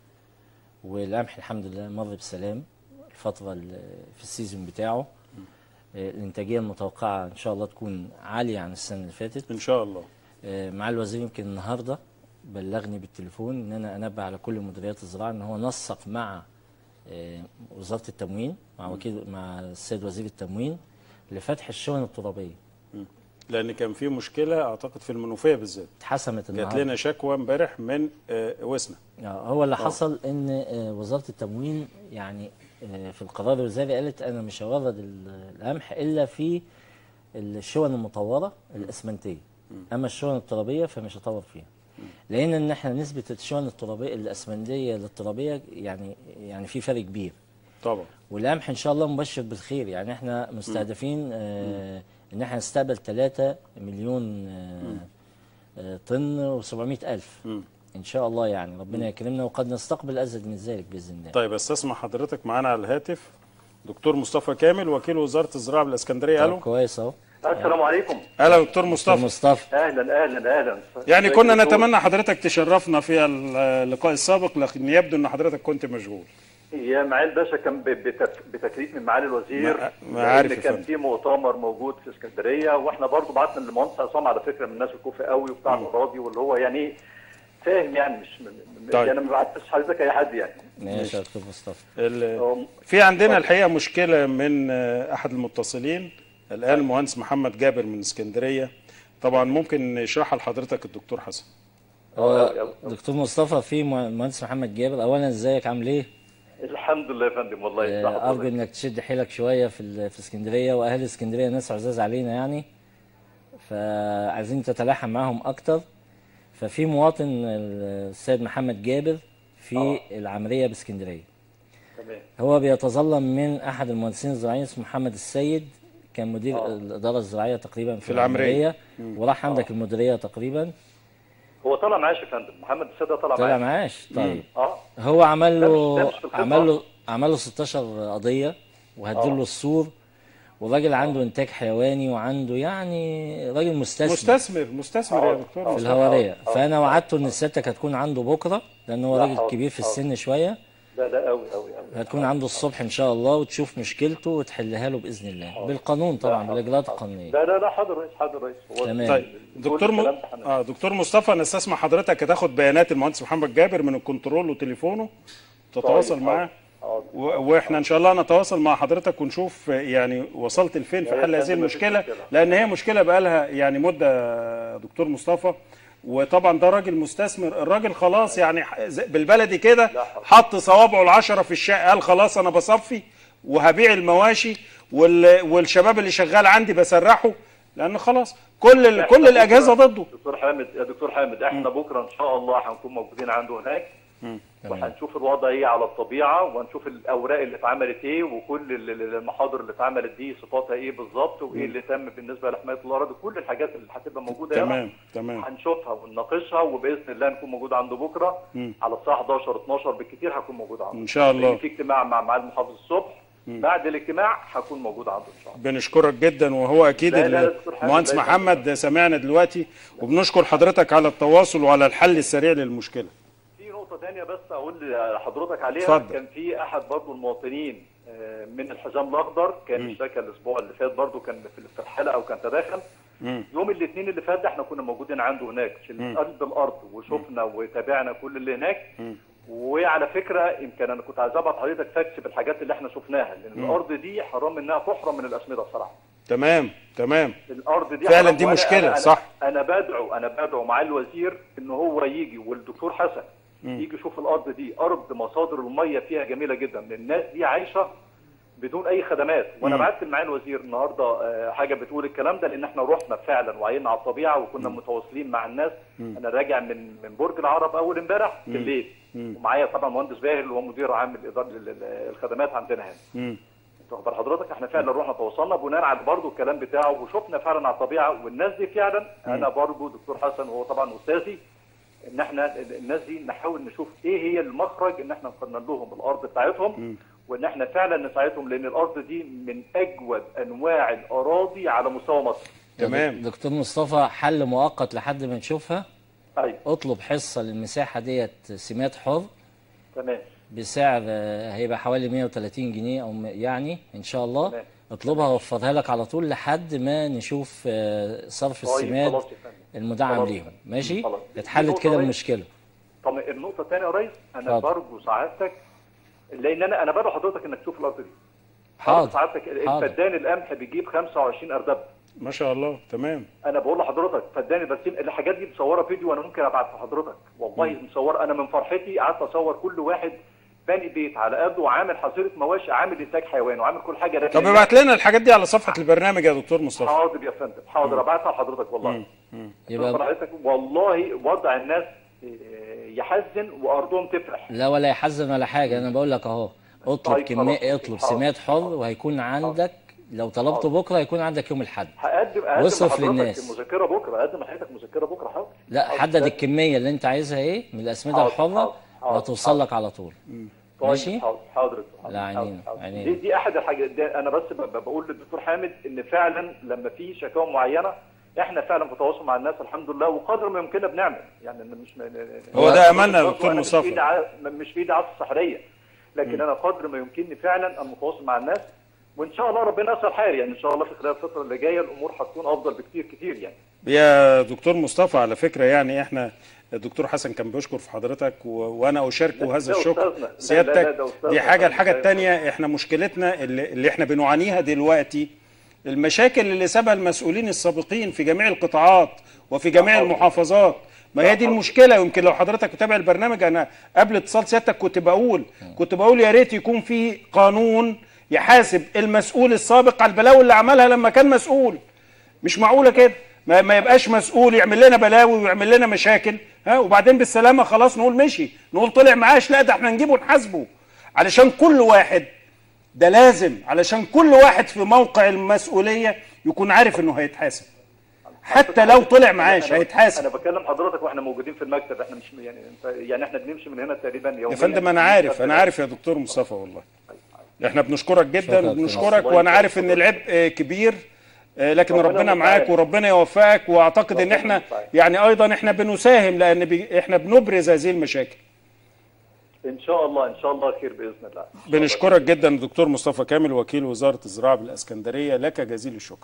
Speaker 3: والقمح الحمد لله مر بسلام الفتره ال- في السيزون بتاعه آه، الانتاجيه المتوقعه ان شاء الله تكون عاليه عن السنه اللي فاتت
Speaker 1: ان شاء الله
Speaker 3: آه، مع الوزير يمكن النهارده بلغني بالتليفون ان انا انبه على كل مديريات الزراعه ان هو نسق مع آه، وزاره التموين مع وكيل مع السيد وزير التموين لفتح الشون الترابيه
Speaker 1: لان كان في مشكله اعتقد في المنوفيه بالذات
Speaker 3: اتحسمت
Speaker 1: جات
Speaker 3: النهارده
Speaker 1: لنا شكوى امبارح من آه، وسنا
Speaker 3: آه، هو اللي حصل ان آه، وزاره التموين يعني آه، في القرار الوزاري قالت انا مش هورد ال- القمح الا في الشون المطوره الاسمنتيه اما الشون الترابيه فمش هطور فيها لان ان احنا نسبه الشون الترابيه الاسمنتيه للترابيه يعني يعني في فرق كبير
Speaker 1: طبعا
Speaker 3: والقمح ان شاء الله مبشر بالخير يعني احنا مستهدفين آه ان احنا نستقبل 3 مليون آه آه طن و700 الف
Speaker 1: مم.
Speaker 3: ان شاء الله يعني ربنا يكرمنا وقد نستقبل ازيد من ذلك باذن الله
Speaker 1: طيب استسمع حضرتك معانا على الهاتف دكتور مصطفى كامل وكيل وزاره الزراعه بالاسكندريه
Speaker 3: طب
Speaker 1: الو
Speaker 3: كويس اهو
Speaker 5: السلام عليكم
Speaker 1: هلا دكتور
Speaker 3: دكتور
Speaker 1: مصطفى
Speaker 3: مصطفى
Speaker 5: اهلا اهلا اهلا
Speaker 1: يعني كنا
Speaker 5: دكتور.
Speaker 1: نتمنى حضرتك تشرفنا في اللقاء السابق لكن يبدو ان حضرتك كنت مشغول
Speaker 5: يا معالي الباشا كان ب- بتك- بتكليف من معالي الوزير
Speaker 1: ما- ما عارف
Speaker 5: لأن
Speaker 1: يا
Speaker 5: كان
Speaker 1: فندم.
Speaker 5: في مؤتمر موجود في اسكندريه واحنا برضو بعتنا للمهندس عصام على فكره من الناس الكوفي قوي وبتاع الاراضي واللي هو يعني إيه فاهم يعني مش م- م-
Speaker 1: طيب.
Speaker 5: يعني ما بعتش حضرتك اي حد يعني
Speaker 3: ماشي يا دكتور مصطفى
Speaker 1: ال-
Speaker 5: هم-
Speaker 1: في عندنا الحقيقه مشكله من آه، احد المتصلين الان المهندس محمد جابر من اسكندريه طبعا ممكن يشرحها لحضرتك الدكتور حسن
Speaker 3: هو دكتور مصطفى في مهندس محمد جابر اولا ازيك عامل ايه؟
Speaker 5: الحمد لله يا فندم والله يصلح
Speaker 3: آه، ارجو
Speaker 5: حضرتك.
Speaker 3: انك تشد حيلك شويه في ال- في اسكندريه واهل اسكندريه ناس عزاز علينا يعني فعايزين تتلاحم معاهم اكتر ففي مواطن السيد محمد جابر في العمريه باسكندريه
Speaker 5: تمام
Speaker 3: هو بيتظلم من احد المهندسين الزراعيين اسمه محمد السيد كان مدير
Speaker 5: آه.
Speaker 3: الاداره الزراعيه تقريبا في,
Speaker 1: في العمرية.
Speaker 3: وراح عندك المديريه تقريبا
Speaker 5: هو طلع معاش يا فندم محمد السيد طلع
Speaker 3: طلع
Speaker 5: معاش
Speaker 3: معاش طيب
Speaker 5: اه
Speaker 3: هو عمل
Speaker 5: ده
Speaker 3: له
Speaker 5: مش- ده مش في الخطة.
Speaker 3: عمل له عمل له 16 قضيه وهدل له السور والراجل عنده انتاج حيواني وعنده يعني راجل مستثمر
Speaker 1: مستثمر مستثمر يا
Speaker 5: آه.
Speaker 1: دكتور
Speaker 3: في
Speaker 1: مصطفى.
Speaker 3: الهواريه
Speaker 5: آه.
Speaker 3: فانا وعدته ان سيادتك هتكون عنده بكره لان هو
Speaker 5: لا
Speaker 3: راجل
Speaker 5: حاضر.
Speaker 3: كبير في
Speaker 5: حاضر.
Speaker 3: السن شويه
Speaker 5: ده ده قوي قوي قوي
Speaker 3: هتكون عنده الصبح ان شاء الله وتشوف مشكلته وتحلها له باذن الله بالقانون طبعا بالاجراءات القانونيه
Speaker 5: لا لا لا حاضر رئيس حاضر رئيس هو
Speaker 3: تمام.
Speaker 1: طيب
Speaker 5: كل
Speaker 1: دكتور م...
Speaker 5: الكلام ده هن-
Speaker 1: اه دكتور مصطفى نستسمع حضرتك هتاخد بيانات المهندس محمد جابر من الكنترول وتليفونه تتواصل
Speaker 5: طيب،
Speaker 1: معاه
Speaker 5: حاضر.
Speaker 1: و... واحنا ان شاء الله نتواصل مع حضرتك ونشوف يعني وصلت لفين في
Speaker 5: يا
Speaker 1: حل
Speaker 5: ريت
Speaker 1: هذه
Speaker 5: تقدم
Speaker 1: المشكله
Speaker 5: المشكلة.
Speaker 1: لان هي مشكله بقالها يعني مده دكتور مصطفى وطبعا ده راجل مستثمر الراجل خلاص يعني ح- زي- بالبلدي كده
Speaker 5: لا حول.
Speaker 1: حط صوابعه العشرة في الشقه قال خلاص انا بصفي وهبيع المواشي وال... والشباب اللي شغال عندي بسرحه لان خلاص كل ال... كل
Speaker 5: إحنا
Speaker 1: الاجهزه
Speaker 5: بكرة-
Speaker 1: ضده
Speaker 5: دكتور حامد يا دكتور حامد احنا بكره ان شاء الله هنكون موجودين عنده هناك
Speaker 8: وهنشوف الوضع ايه على الطبيعه وهنشوف الاوراق اللي اتعملت ايه وكل ال- ال- المحاضر اللي اتعملت دي صفاتها ايه بالظبط وايه اللي تم بالنسبه لحمايه الاراضي كل الحاجات اللي هتبقى موجوده هنا
Speaker 1: تمام تمام
Speaker 8: هنشوفها ونناقشها وباذن الله نكون موجود عنده بكره على الساعه 11 12 بالكثير هكون موجود عنده
Speaker 1: إن شاء الله.
Speaker 8: لأن في اجتماع مع معالي المحافظ الصبح بعد الاجتماع هكون موجود عنده ان شاء الله
Speaker 1: بنشكرك جدا وهو اكيد
Speaker 8: لا، لا،
Speaker 1: ال-
Speaker 8: دكتور حامد،
Speaker 1: المهندس
Speaker 8: لا،
Speaker 1: محمد سمعنا دلوقتي وبنشكر حضرتك على التواصل وعلى الحل السريع للمشكله
Speaker 8: في نقطة تانية بس أقول لحضرتك عليها
Speaker 1: اتفضل.
Speaker 8: كان في أحد برضو المواطنين آه، من الحزام الأخضر كان اشتكى الأسبوع اللي فات برضو كان في في الحلقة وكان تداخل يوم الاثنين اللي فات ده احنا كنا موجودين عنده هناك في قلب الأرض وشفنا وتابعنا كل اللي هناك وعلى فكرة يمكن أنا كنت عايز أبعت حضرتك فاكس بالحاجات اللي احنا شفناها لأن الأرض دي حرام إنها تحرم من الأسمدة بصراحة
Speaker 1: تمام تمام
Speaker 8: الارض دي
Speaker 1: فعلا
Speaker 8: حرام.
Speaker 1: دي
Speaker 8: وأنا-
Speaker 1: مشكلة،
Speaker 8: أنا
Speaker 1: صح.
Speaker 8: انا بدعو انا بدعو معالي الوزير ان هو يجي والدكتور حسن يجي يشوف الارض دي ارض مصادر الميه فيها جميله جدا الناس دي عايشه بدون اي خدمات وانا بعت معالي الوزير النهارده آه، حاجه بتقول الكلام ده لان احنا رحنا فعلا وعينا على الطبيعه وكنا متواصلين مع الناس انا راجع من من برج العرب اول امبارح بالليل ومعايا طبعا مهندس باهر اللي هو مدير عام الاداره الخدمات عندنا هنا
Speaker 1: مم.
Speaker 8: واخد بال حضرتك احنا فعلا رحنا تواصلنا بناء على برضه الكلام بتاعه وشفنا فعلا على الطبيعه والناس دي فعلا انا برضه دكتور حسن وهو طبعا استاذي ان احنا الناس دي نحاول نشوف ايه هي المخرج ان احنا نقنن لهم الارض بتاعتهم وان احنا فعلا نساعدهم لان الارض دي من اجود انواع الاراضي على مستوى مصر
Speaker 1: تمام
Speaker 3: دكتور مصطفى حل مؤقت لحد ما نشوفها
Speaker 8: ايوه
Speaker 3: اطلب حصه للمساحه ديت سمات حر
Speaker 8: تمام
Speaker 3: بسعر آه، هيبقى حوالي 130 جنيه او م- يعني ان شاء الله
Speaker 8: تمام.
Speaker 3: اطلبها اوفرها لك على طول لحد ما نشوف آه، صرف
Speaker 8: طيب
Speaker 3: السماد
Speaker 8: خلاص يا فندم
Speaker 3: المدعم
Speaker 8: خلاص.
Speaker 3: ليهم ماشي
Speaker 8: خلاص.
Speaker 3: اتحلت
Speaker 8: نقطة
Speaker 3: كده
Speaker 8: رئيس.
Speaker 3: المشكله
Speaker 8: طب النقطه الثانيه يا ريس انا
Speaker 3: اتفضل.
Speaker 8: برجو سعادتك لان انا انا بدعو حضرتك انك تشوف الارض دي
Speaker 3: حاضر
Speaker 8: سعادتك
Speaker 3: حاضر.
Speaker 8: الفدان القمح بيجيب 25 اردب
Speaker 1: ما شاء الله تمام
Speaker 8: انا بقول لحضرتك فداني بس الحاجات دي مصوره فيديو وانا ممكن ابعت لحضرتك والله مصور انا من فرحتي قعدت اصور كل واحد باني بيت على قده وعامل حظيره مواشي عامل انتاج حيوان وعامل كل حاجه لكن
Speaker 1: طب ابعت لنا الحاجات دي على صفحه البرنامج يا دكتور مصطفى
Speaker 8: حاضر يا فندم حاضر ابعتها لحضرتك والله
Speaker 3: يبقى
Speaker 8: حضرتك والله وضع الناس إيه، يحزن وارضهم تفرح
Speaker 3: لا ولا يحزن ولا حاجه انا بقول لك اهو اطلب
Speaker 8: طيب
Speaker 3: كميه
Speaker 8: خلاص.
Speaker 3: اطلب
Speaker 8: حاضر.
Speaker 3: سماد حر وهيكون عندك لو طلبته بكره هيكون عندك يوم الاحد
Speaker 8: هقدم اقدم
Speaker 3: واصرف
Speaker 8: لحضرتك
Speaker 3: للناس.
Speaker 8: مذكره بكره اقدم لحضرتك مذكره بكره حاضر
Speaker 3: لا
Speaker 8: حاضر.
Speaker 3: حدد الكميه اللي انت عايزها ايه من الاسمده
Speaker 8: حاضر،
Speaker 3: الحره
Speaker 8: حاضر، حاضر،
Speaker 3: وهتوصل لك على طول
Speaker 8: طيب،
Speaker 3: ماشي
Speaker 8: حاضر حاضر حاضر،
Speaker 3: لا، عينينا،
Speaker 8: حاضر، حاضر.
Speaker 3: عينينا.
Speaker 8: دي دي احد الحاجات دي انا بس ب- ب- بقول للدكتور حامد ان فعلا لما في شكاوى معينه احنا فعلا في تواصل مع الناس الحمد لله وقدر ما يمكننا بنعمل يعني أنا مش
Speaker 1: هو ده املنا يا
Speaker 8: برضه
Speaker 1: دكتور
Speaker 8: أنا مش في
Speaker 1: مصطفى
Speaker 8: إيدي ع- مش في ايدي عصا سحريه لكن انا قدر ما يمكنني فعلا ان متواصل مع الناس وان شاء الله ربنا يسهل حال يعني ان شاء الله في خلال الفتره اللي جايه الامور هتكون افضل بكتير كتير يعني
Speaker 1: يا دكتور مصطفى على فكره يعني احنا الدكتور حسن كان بيشكر في حضرتك و... وانا اشاركه
Speaker 8: لا،
Speaker 1: هذا
Speaker 8: ده
Speaker 1: الشكر
Speaker 8: أستاذنا. لا، لا، لا،
Speaker 1: سيادتك
Speaker 8: ده أستاذنا.
Speaker 1: دي حاجه الحاجه
Speaker 8: ده-
Speaker 1: الثانيه احنا مشكلتنا اللي, اللي احنا بنعانيها دلوقتي المشاكل اللي سابها المسؤولين السابقين في جميع القطاعات وفي جميع المحافظات ما هي دي المشكله يمكن لو حضرتك متابع البرنامج انا قبل اتصال سيادتك كنت بقول كنت بقول يا ريت يكون في قانون يحاسب المسؤول السابق على البلاوي اللي عملها لما كان مسؤول مش معقوله كده ما, ما يبقاش مسؤول يعمل لنا بلاوي ويعمل لنا مشاكل ها وبعدين بالسلامه خلاص نقول مشي نقول طلع معاش لا ده احنا نجيبه نحاسبه علشان كل واحد ده لازم علشان كل واحد في موقع المسؤوليه يكون عارف انه هيتحاسب حتى لو طلع معاش
Speaker 8: انا
Speaker 1: هيتحاسب
Speaker 8: بكلم حضرتك واحنا موجودين في المكتب احنا مش يعني انت يعني احنا بنمشي من هنا تقريبا يوميا
Speaker 1: يا فندم انا عارف انا عارف يا دكتور مصطفى والله احنا بنشكرك جدا
Speaker 3: شكرا.
Speaker 1: وبنشكرك
Speaker 8: الله
Speaker 1: وانا عارف ان
Speaker 8: يكرمك.
Speaker 1: العبء آه، كبير آه، لكن
Speaker 8: ربنا
Speaker 1: ربنا معاك
Speaker 8: يوفقك.
Speaker 1: وربنا يوفقك واعتقد ان
Speaker 8: ربنا
Speaker 1: احنا
Speaker 8: يوفقك.
Speaker 1: يعني ايضا احنا بنساهم لان بي احنا بنبرز هذه المشاكل
Speaker 8: ان شاء الله ان شاء الله خير باذن الله
Speaker 1: بنشكرك جدا دكتور مصطفى كامل وكيل وزاره الزراعه بالاسكندريه لك جزيل الشكر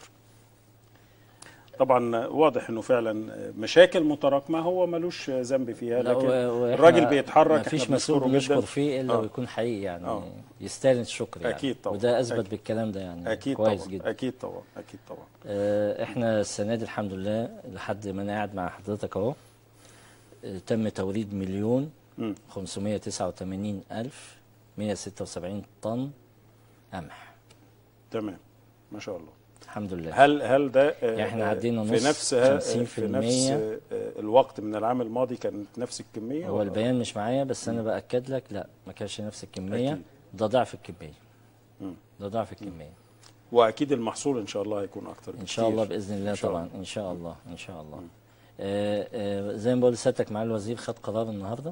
Speaker 1: طبعا واضح انه فعلا مشاكل متراكمه هو ملوش ذنب فيها
Speaker 3: لا،
Speaker 1: لكن
Speaker 3: و- وإحنا
Speaker 1: الراجل بيتحرك
Speaker 3: مفيش
Speaker 1: احنا
Speaker 3: مسؤول
Speaker 1: بنشكره
Speaker 3: بيشكر
Speaker 1: جدا.
Speaker 3: فيه الا
Speaker 1: آه.
Speaker 3: ويكون حقيقي يعني
Speaker 1: آه.
Speaker 3: يستاهل الشكر يعني
Speaker 1: أكيد طبعا.
Speaker 3: وده اثبت
Speaker 1: أكيد.
Speaker 3: بالكلام ده يعني
Speaker 1: اكيد
Speaker 3: كويس
Speaker 1: طبعا
Speaker 3: جدا
Speaker 1: اكيد طبعا اكيد طبعا
Speaker 3: آه، احنا السنه دي الحمد لله لحد ما انا قاعد مع حضرتك اهو آه، تم توريد مليون 589 الف 176 طن قمح
Speaker 1: تمام ما شاء الله
Speaker 3: الحمد لله
Speaker 1: هل هل ده آه،
Speaker 3: يعني إحنا
Speaker 1: آه،
Speaker 3: عدينا
Speaker 1: في
Speaker 3: نص
Speaker 1: نفس ها-
Speaker 3: 50%
Speaker 1: في نفس آه، آه، الوقت من العام الماضي كانت نفس الكميه
Speaker 3: هو
Speaker 1: ولا؟
Speaker 3: البيان مش معايا بس انا باكد لك لا ما كانش نفس الكميه
Speaker 1: أكيد.
Speaker 3: ده ضعف الكميه ده ضعف الكميه
Speaker 1: واكيد المحصول ان شاء الله هيكون اكتر
Speaker 3: ان شاء الله
Speaker 1: بكتير.
Speaker 3: باذن الله
Speaker 1: إن شاء
Speaker 3: طبعا ان شاء الله ان شاء الله آه آه زي ما بقول لسيادتك مع الوزير خد قرار النهارده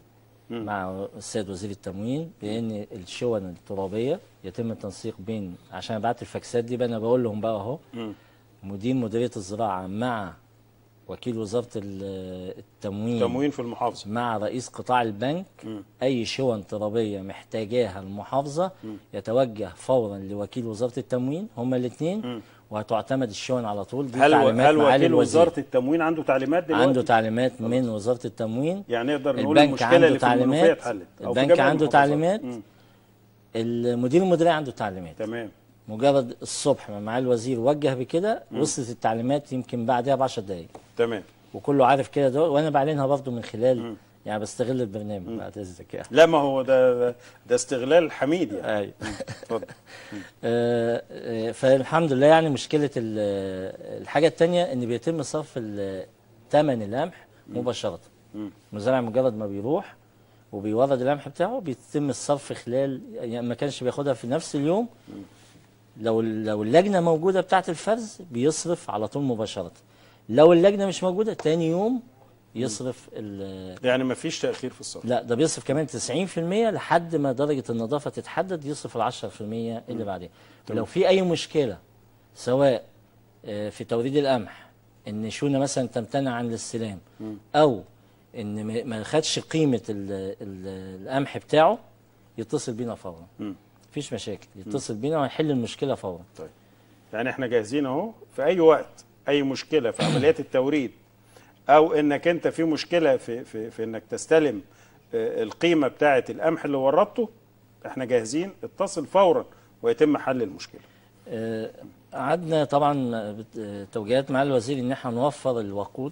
Speaker 3: مع السيد وزير التموين بان الشون الترابيه يتم التنسيق بين عشان ابعت الفاكسات دي بقى انا بقول لهم بقى اهو مدير مديريه الزراعه مع وكيل وزاره ال- التموين
Speaker 1: تموين في المحافظه
Speaker 3: مع رئيس قطاع البنك اي شون ترابيه محتاجاها المحافظه يتوجه فورا لوكيل وزاره التموين هما الاثنين وهتعتمد الشون على طول دي
Speaker 1: هل
Speaker 3: تعليمات
Speaker 1: هل
Speaker 3: معالي
Speaker 1: وكيل
Speaker 3: الوزير
Speaker 1: وزاره التموين عنده تعليمات دلوقتي
Speaker 3: عنده تعليمات من وزاره التموين
Speaker 1: يعني نقدر نقول
Speaker 3: البنك
Speaker 1: المشكله
Speaker 3: عنده
Speaker 1: اللي في المنوفيه
Speaker 3: تعليمات
Speaker 1: اتحلت أو في
Speaker 3: البنك
Speaker 1: جميع
Speaker 3: عنده
Speaker 1: المحافظات.
Speaker 3: تعليمات
Speaker 1: مم.
Speaker 3: المدير المديريه عنده تعليمات
Speaker 1: تمام
Speaker 3: مجرد الصبح ما معالي الوزير وجه بكده وصلت التعليمات يمكن بعدها ب 10 دقائق
Speaker 1: تمام
Speaker 3: وكله عارف كده دول وانا بعلنها برضه من خلال يعني بستغل البرنامج بعد اذنك يعني
Speaker 1: لا ما هو ده ده استغلال حميد يعني
Speaker 3: ايوه
Speaker 1: اتفضل
Speaker 3: آه، آه، فالحمد لله يعني مشكله ال- الحاجه الثانيه ان بيتم صرف ال- ثمن القمح مباشره المزارع مجرد ما بيروح وبيورد القمح بتاعه بيتم الصرف خلال يعني ما كانش بياخدها في نفس اليوم لو لو اللجنه موجوده بتاعه الفرز بيصرف على طول مباشره لو اللجنه مش موجوده تاني يوم يصرف ال-
Speaker 1: يعني ما فيش تاخير في الصرف
Speaker 3: لا ده بيصرف كمان 90% لحد ما درجة النظافة تتحدد يصرف ال 10% اللي بعدين لو في أي مشكلة سواء آه، في توريد القمح إن شونة مثلا تمتنع عن الاستلام أو إن ما- ما خدش قيمة ال- ال- القمح بتاعه يتصل بينا فورا مفيش مشاكل يتصل بينا وهنحل المشكلة فورا
Speaker 1: طيب يعني احنا جاهزين اهو في اي وقت اي مشكله في عمليات التوريد او انك انت في مشكله في في, في انك تستلم آه، القيمه بتاعه القمح اللي وردته احنا جاهزين اتصل فورا ويتم حل المشكله
Speaker 3: آه، قعدنا طبعا بت- آه، توجيهات مع الوزير ان احنا نوفر الوقود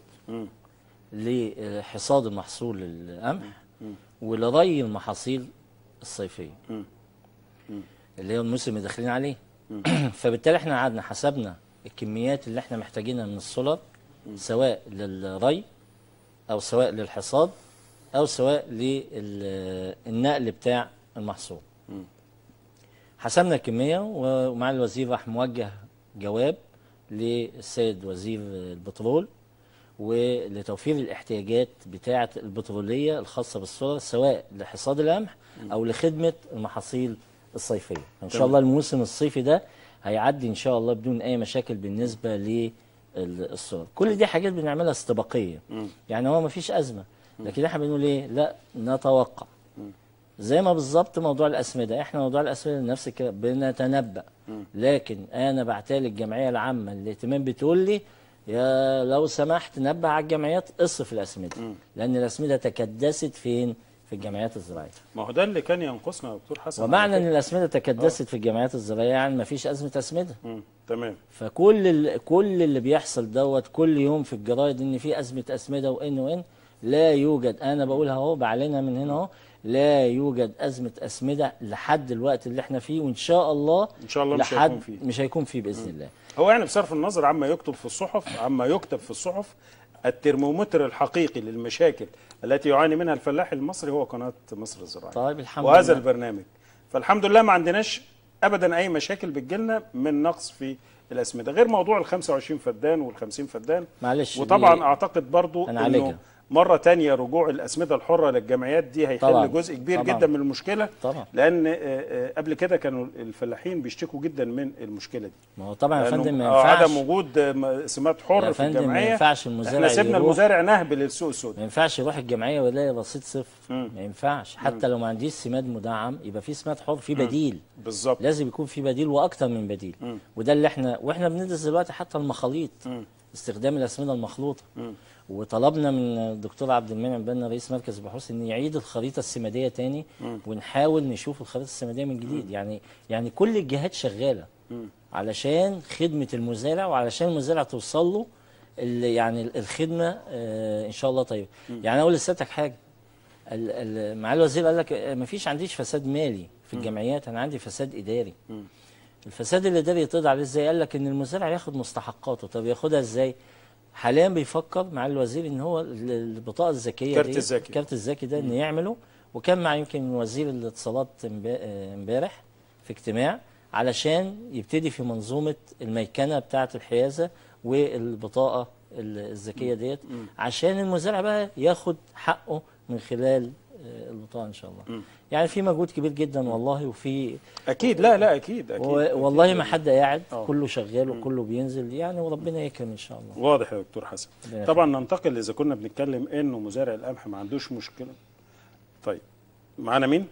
Speaker 3: لحصاد المحصول القمح ولري المحاصيل الصيفيه اللي هو الموسم اللي داخلين عليه فبالتالي احنا قعدنا حسبنا الكميات اللي احنا محتاجينها من السولر سواء للري او سواء للحصاد او سواء للنقل بتاع المحصول حسبنا الكمية ومع الوزير راح موجه جواب للسيد وزير البترول ولتوفير الاحتياجات بتاعة البترولية الخاصة بالسولر سواء لحصاد القمح أو لخدمة المحاصيل الصيفية إن شاء الله الموسم الصيفي ده هيعدي إن شاء الله بدون أي مشاكل بالنسبة للسولر كل دي حاجات بنعملها استباقية يعني هو مفيش أزمة لكن احنا بنقول ايه لا نتوقع زي ما بالظبط موضوع الاسمده احنا موضوع الاسمده نفس كده بنتنبأ لكن انا بعتالي الجمعيه العامه للاهتمام بتقول لي يا لو سمحت نبه على الجمعيات اصرف الاسمده لان الاسمده تكدست فين في الجمعيات الزراعيه
Speaker 1: ما هو ده اللي كان ينقصنا يا دكتور حسن
Speaker 3: ومعنى
Speaker 1: على
Speaker 3: ان الاسمده تكدست في الجمعيات الزراعيه يعني ما فيش ازمه اسمده
Speaker 1: فكرة. مم. تمام
Speaker 3: فكل ال- كل اللي بيحصل دوت كل يوم في الجرايد ان في ازمه اسمده وان وان لا يوجد انا بقولها اهو بعلنها من هنا اهو لا يوجد ازمه اسمده لحد الوقت اللي احنا فيه وان شاء الله
Speaker 1: إن شاء الله مش
Speaker 3: لحد
Speaker 1: هيكون فيه.
Speaker 3: مش هيكون فيه باذن الله
Speaker 1: هو يعني بصرف النظر عما يكتب في الصحف عما يكتب في الصحف الترمومتر الحقيقي للمشاكل التي يعاني منها الفلاح المصري هو قناه مصر الزراعيه
Speaker 3: طيب الحمد
Speaker 1: وهذا
Speaker 3: لله.
Speaker 1: البرنامج فالحمد لله ما عندناش ابدا اي مشاكل بتجيلنا من نقص في الاسمده غير موضوع ال 25 فدان وال 50 فدان
Speaker 3: معلش
Speaker 1: وطبعا
Speaker 3: دي-
Speaker 1: اعتقد برضو
Speaker 3: هنعالجها.
Speaker 1: انه مره تانية رجوع الاسمده الحره للجمعيات دي هيحل
Speaker 3: طبعاً.
Speaker 1: جزء كبير
Speaker 3: طبعاً.
Speaker 1: جدا من المشكله
Speaker 3: طبعا
Speaker 1: لان آه، آه، قبل كده كانوا الفلاحين بيشتكوا جدا من المشكله دي
Speaker 3: ما هو طبعا يا
Speaker 1: لأنه
Speaker 3: فندم ما
Speaker 1: آه،
Speaker 3: ينفعش
Speaker 1: عدم وجود آه، م- سمات
Speaker 3: يا
Speaker 1: حر في
Speaker 3: فندم ما
Speaker 1: الجمعيه
Speaker 3: ينفعش المزارع
Speaker 1: احنا سيبنا
Speaker 3: يروح-
Speaker 1: المزارع نهب للسوق السوداء
Speaker 3: ما ينفعش يروح الجمعيه ويلاقي رصيد صفر
Speaker 1: مم.
Speaker 3: ما ينفعش حتى لو ما عنديش سماد مدعم يبقى في سماد حر في بديل
Speaker 1: بالظبط
Speaker 3: لازم يكون في بديل واكتر من بديل
Speaker 1: مم.
Speaker 3: وده اللي احنا واحنا بندرس دلوقتي حتى المخاليط
Speaker 1: مم.
Speaker 3: استخدام الاسمده المخلوطه
Speaker 1: مم.
Speaker 3: وطلبنا من الدكتور عبد المنعم بنا رئيس مركز البحوث ان يعيد الخريطه السماديه تاني ونحاول نشوف الخريطه السماديه من جديد يعني يعني كل الجهات شغاله علشان خدمه المزارع وعلشان المزارع توصل له ال- يعني الخدمه آه ان شاء الله طيب يعني اقول لسيادتك حاجه ال- ال- معالي الوزير قال لك ما فيش عنديش فساد مالي في الجمعيات انا عندي فساد اداري الفساد الاداري يتقضي عليه ازاي قال لك ان المزارع ياخد مستحقاته طب ياخدها ازاي حاليا بيفكر مع الوزير ان هو ال- البطاقه الذكيه
Speaker 1: كارت
Speaker 3: دي-
Speaker 1: الذكي.
Speaker 3: الكارت الذكي ده انه يعمله وكان مع يمكن وزير الاتصالات امبا- آه، امبارح في اجتماع علشان يبتدي في منظومه الميكنه بتاعه الحيازه والبطاقه ال- الذكيه ديت عشان المزارع بقى ياخد حقه من خلال آه، البطاقه ان شاء الله يعني في مجهود كبير جدا والله وفي
Speaker 1: اكيد لا لا اكيد اكيد
Speaker 3: و- والله
Speaker 1: أكيد.
Speaker 3: ما حد قاعد
Speaker 1: آه.
Speaker 3: كله شغال وكله بينزل يعني وربنا يكرم ان شاء الله
Speaker 1: واضح يا دكتور حسن
Speaker 3: ربنا
Speaker 1: طبعا ننتقل اذا كنا بنتكلم انه مزارع القمح ما عندوش مشكله طيب معانا مين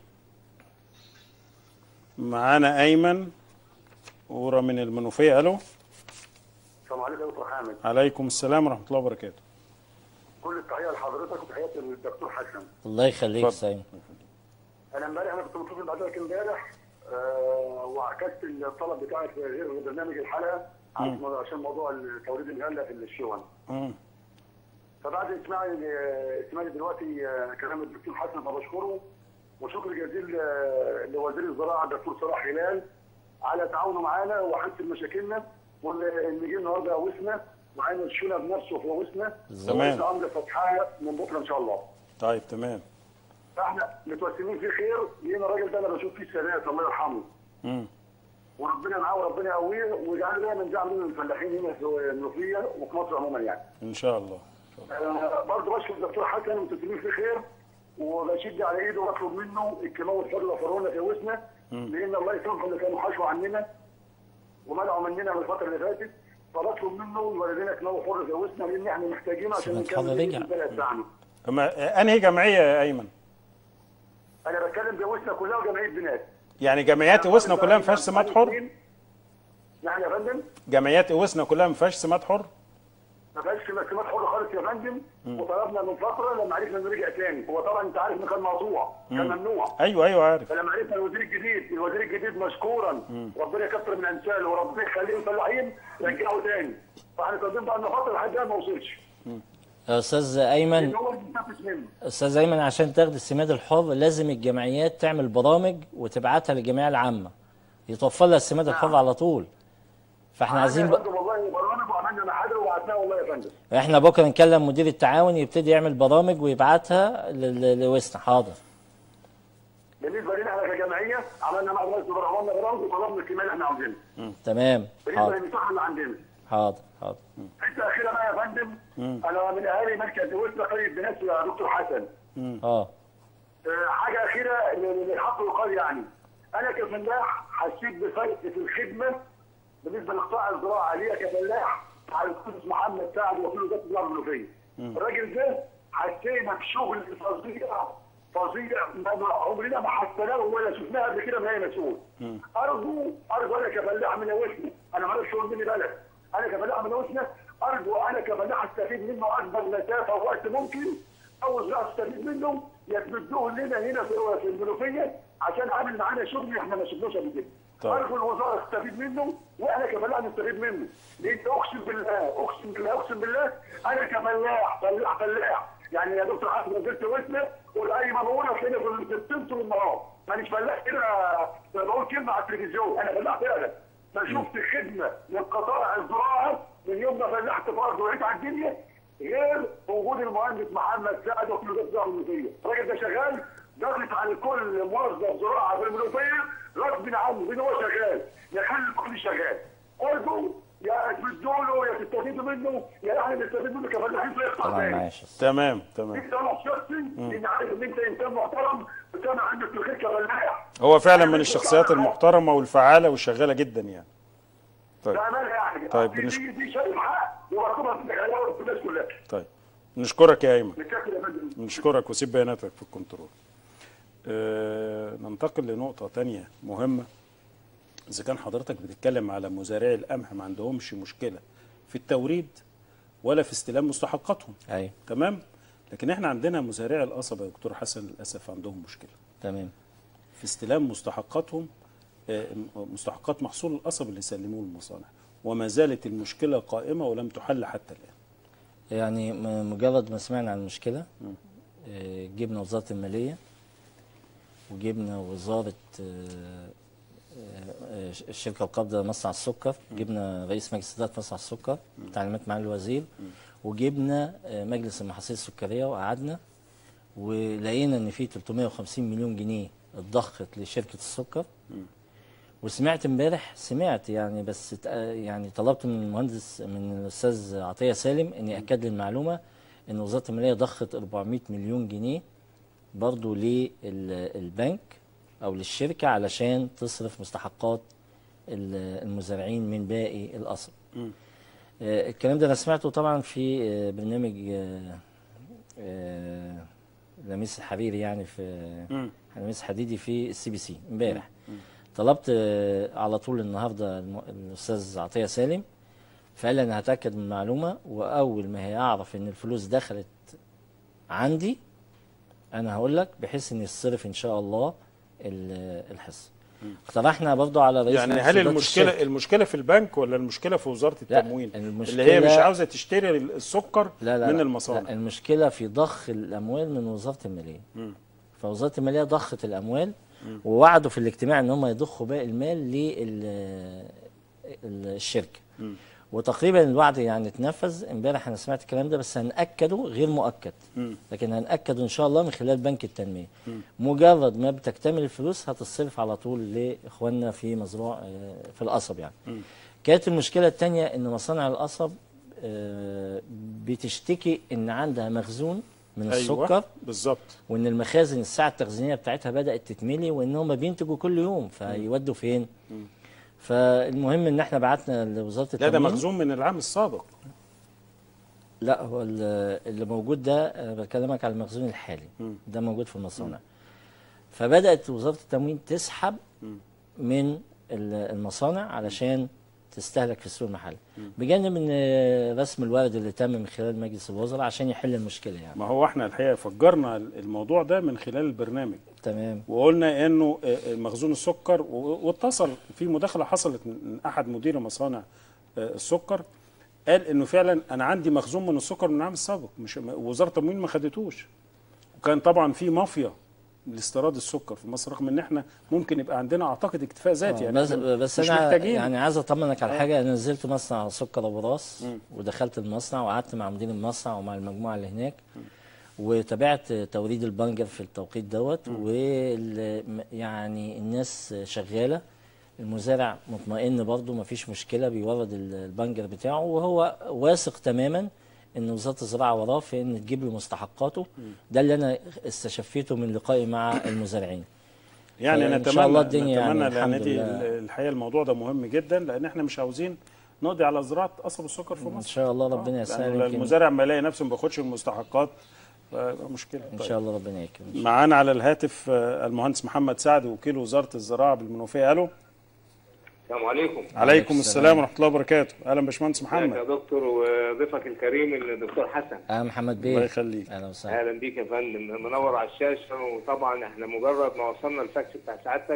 Speaker 1: معانا ايمن ورا من المنوفيه الو
Speaker 5: السلام عليكم يا دكتور حامد
Speaker 1: عليكم السلام ورحمه الله وبركاته
Speaker 5: كل التحيه لحضرتك وتحيه للدكتور حسن
Speaker 3: الله يخليك
Speaker 1: اتفضل.
Speaker 3: سعيد
Speaker 5: انا امبارح انا كنت متصل بحضرتك امبارح آه وعكست الطلب بتاعك في غير برنامج الحلقه عشان عشان موضوع توريد الغله في الشون
Speaker 1: مم.
Speaker 5: فبعد اسماعي اسماعي دلوقتي آه، كلام الدكتور حسن فبشكره وشكر جزيل آه، لوزير الزراعه الدكتور صلاح هلال على تعاونه معانا وحل مشاكلنا واللي جه النهارده وسنا معانا الشونه بنفسه في وسنا
Speaker 1: تمام.
Speaker 5: عمرو فتحيه من بكره ان شاء الله
Speaker 1: طيب تمام
Speaker 5: فاحنا متوسمين فيه خير لان الراجل ده انا بشوف فيه ثبات الله يرحمه
Speaker 1: مم.
Speaker 5: وربنا معاه وربنا يقويه ويجعله دايما دعم من الفلاحين هنا في المنوفيه وفي مصر عموما يعني.
Speaker 1: ان شاء الله
Speaker 5: آه، برضه بشكر الدكتور حسن ومتسلمين فيه خير وبشد على ايده واطلب منه الكيماوي الحر فرعون في وسنا لان الله يسامحه اللي كانوا حشوا عننا ومنعوا مننا من الفتره اللي فاتت فبطلب منه يولد لنا كيماوي حر في وسنا لان احنا محتاجينه عشان
Speaker 3: سمعت حضر
Speaker 5: نكمل
Speaker 3: رجع.
Speaker 5: البلد بتاعنا.
Speaker 1: أما انهي جمعيه يا ايمن
Speaker 5: انا بتكلم بوسنا كلها وجمعيه بنات.
Speaker 1: يعني جمعيات وسنا كلها ما فيهاش سمات حر
Speaker 5: نعم يا فندم
Speaker 1: جمعيات وسنا كلها ما فيهاش سمات حر
Speaker 5: ما بقاش في مكتبات حر خالص يا فندم وطلبنا من فتره لما عرفنا انه رجع تاني هو طبعا انت عارف انه كان مقطوع كان ممنوع
Speaker 1: ايوه ايوه عارف
Speaker 5: فلما عرفنا الوزير الجديد الوزير الجديد مشكورا ربنا يكثر من امثاله وربنا يخليهم فلاحين رجعوا تاني فاحنا طالبين بقى لنا فتره لحد الان ما وصلش
Speaker 3: يا استاذ
Speaker 5: لان
Speaker 3: ايمن
Speaker 5: هو اللي بيتنفس منه
Speaker 3: استاذ ايمن عشان تاخد السماد الحر لازم الجمعيات تعمل برامج وتبعتها للجمعيه العامه يتوفر لها السماد الحر على طول فاحنا عايزين
Speaker 5: يا
Speaker 3: ب...
Speaker 5: فندم والله برامج وعملنا محاضر وبعتناها والله يا فندم
Speaker 3: احنا بكره نكلم مدير التعاون يبتدي يعمل برامج ويبعتها ل- ل- لوسنا حاضر
Speaker 5: بالنسبه لنا احنا كجمعيه عملنا مع رئيس الوزراء عملنا برامج وطلبنا الكمال اللي احنا عاوزينه
Speaker 3: تمام
Speaker 5: بالنسبه
Speaker 3: حاضر
Speaker 5: للمساحه اللي عندنا
Speaker 3: حاضر حاضر
Speaker 5: حته اخيره بقى يا فندم انا من اهالي مركز وسط قريه بنفسي يا دكتور حسن
Speaker 3: اه
Speaker 5: آه، حاجه اخيره للحق يقال يعني انا كفلاح حسيت بفرق في الخدمه بالنسبه لقطاع الزراعه ليا كفلاح على الاستاذ محمد سعد وكيل وزاره الزراعه المنوفيه الراجل ده حسينا بشغل فظيع فظيع ما- ما- عمرنا ما حسناه ولا شفناه قبل كده من اي مسؤول ارجو ارجو انا كفلاح من وسنا انا ما اعرفش مني بلد انا كفلاح من وسنا ارجو انا كفلاح استفيد منه اكبر مسافه ووقت ممكن اول زراعه استفيد منه يثبتوه لنا هنا في في المنوفيه عشان عامل معانا شغل احنا ما شفناش قبل كده
Speaker 1: طيب.
Speaker 5: ارجو الوزاره تستفيد منه واحنا كفلاح نستفيد منه لان اقسم بالله اقسم بالله اقسم بالله انا كفلاح فلاح فلاح يعني يا دكتور حسن نزلت وسنا والاي مامونه تلاقيني في الستين طول النهار مانيش فلاح كده بقول كلمه على التلفزيون انا فلاح فعلا ما شفت خدمه من قطاع الزراعه من يوم ما فلاحت فرد وعيت على الدنيا غير وجود المهندس محمد سعد وكيل وزاره الزراعه المنوفيه، الراجل ده شغال ضغط على كل موظف زراعه في المنوفيه غصب عنه لان هو شغال يخلي الكل شغال. ارجو يا تدوا له يا تستفيدوا منه يا احنا نستفيد منه كفلاحين في يقطع
Speaker 3: طبعا
Speaker 5: تاني.
Speaker 3: معلش
Speaker 1: تمام تمام
Speaker 5: انت انا شخصي لان عارف ان انت انسان محترم وسامع عندك في الخير كفلاح.
Speaker 1: هو فعلا من الشخصيات المحترمه والفعاله والشغاله جدا يعني طيب
Speaker 5: بامانه يعني
Speaker 1: طيب،
Speaker 5: دي
Speaker 1: بنشك-
Speaker 5: دي, دي شيء حق ورقمها في الحياه في الناس كلها.
Speaker 1: طيب نشكرك يا ايمن
Speaker 5: متشكر يا فندم.
Speaker 1: نشكرك وسيب بياناتك في الكنترول آه ننتقل لنقطة تانية مهمة إذا كان حضرتك بتتكلم على مزارعي القمح ما عندهمش مشكلة في التوريد ولا في استلام مستحقاتهم
Speaker 3: ايوه
Speaker 1: تمام لكن احنا عندنا مزارعي القصب يا دكتور حسن للأسف عندهم مشكلة
Speaker 3: تمام
Speaker 1: في استلام مستحقاتهم آه، مستحقات محصول القصب اللي سلموه المصانع وما زالت المشكلة قائمة ولم تحل حتى الآن
Speaker 3: يعني م- مجرد ما سمعنا عن المشكلة آه، جبنا وزارة المالية وجبنا وزارة آه، آه، الشركه القابضه لمصنع السكر جبنا رئيس مجلس اداره مصنع السكر تعليمات معالي الوزير وجبنا آه، مجلس المحاصيل السكريه وقعدنا ولقينا ان في 350 مليون جنيه اتضخت لشركه السكر وسمعت امبارح سمعت يعني بس اتق- يعني طلبت من المهندس من الاستاذ عطيه سالم ان ياكد لي المعلومه ان وزاره الماليه ضخت 400 مليون جنيه برضو للبنك او للشركه علشان تصرف مستحقات ال- المزارعين من باقي القصب. آه، الكلام ده انا سمعته طبعا في آه، برنامج آه، آه، لميس الحريري يعني في لميس حديدي في السي بي سي امبارح. طلبت آه، على طول النهارده الم- الاستاذ عطيه سالم فقال لي انا هتاكد من المعلومه واول ما هيعرف ان الفلوس دخلت عندي انا هقول لك بحيث ان يصرف ان شاء الله ال- الحصه اقترحنا برضو على رئيس
Speaker 1: يعني
Speaker 3: مجلس
Speaker 1: هل
Speaker 3: إدارة
Speaker 1: المشكله
Speaker 3: الشركة.
Speaker 1: المشكله في البنك ولا المشكله في وزاره
Speaker 3: لا،
Speaker 1: التموين
Speaker 3: المشكلة-
Speaker 1: اللي هي مش عاوزه تشتري السكر
Speaker 3: لا لا
Speaker 1: من
Speaker 3: لا
Speaker 1: المصانع
Speaker 3: لا المشكله في ضخ الاموال من وزاره الماليه فوزاره الماليه ضخت الاموال ووعدوا في الاجتماع ان هم يضخوا باقي المال للشركه وتقريبا الوعد يعني اتنفذ امبارح انا سمعت الكلام ده بس هنأكده غير مؤكد لكن هنأكده ان شاء الله من خلال بنك التنميه مجرد ما بتكتمل الفلوس هتصرف على طول لاخواننا في مزروع آه، في القصب يعني كانت المشكله الثانيه ان مصانع القصب آه، بتشتكي ان عندها مخزون من السكر
Speaker 1: ايوه بالظبط
Speaker 3: وان المخازن الساعه التخزينيه بتاعتها بدات تتملي وان هم بينتجوا كل يوم فيودوا فين فالمهم ان احنا بعتنا لوزاره
Speaker 1: لا ده
Speaker 3: التموين
Speaker 1: مخزون من العام السابق
Speaker 3: لا هو ال- اللي موجود ده انا بكلمك على المخزون الحالي ده موجود في المصانع فبدات وزاره التموين تسحب من ال- المصانع علشان تستهلك في السوق المحلي بجانب ان رسم الورد اللي تم من خلال مجلس الوزراء عشان يحل المشكله يعني
Speaker 1: ما هو احنا الحقيقه فجرنا الموضوع ده من خلال البرنامج
Speaker 3: تمام
Speaker 1: وقلنا انه آه، مخزون السكر و- واتصل في مداخله حصلت من احد مدير مصانع آه، السكر قال انه فعلا انا عندي مخزون من السكر من العام السابق مش وزاره التموين ما خدتوش وكان طبعا في مافيا لاستيراد السكر في مصر رغم ان احنا ممكن يبقى عندنا اعتقد اكتفاء ذاتي يعني
Speaker 3: بس,
Speaker 1: إحنا
Speaker 3: بس
Speaker 1: مش
Speaker 3: انا
Speaker 1: محتاجين
Speaker 3: يعني عايز اطمنك على حاجه انا نزلت مصنع سكر ابو راس ودخلت المصنع وقعدت مع مدير المصنع ومع المجموعه اللي هناك وتابعت توريد البنجر في التوقيت دوت وال يعني الناس شغاله المزارع مطمئن برضه مفيش مشكله بيورد ال- البنجر بتاعه وهو واثق تماما ان وزاره الزراعه وراه في ان تجيب له مستحقاته ده اللي انا استشفيته من لقائي مع المزارعين
Speaker 1: يعني
Speaker 3: فإن
Speaker 1: نتمنى
Speaker 3: شاء الله الدنيا
Speaker 1: نتمنى
Speaker 3: يعني
Speaker 1: لان
Speaker 3: الحمد
Speaker 1: دي
Speaker 3: لله.
Speaker 1: الحقيقه الموضوع ده مهم جدا لان احنا مش عاوزين نقضي على زراعه قصب السكر في مصر
Speaker 3: ان شاء الله ربنا
Speaker 1: آه،
Speaker 3: يسهل
Speaker 1: لأنه
Speaker 3: يمكن-
Speaker 1: المزارع ما يلاقي نفسه ما بياخدش المستحقات مشكله
Speaker 3: ان شاء الله ربنا يكرم
Speaker 1: معانا على الهاتف آه، المهندس محمد سعد وكيل وزاره الزراعه بالمنوفيه الو
Speaker 5: السلام عليكم
Speaker 1: عليكم
Speaker 3: السلام.
Speaker 1: السلام ورحمه الله وبركاته اهلا باشمهندس
Speaker 5: ازيك يا
Speaker 1: محمد
Speaker 5: دكتور وضيفك الكريم الدكتور حسن
Speaker 3: اه محمد بيه
Speaker 1: الله يخليك
Speaker 3: اهلا وسهلا
Speaker 5: اهلا بيك يا فندم منور على الشاشه وطبعا احنا مجرد ما وصلنا الفاكس بتاع سعادتك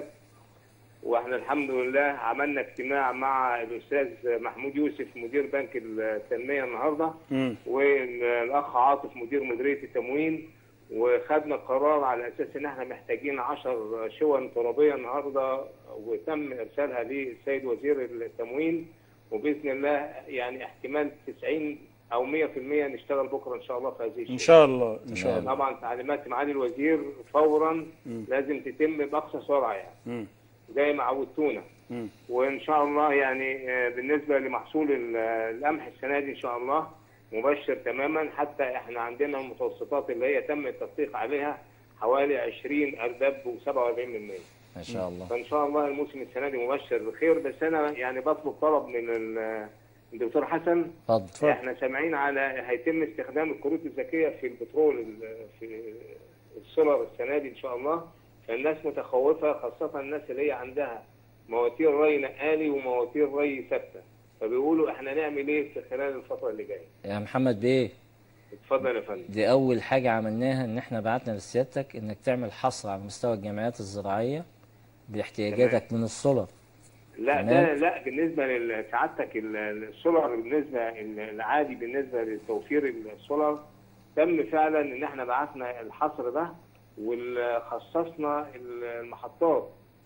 Speaker 5: واحنا الحمد لله عملنا اجتماع مع الاستاذ محمود يوسف مدير بنك التنميه النهارده
Speaker 1: مم.
Speaker 5: والاخ عاطف مدير مديريه التموين وخدنا قرار على اساس ان احنا محتاجين 10 شون ترابيه النهارده وتم ارسالها للسيد وزير التموين وباذن الله يعني احتمال 90 او 100% نشتغل بكره ان شاء الله في هذه الشيء
Speaker 1: ان شاء الله ان شاء الله
Speaker 5: طبعا تعليمات معالي الوزير فورا لازم تتم باقصى سرعه يعني
Speaker 1: مم.
Speaker 5: زي ما عودتونا
Speaker 1: مم.
Speaker 5: وان شاء الله يعني آه، بالنسبه لمحصول ال- القمح السنه دي ان شاء الله مبشر تماما حتى احنا عندنا المتوسطات اللي هي تم التدقيق عليها حوالي 20 اردب و47 من 100
Speaker 3: ما شاء الله
Speaker 5: فان شاء الله الموسم السنه دي مبشر بخير بس انا يعني بطلب طلب من ال- الدكتور حسن
Speaker 3: اتفضل
Speaker 5: احنا سامعين على هيتم استخدام الكروت الذكيه في البترول ال- في السولار السنه دي ان شاء الله فالناس متخوفه خاصه الناس اللي هي عندها مواتير ري نقالي ومواتير ري ثابته فبيقولوا احنا نعمل ايه في خلال الفتره اللي جايه
Speaker 3: يا محمد بيه
Speaker 5: اتفضل يا فندم
Speaker 3: دي اول حاجه عملناها ان احنا بعتنا لسيادتك انك تعمل حصر على مستوى الجمعيات الزراعيه باحتياجاتك من السولر
Speaker 5: لا
Speaker 3: تمام.
Speaker 5: ده لا بالنسبه لسعادتك ال- السولار بالنسبه العادي بالنسبه لتوفير السولار تم فعلا ان احنا بعثنا الحصر ده وخصصنا المحطات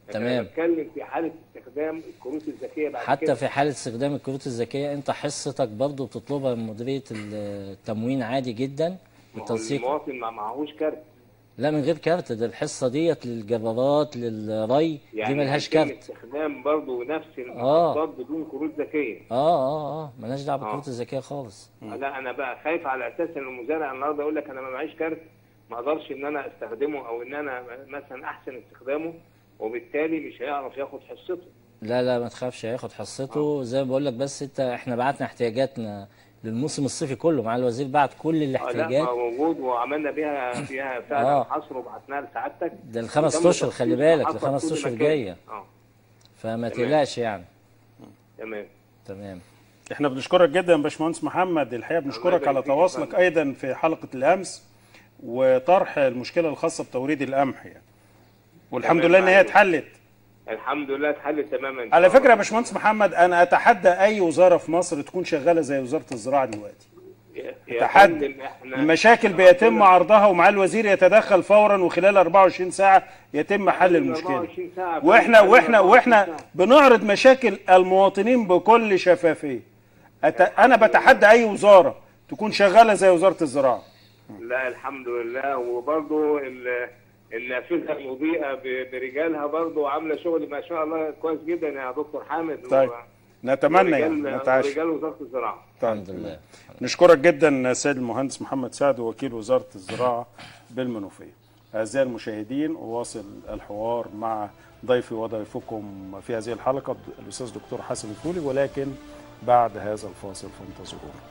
Speaker 3: تمام.
Speaker 9: انا بتكلم في حاله استخدام الكروت الذكيه بعد
Speaker 3: حتى
Speaker 9: كده.
Speaker 3: في حاله استخدام الكروت الذكيه انت حصتك برضو بتطلبها من مديريه التموين عادي جدا
Speaker 9: ما هو
Speaker 3: بالتنسيق
Speaker 9: المواطن ما معهوش كارت
Speaker 3: لا من غير كارت ده الحصه ديت للجرارات للري
Speaker 9: يعني
Speaker 3: دي ملهاش
Speaker 9: هيتم
Speaker 3: كارت
Speaker 9: استخدام برضه نفس
Speaker 3: آه.
Speaker 9: المحطات بدون كروت ذكيه
Speaker 3: اه اه اه ملهاش دعوه
Speaker 9: آه.
Speaker 3: بالكروت الذكيه خالص
Speaker 9: لا انا بقى خايف على اساس ان المزارع النهارده يقول لك انا ما معيش كارت ما اقدرش ان انا استخدمه او ان انا مثلا احسن استخدامه وبالتالي مش هيعرف ياخد حصته
Speaker 3: لا لا ما تخافش هياخد حصته زي ما بقول لك بس انت احنا بعتنا احتياجاتنا للموسم الصيفي كله مع الوزير بعت كل
Speaker 9: آه، لا
Speaker 3: الاحتياجات
Speaker 9: ما هو موجود وعملنا بيها فيها فعلا
Speaker 3: آه.
Speaker 9: حصر وبعتناها لسعادتك
Speaker 3: ده الخمس
Speaker 9: وتم
Speaker 3: اشهر خلي
Speaker 9: تخصيص
Speaker 3: بالك
Speaker 9: محطة
Speaker 3: الخمس
Speaker 9: كل
Speaker 3: اشهر
Speaker 9: مكان.
Speaker 3: جايه
Speaker 9: اه
Speaker 3: فما
Speaker 9: تمام.
Speaker 3: تقلقش يعني
Speaker 9: تمام
Speaker 3: تمام
Speaker 1: احنا بنشكرك جدا يا باشمهندس محمد الحقيقه بنشكرك
Speaker 9: يبارك
Speaker 1: على
Speaker 9: فيك يا
Speaker 1: تواصلك
Speaker 9: فندم.
Speaker 1: ايضا في حلقه الامس وطرح المشكله الخاصه بتوريد القمح يعني والحمد
Speaker 9: تمام،
Speaker 1: لله ان هي
Speaker 9: معلش.
Speaker 1: اتحلت
Speaker 9: الحمد لله اتحلت تماما إن
Speaker 1: على
Speaker 9: شاء
Speaker 1: فكره يا
Speaker 9: الله.
Speaker 1: باشمهندس محمد انا اتحدى اي وزاره في مصر تكون شغاله زي وزاره الزراعه دلوقتي
Speaker 9: يا- يا
Speaker 1: تحدي
Speaker 9: فندم، احنا
Speaker 1: المشاكل بيتم عرضها ومع الوزير يتدخل فورا وخلال 24 ساعه يتم حل المشكله
Speaker 9: 24 ساعة
Speaker 1: واحنا
Speaker 9: فندم،
Speaker 1: واحنا
Speaker 9: 24
Speaker 1: واحنا
Speaker 9: ساعة.
Speaker 1: بنعرض مشاكل المواطنين بكل شفافيه أت... انا بتحدى اي وزاره تكون شغاله زي وزاره الزراعه
Speaker 9: لا الحمد لله وبرضه ال- النافذه المضيئه ب- برجالها برضه عامله شغل ما شاء الله كويس جدا يا دكتور حامد
Speaker 1: طيب
Speaker 9: و-
Speaker 1: نتمنى يعني
Speaker 9: ورجال-
Speaker 1: نتعايش
Speaker 9: ورجال وزاره الزراعه
Speaker 3: الحمد لله
Speaker 1: نشكرك جدا سيد المهندس محمد سعد وكيل وزاره الزراعه بالمنوفيه. اعزائي المشاهدين اواصل الحوار مع ضيفي وضيفكم في هذه الحلقه الاستاذ دكتور حسن الفولي ولكن بعد هذا الفاصل فانتظرونا.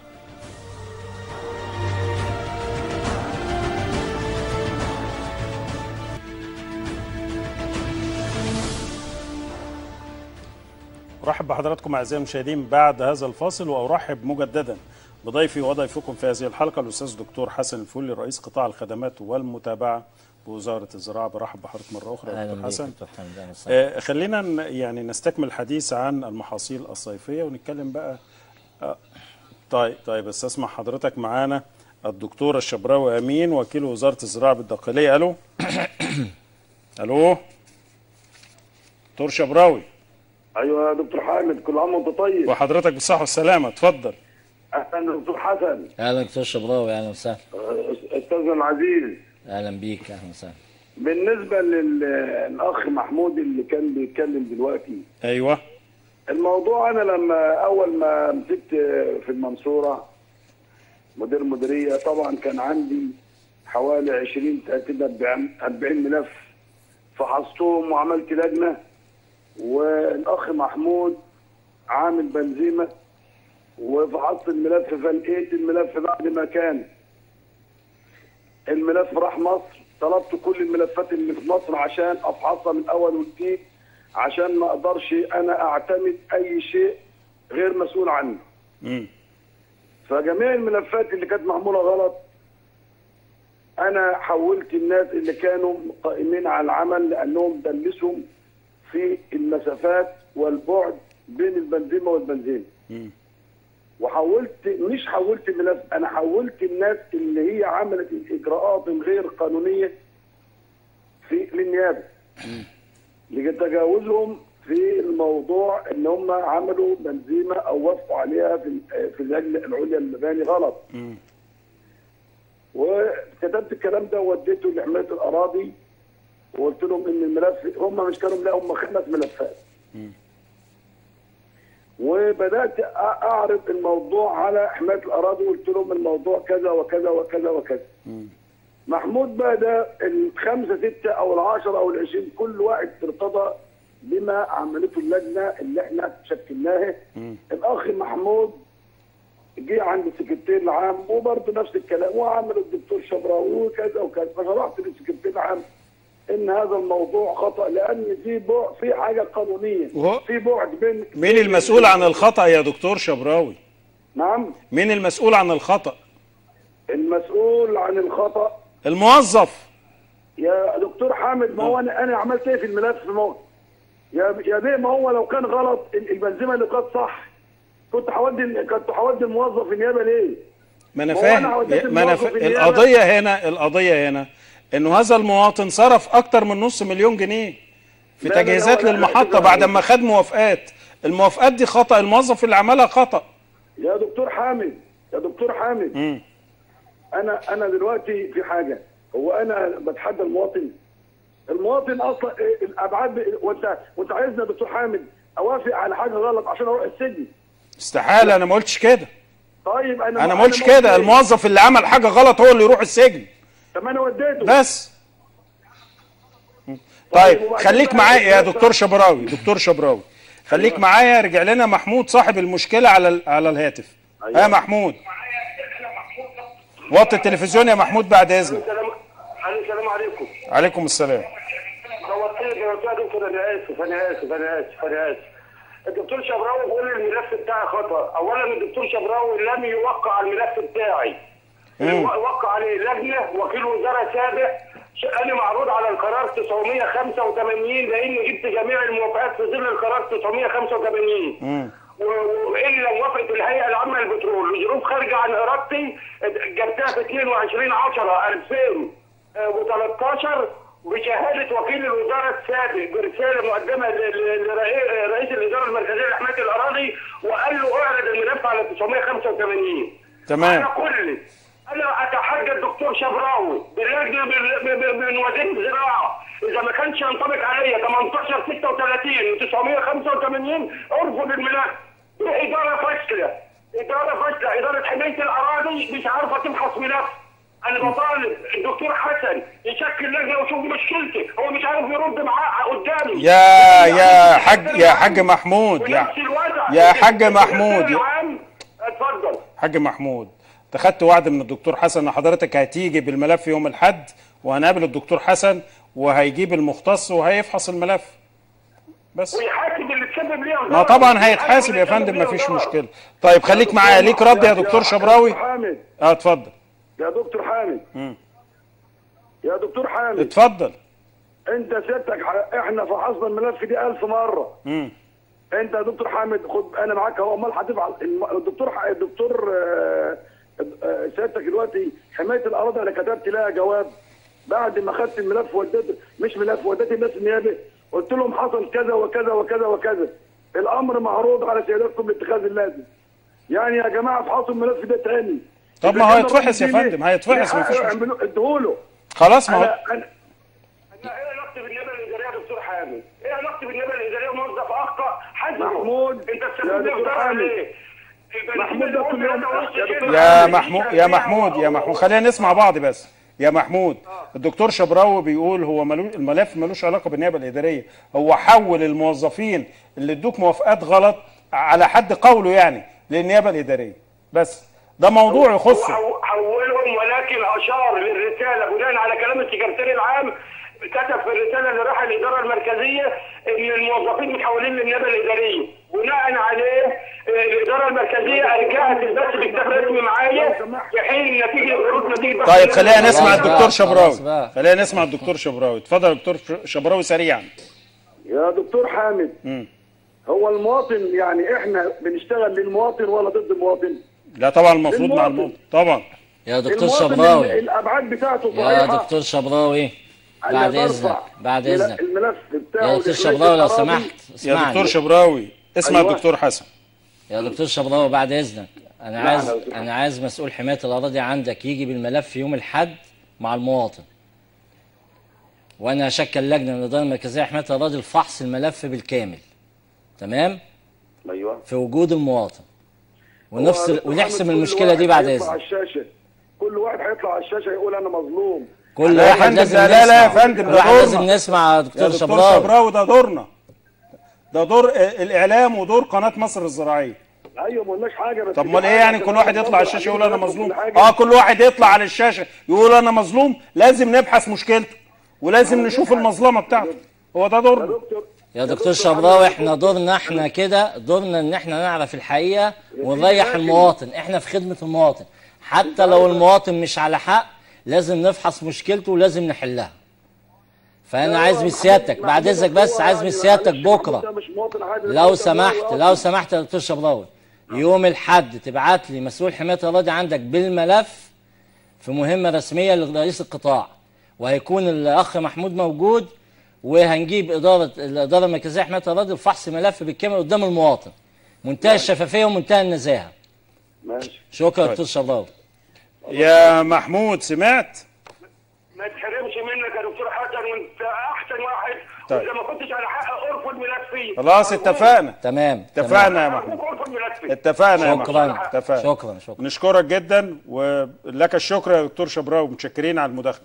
Speaker 1: ارحب بحضراتكم اعزائي المشاهدين بعد هذا الفاصل وارحب مجددا بضيفي وضيفكم في هذه الحلقه الاستاذ دكتور حسن الفولي رئيس قطاع الخدمات والمتابعه بوزاره الزراعه برحب بحضرتك مره اخرى يا
Speaker 3: اهلا
Speaker 1: دكتور
Speaker 3: بيك
Speaker 1: حسن
Speaker 3: دكتور حمد أهلا وسهلا.
Speaker 1: آه، خلينا ن- يعني نستكمل الحديث عن المحاصيل الصيفيه ونتكلم بقى آه، طيب طيب استسمح حضرتك معانا الدكتور الشبراوي امين وكيل وزاره الزراعه بالدقهليه الو الو دكتور شبراوي
Speaker 5: ايوه يا دكتور حامد كل عام وانت طيب
Speaker 1: وحضرتك بالصحه والسلامه اتفضل
Speaker 5: اهلا دكتور حسن
Speaker 3: اهلا دكتور شبراوي اهلا وسهلا
Speaker 5: آه، استاذنا العزيز
Speaker 3: اهلا بيك اهلا وسهلا
Speaker 5: بالنسبه للاخ محمود اللي كان بيتكلم دلوقتي
Speaker 1: ايوه
Speaker 5: الموضوع انا لما اول ما مسكت في المنصوره مدير مديريه طبعا كان عندي حوالي 20 30 40 40 ملف فحصتهم وعملت لجنه والاخ محمود عامل بنزيمه وفحصت الملف فلقيت الملف بعد ما كان الملف راح مصر طلبت كل الملفات اللي في مصر عشان افحصها من اول وجديد عشان ما اقدرش انا اعتمد اي شيء غير مسؤول عنه
Speaker 1: مم.
Speaker 5: فجميع الملفات اللي كانت معموله غلط انا حولت الناس اللي كانوا قائمين على العمل لانهم دلسهم في المسافات والبعد بين البنزيمه والبنزين
Speaker 1: مم.
Speaker 5: وحولت مش حولت ملف انا حولت الناس اللي هي عملت الاجراءات الغير قانونيه في للنيابه لتجاوزهم في الموضوع ان هم عملوا بنزيمه او وافقوا عليها في في اللجنه العليا للمباني غلط
Speaker 1: مم.
Speaker 5: وكتبت الكلام ده ووديته لحمايه الاراضي وقلت لهم ان الملف هم مش كانوا لا هم خمس ملفات وبدات أ- اعرض الموضوع على حمايه الاراضي وقلت لهم الموضوع كذا وكذا وكذا وكذا محمود بقى ده الخمسه سته او العشره او العشرين كل واحد ارتضى بما عملته اللجنه اللي احنا شكلناها الاخ محمود جه عند السكرتير العام وبرضه نفس الكلام وعمل الدكتور شبراوي وكذا وكذا فشرحت للسكرتير العام ان هذا الموضوع خطا لان في بعد في حاجه قانونيه
Speaker 1: وهو-
Speaker 5: في بعد بين
Speaker 1: مين المسؤول عن الخطا يا دكتور شبراوي
Speaker 5: نعم
Speaker 1: مين المسؤول عن الخطا
Speaker 5: المسؤول عن الخطا
Speaker 1: الموظف
Speaker 5: يا دكتور حامد ما هو انا انا عملت ايه في الملف ما هو يا يا بيه ما هو لو كان غلط ال- البنزيمه اللي كانت صح كنت هودي كنت هودي الموظف النيابه ليه؟
Speaker 1: ما انا
Speaker 5: هو
Speaker 1: فاهم
Speaker 5: أنا وديت
Speaker 1: ما انا
Speaker 5: الموظف
Speaker 1: فا...
Speaker 5: النيابة.
Speaker 1: القضيه هنا القضيه هنا انه هذا المواطن صرف اكتر من نص مليون جنيه في
Speaker 10: لا، لا،
Speaker 1: تجهيزات
Speaker 10: لا، لا،
Speaker 1: للمحطه
Speaker 10: لا،
Speaker 1: بعد
Speaker 10: لا.
Speaker 1: ما خد موافقات الموافقات دي خطا الموظف اللي عملها خطا
Speaker 10: يا دكتور حامد يا دكتور حامد
Speaker 1: مم.
Speaker 10: انا انا دلوقتي في حاجه هو انا بتحدى المواطن المواطن اصلا إيه الابعاد ب- وانت وانت عايزني يا دكتور حامد اوافق على حاجه غلط عشان اروح السجن
Speaker 1: استحاله انا ما قلتش كده
Speaker 10: طيب انا
Speaker 1: انا ما قلتش
Speaker 10: قلت
Speaker 1: كده
Speaker 10: إيه؟
Speaker 1: الموظف اللي عمل حاجه غلط هو اللي يروح السجن
Speaker 10: طب ما انا وديته
Speaker 1: بس طيب
Speaker 10: وبعدين
Speaker 1: خليك
Speaker 10: بقى
Speaker 1: معايا يا
Speaker 10: الدكتور-
Speaker 1: دكتور شبراوي دكتور شبراوي خليك معايا رجع لنا محمود صاحب المشكله على ال- على الهاتف يا محمود وطي التلفزيون يا محمود بعد اذنك
Speaker 5: السلام السلام عليكم
Speaker 1: عليكم السلام
Speaker 5: نورتني يا دكتور انا اسف انا اسف انا اسف انا اسف الدكتور شبراوي بيقول الملف بتاعي خطا اولا الدكتور شبراوي لم يوقع على الملف بتاعي
Speaker 1: مم.
Speaker 5: وقع عليه لجنه وكيل وزاره سابق ش- انا معروض على القرار 985 لاني جبت جميع الموافقات في ظل القرار 985
Speaker 1: مم.
Speaker 5: و- والا موافقه الهيئه العامه للبترول لظروف خارجه عن ارادتي جبتها في 22 10 2013 بشهاده وكيل الوزاره السابق برساله مقدمه ل- ل- لرئيس الاداره المركزيه لحمايه الاراضي وقال له اعرض الملف على 985
Speaker 1: تمام
Speaker 5: انا كل انا اتحدى الدكتور شبراوي باللجنه بال- ب- ب- من وزير الزراعه اذا ما كانش ينطبق عليا 18 36 و985 ارفض الملف دي اداره فاشله اداره فاشله اداره حمايه الاراضي مش عارفه تبحث ملف انا بطالب الدكتور حسن يشكل لجنه ويشوف مشكلتي هو مش عارف يرد معاه قدامي
Speaker 1: يا يا حاج يا حاج محمود يا
Speaker 5: ونفس الوضع
Speaker 1: يا حاج محمود
Speaker 5: العام اتفضل
Speaker 1: حاج محمود انت خدت وعد من الدكتور حسن ان حضرتك هتيجي بالملف يوم الاحد وهنقابل الدكتور حسن وهيجيب المختص وهيفحص الملف بس
Speaker 5: ويحاسب اللي تسبب ليه
Speaker 1: ما طبعا هيتحاسب يا فندم مفيش مشكله طيب خليك معايا ليك رد يا دكتور شبراوي
Speaker 10: دكتور حامد
Speaker 1: اه اتفضل
Speaker 10: يا دكتور حامد
Speaker 1: مم.
Speaker 10: يا دكتور حامد
Speaker 1: اتفضل
Speaker 10: انت سيادتك ح- احنا فحصنا الملف دي ألف مره
Speaker 1: مم.
Speaker 10: انت يا دكتور حامد خد انا معاك اهو امال هتفعل الم- الدكتور ح- الدكتور آه، آه، سيادتك دلوقتي حمايه الاراضي انا كتبت لها جواب بعد ما خدت الملف وديت مش ملف وديت الناس النيابه قلت لهم حصل كذا وكذا وكذا وكذا الامر معروض على سيادتكم لاتخاذ اللازم يعني يا جماعه افحصوا الملف ده تاني
Speaker 1: طب ما
Speaker 10: إذا
Speaker 1: هو
Speaker 10: كان
Speaker 1: هيتفحص يا
Speaker 10: الراجل
Speaker 1: فندم هيتفحص مفيش مشكله
Speaker 10: اعملوا اديهوله
Speaker 1: خلاص ما هو
Speaker 10: انا انا
Speaker 5: ايه علاقتي بالنيابه الاداريه يا دكتور حامد؟ ايه علاقتي بالنيابه الاداريه موظف اخطا حاسبه
Speaker 10: محمود،
Speaker 5: انت
Speaker 10: يا
Speaker 5: السبب
Speaker 10: دكتور
Speaker 5: ده
Speaker 10: حامد.
Speaker 5: ليه؟
Speaker 10: محمود ده كل يوم- يا دكتور
Speaker 1: يا محمود يا محمود يا محمود خلينا نسمع بعض بس يا محمود الدكتور شبراوي بيقول هو ملو الملف ملوش علاقه بالنيابه الاداريه هو حول الموظفين اللي ادوك موافقات غلط على حد قوله يعني للنيابه الاداريه بس ده موضوع يخصه
Speaker 5: هو حولهم ولكن اشار للرساله بناء على كلام السكرتير العام كتب في الرساله اللي راح الاداره المركزيه ان الموظفين متحولين للنيابه الاداريه بناء عليه آه، الاداره المركزيه ارجعت البث بكتاب رسمي معايا في حين نتيجه خروج نتيجه بث
Speaker 1: طيب خلينا نسمع
Speaker 3: خلاص بقى،
Speaker 1: الدكتور
Speaker 3: خلاص
Speaker 1: شبراوي
Speaker 3: بقى.
Speaker 1: خلينا نسمع الدكتور شبراوي اتفضل يا دكتور شبراوي سريعا
Speaker 10: يا دكتور حامد
Speaker 1: مم.
Speaker 10: هو المواطن يعني احنا بنشتغل للمواطن ولا ضد المواطن؟
Speaker 1: لا طبعا المفروض مع
Speaker 10: المواطن.
Speaker 1: الموضوع طبعا
Speaker 3: يا دكتور
Speaker 10: المواطن
Speaker 3: شبراوي
Speaker 10: ال- الابعاد بتاعته
Speaker 3: يا
Speaker 10: صحيحه
Speaker 3: دكتور شبراوي
Speaker 10: أنا
Speaker 3: بعد
Speaker 10: برفع
Speaker 3: اذنك بعد
Speaker 10: مل-
Speaker 3: اذنك
Speaker 10: الملف بتاعه
Speaker 3: يا دكتور
Speaker 10: لحماية
Speaker 3: شبراوي لو
Speaker 10: الأراضي.
Speaker 3: سمحت
Speaker 1: يا دكتور
Speaker 3: اسمعني
Speaker 1: شبراوي اسمع
Speaker 10: أيوة.
Speaker 1: الدكتور حسن
Speaker 3: يا دكتور شبراوي بعد اذنك انا
Speaker 10: نعم
Speaker 3: عايز
Speaker 10: يا دكتور.
Speaker 3: انا عايز مسؤول حمايه الاراضي عندك يجي بالملف يوم الاحد مع المواطن وانا هشكل لجنه من الاداره المركزيه لحمايه الاراضي لفحص الملف بالكامل تمام
Speaker 10: ايوه
Speaker 3: في وجود المواطن
Speaker 10: هو
Speaker 3: ونفصل
Speaker 10: دكتور
Speaker 3: ونحسم
Speaker 10: حامد كل
Speaker 3: المشكله دي
Speaker 10: واحد
Speaker 3: بعد
Speaker 10: هيطلع على
Speaker 3: اذنك
Speaker 10: الشاشه كل واحد هيطلع على الشاشه يقول انا مظلوم
Speaker 3: كل
Speaker 1: لا يا
Speaker 3: واحد
Speaker 1: فندم،
Speaker 3: لازم
Speaker 1: لا- لا- لا يا
Speaker 3: نسمع.
Speaker 1: فندم،
Speaker 3: كل
Speaker 1: ده
Speaker 3: واحد
Speaker 1: دورنا.
Speaker 3: لازم نسمع يا
Speaker 1: يا
Speaker 3: دكتور
Speaker 1: دكتور
Speaker 3: شبراوي
Speaker 1: شبراوي ده دورنا ده دور آه، الاعلام ودور قناه مصر الزراعيه
Speaker 10: ايوه ما قلناش حاجه بس
Speaker 1: طب
Speaker 10: في
Speaker 1: امال ايه
Speaker 10: حاجة
Speaker 1: يعني
Speaker 10: عشان
Speaker 1: كل واحد يطلع على
Speaker 10: نوصل
Speaker 1: الشاشه يقول انا
Speaker 10: عشان
Speaker 1: مظلوم
Speaker 10: نوصل لحاجة.
Speaker 1: اه كل واحد يطلع على الشاشه يقول انا مظلوم لازم نبحث مشكلته ولازم نشوف المظلمه بتاعته هو ده
Speaker 10: يا
Speaker 1: دورنا
Speaker 10: دكتور
Speaker 3: يا دكتور شبراوي احنا دورنا احنا كده دورنا ان احنا نعرف الحقيقه ونريح
Speaker 10: لكن-
Speaker 3: المواطن احنا في خدمه المواطن حتى لو المواطن مش على حق لازم نفحص مشكلته ولازم نحلها فانا عايز من سيادتك بعد اذنك بس عايز من سيادتك بكره
Speaker 10: مش مواطن عادي
Speaker 3: لو سمحت لو سمحت يا دكتور شبراوي يوم الحد تبعت لي مسؤول حمايه الاراضي عندك بالملف في مهمه رسميه لرئيس القطاع وهيكون الاخ محمود موجود وهنجيب اداره الاداره المركزيه لحمايه الاراضي لفحص ملف بالكامل قدام المواطن منتهى الشفافيه ومنتهى النزاهه
Speaker 10: ماشي
Speaker 3: شكرا
Speaker 1: طيب.
Speaker 3: دكتور شبراوي
Speaker 1: يا محمود سمعت
Speaker 5: ما تحرمش منك يا دكتور حسن وانت احسن واحد
Speaker 1: طيب.
Speaker 5: واذا ما كنتش على حق ارفض ملفي
Speaker 1: خلاص اتفقنا
Speaker 3: تمام
Speaker 1: اتفقنا يا
Speaker 5: ارجوك
Speaker 1: محمود
Speaker 5: ارفض ملفي
Speaker 1: اتفقنا يا محمود
Speaker 3: شكرا
Speaker 1: اتفقنا
Speaker 3: شكرا شكرا
Speaker 1: نشكرك جدا ولك الشكر يا دكتور شبراوي متشكرين على المداخله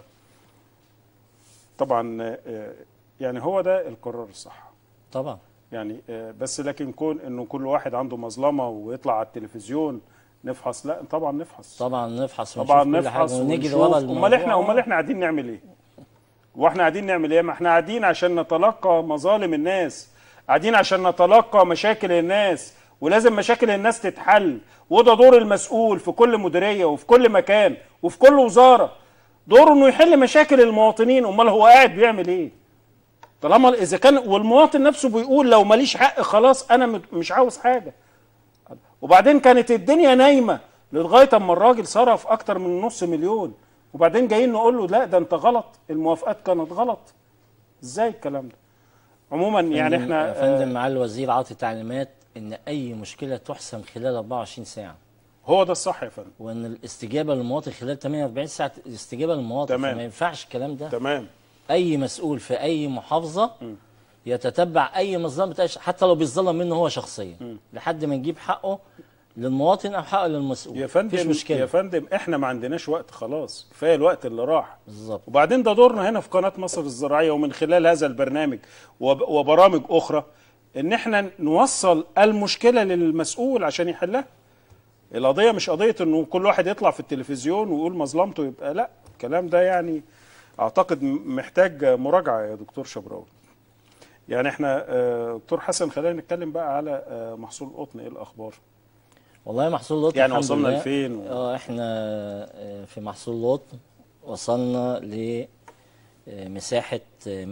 Speaker 1: طبعا آه، يعني هو ده القرار الصح
Speaker 3: طبعا
Speaker 1: يعني آه، بس لكن كون انه كل واحد عنده مظلمه ويطلع على التلفزيون نفحص لا طبعا نفحص
Speaker 3: طبعا نفحص
Speaker 1: طبعا
Speaker 3: ونشوف كل حاجة
Speaker 1: نفحص
Speaker 3: ونجري
Speaker 1: ونشوف
Speaker 3: ورا
Speaker 1: امال
Speaker 3: الموضوع.
Speaker 1: احنا امال احنا قاعدين نعمل ايه واحنا قاعدين نعمل ايه ما احنا قاعدين عشان نتلقى مظالم الناس قاعدين عشان نتلقى مشاكل الناس ولازم مشاكل الناس تتحل وده دور المسؤول في كل مديريه وفي كل مكان وفي كل وزاره دوره انه يحل مشاكل المواطنين امال هو قاعد بيعمل ايه طالما اذا كان والمواطن نفسه بيقول لو ماليش حق خلاص انا م- مش عاوز حاجه وبعدين كانت الدنيا نايمه لغايه اما الراجل صرف اكتر من نص مليون وبعدين جايين نقول له لا ده انت غلط الموافقات كانت غلط ازاي الكلام ده عموما يعني
Speaker 3: فندم-
Speaker 1: احنا
Speaker 3: يا فندم مع الوزير عاطي تعليمات ان اي مشكله تحسم خلال 24 ساعه
Speaker 1: هو ده الصح يا فندم
Speaker 3: وان الاستجابه للمواطن خلال 48 ساعه استجابه للمواطن
Speaker 1: تمام.
Speaker 3: ما ينفعش الكلام ده
Speaker 1: تمام
Speaker 3: اي مسؤول في اي محافظه يتتبع اي مظلمه أي ش- حتى لو بيتظلم منه هو شخصيا لحد ما نجيب حقه للمواطن او حقه للمسؤول
Speaker 1: يا
Speaker 3: مفيش
Speaker 1: فندم
Speaker 3: مشكله
Speaker 1: يا فندم احنا ما عندناش وقت خلاص كفايه الوقت اللي راح
Speaker 3: بالظبط
Speaker 1: وبعدين ده دورنا هنا في قناه مصر الزراعيه ومن خلال هذا البرنامج وب- وبرامج اخرى ان احنا نوصل المشكله للمسؤول عشان يحلها القضيه مش قضيه انه كل واحد يطلع في التلفزيون ويقول مظلمته يبقى لا الكلام ده يعني اعتقد م- محتاج مراجعه يا دكتور شبراوي يعني احنا آه، دكتور حسن خلينا نتكلم بقى على آه، محصول القطن ايه الاخبار
Speaker 3: والله محصول القطن
Speaker 1: يعني
Speaker 3: الحمد
Speaker 1: وصلنا
Speaker 3: لله.
Speaker 1: لفين و-
Speaker 3: اه احنا آه، في محصول القطن وصلنا ل آه، مساحة آه،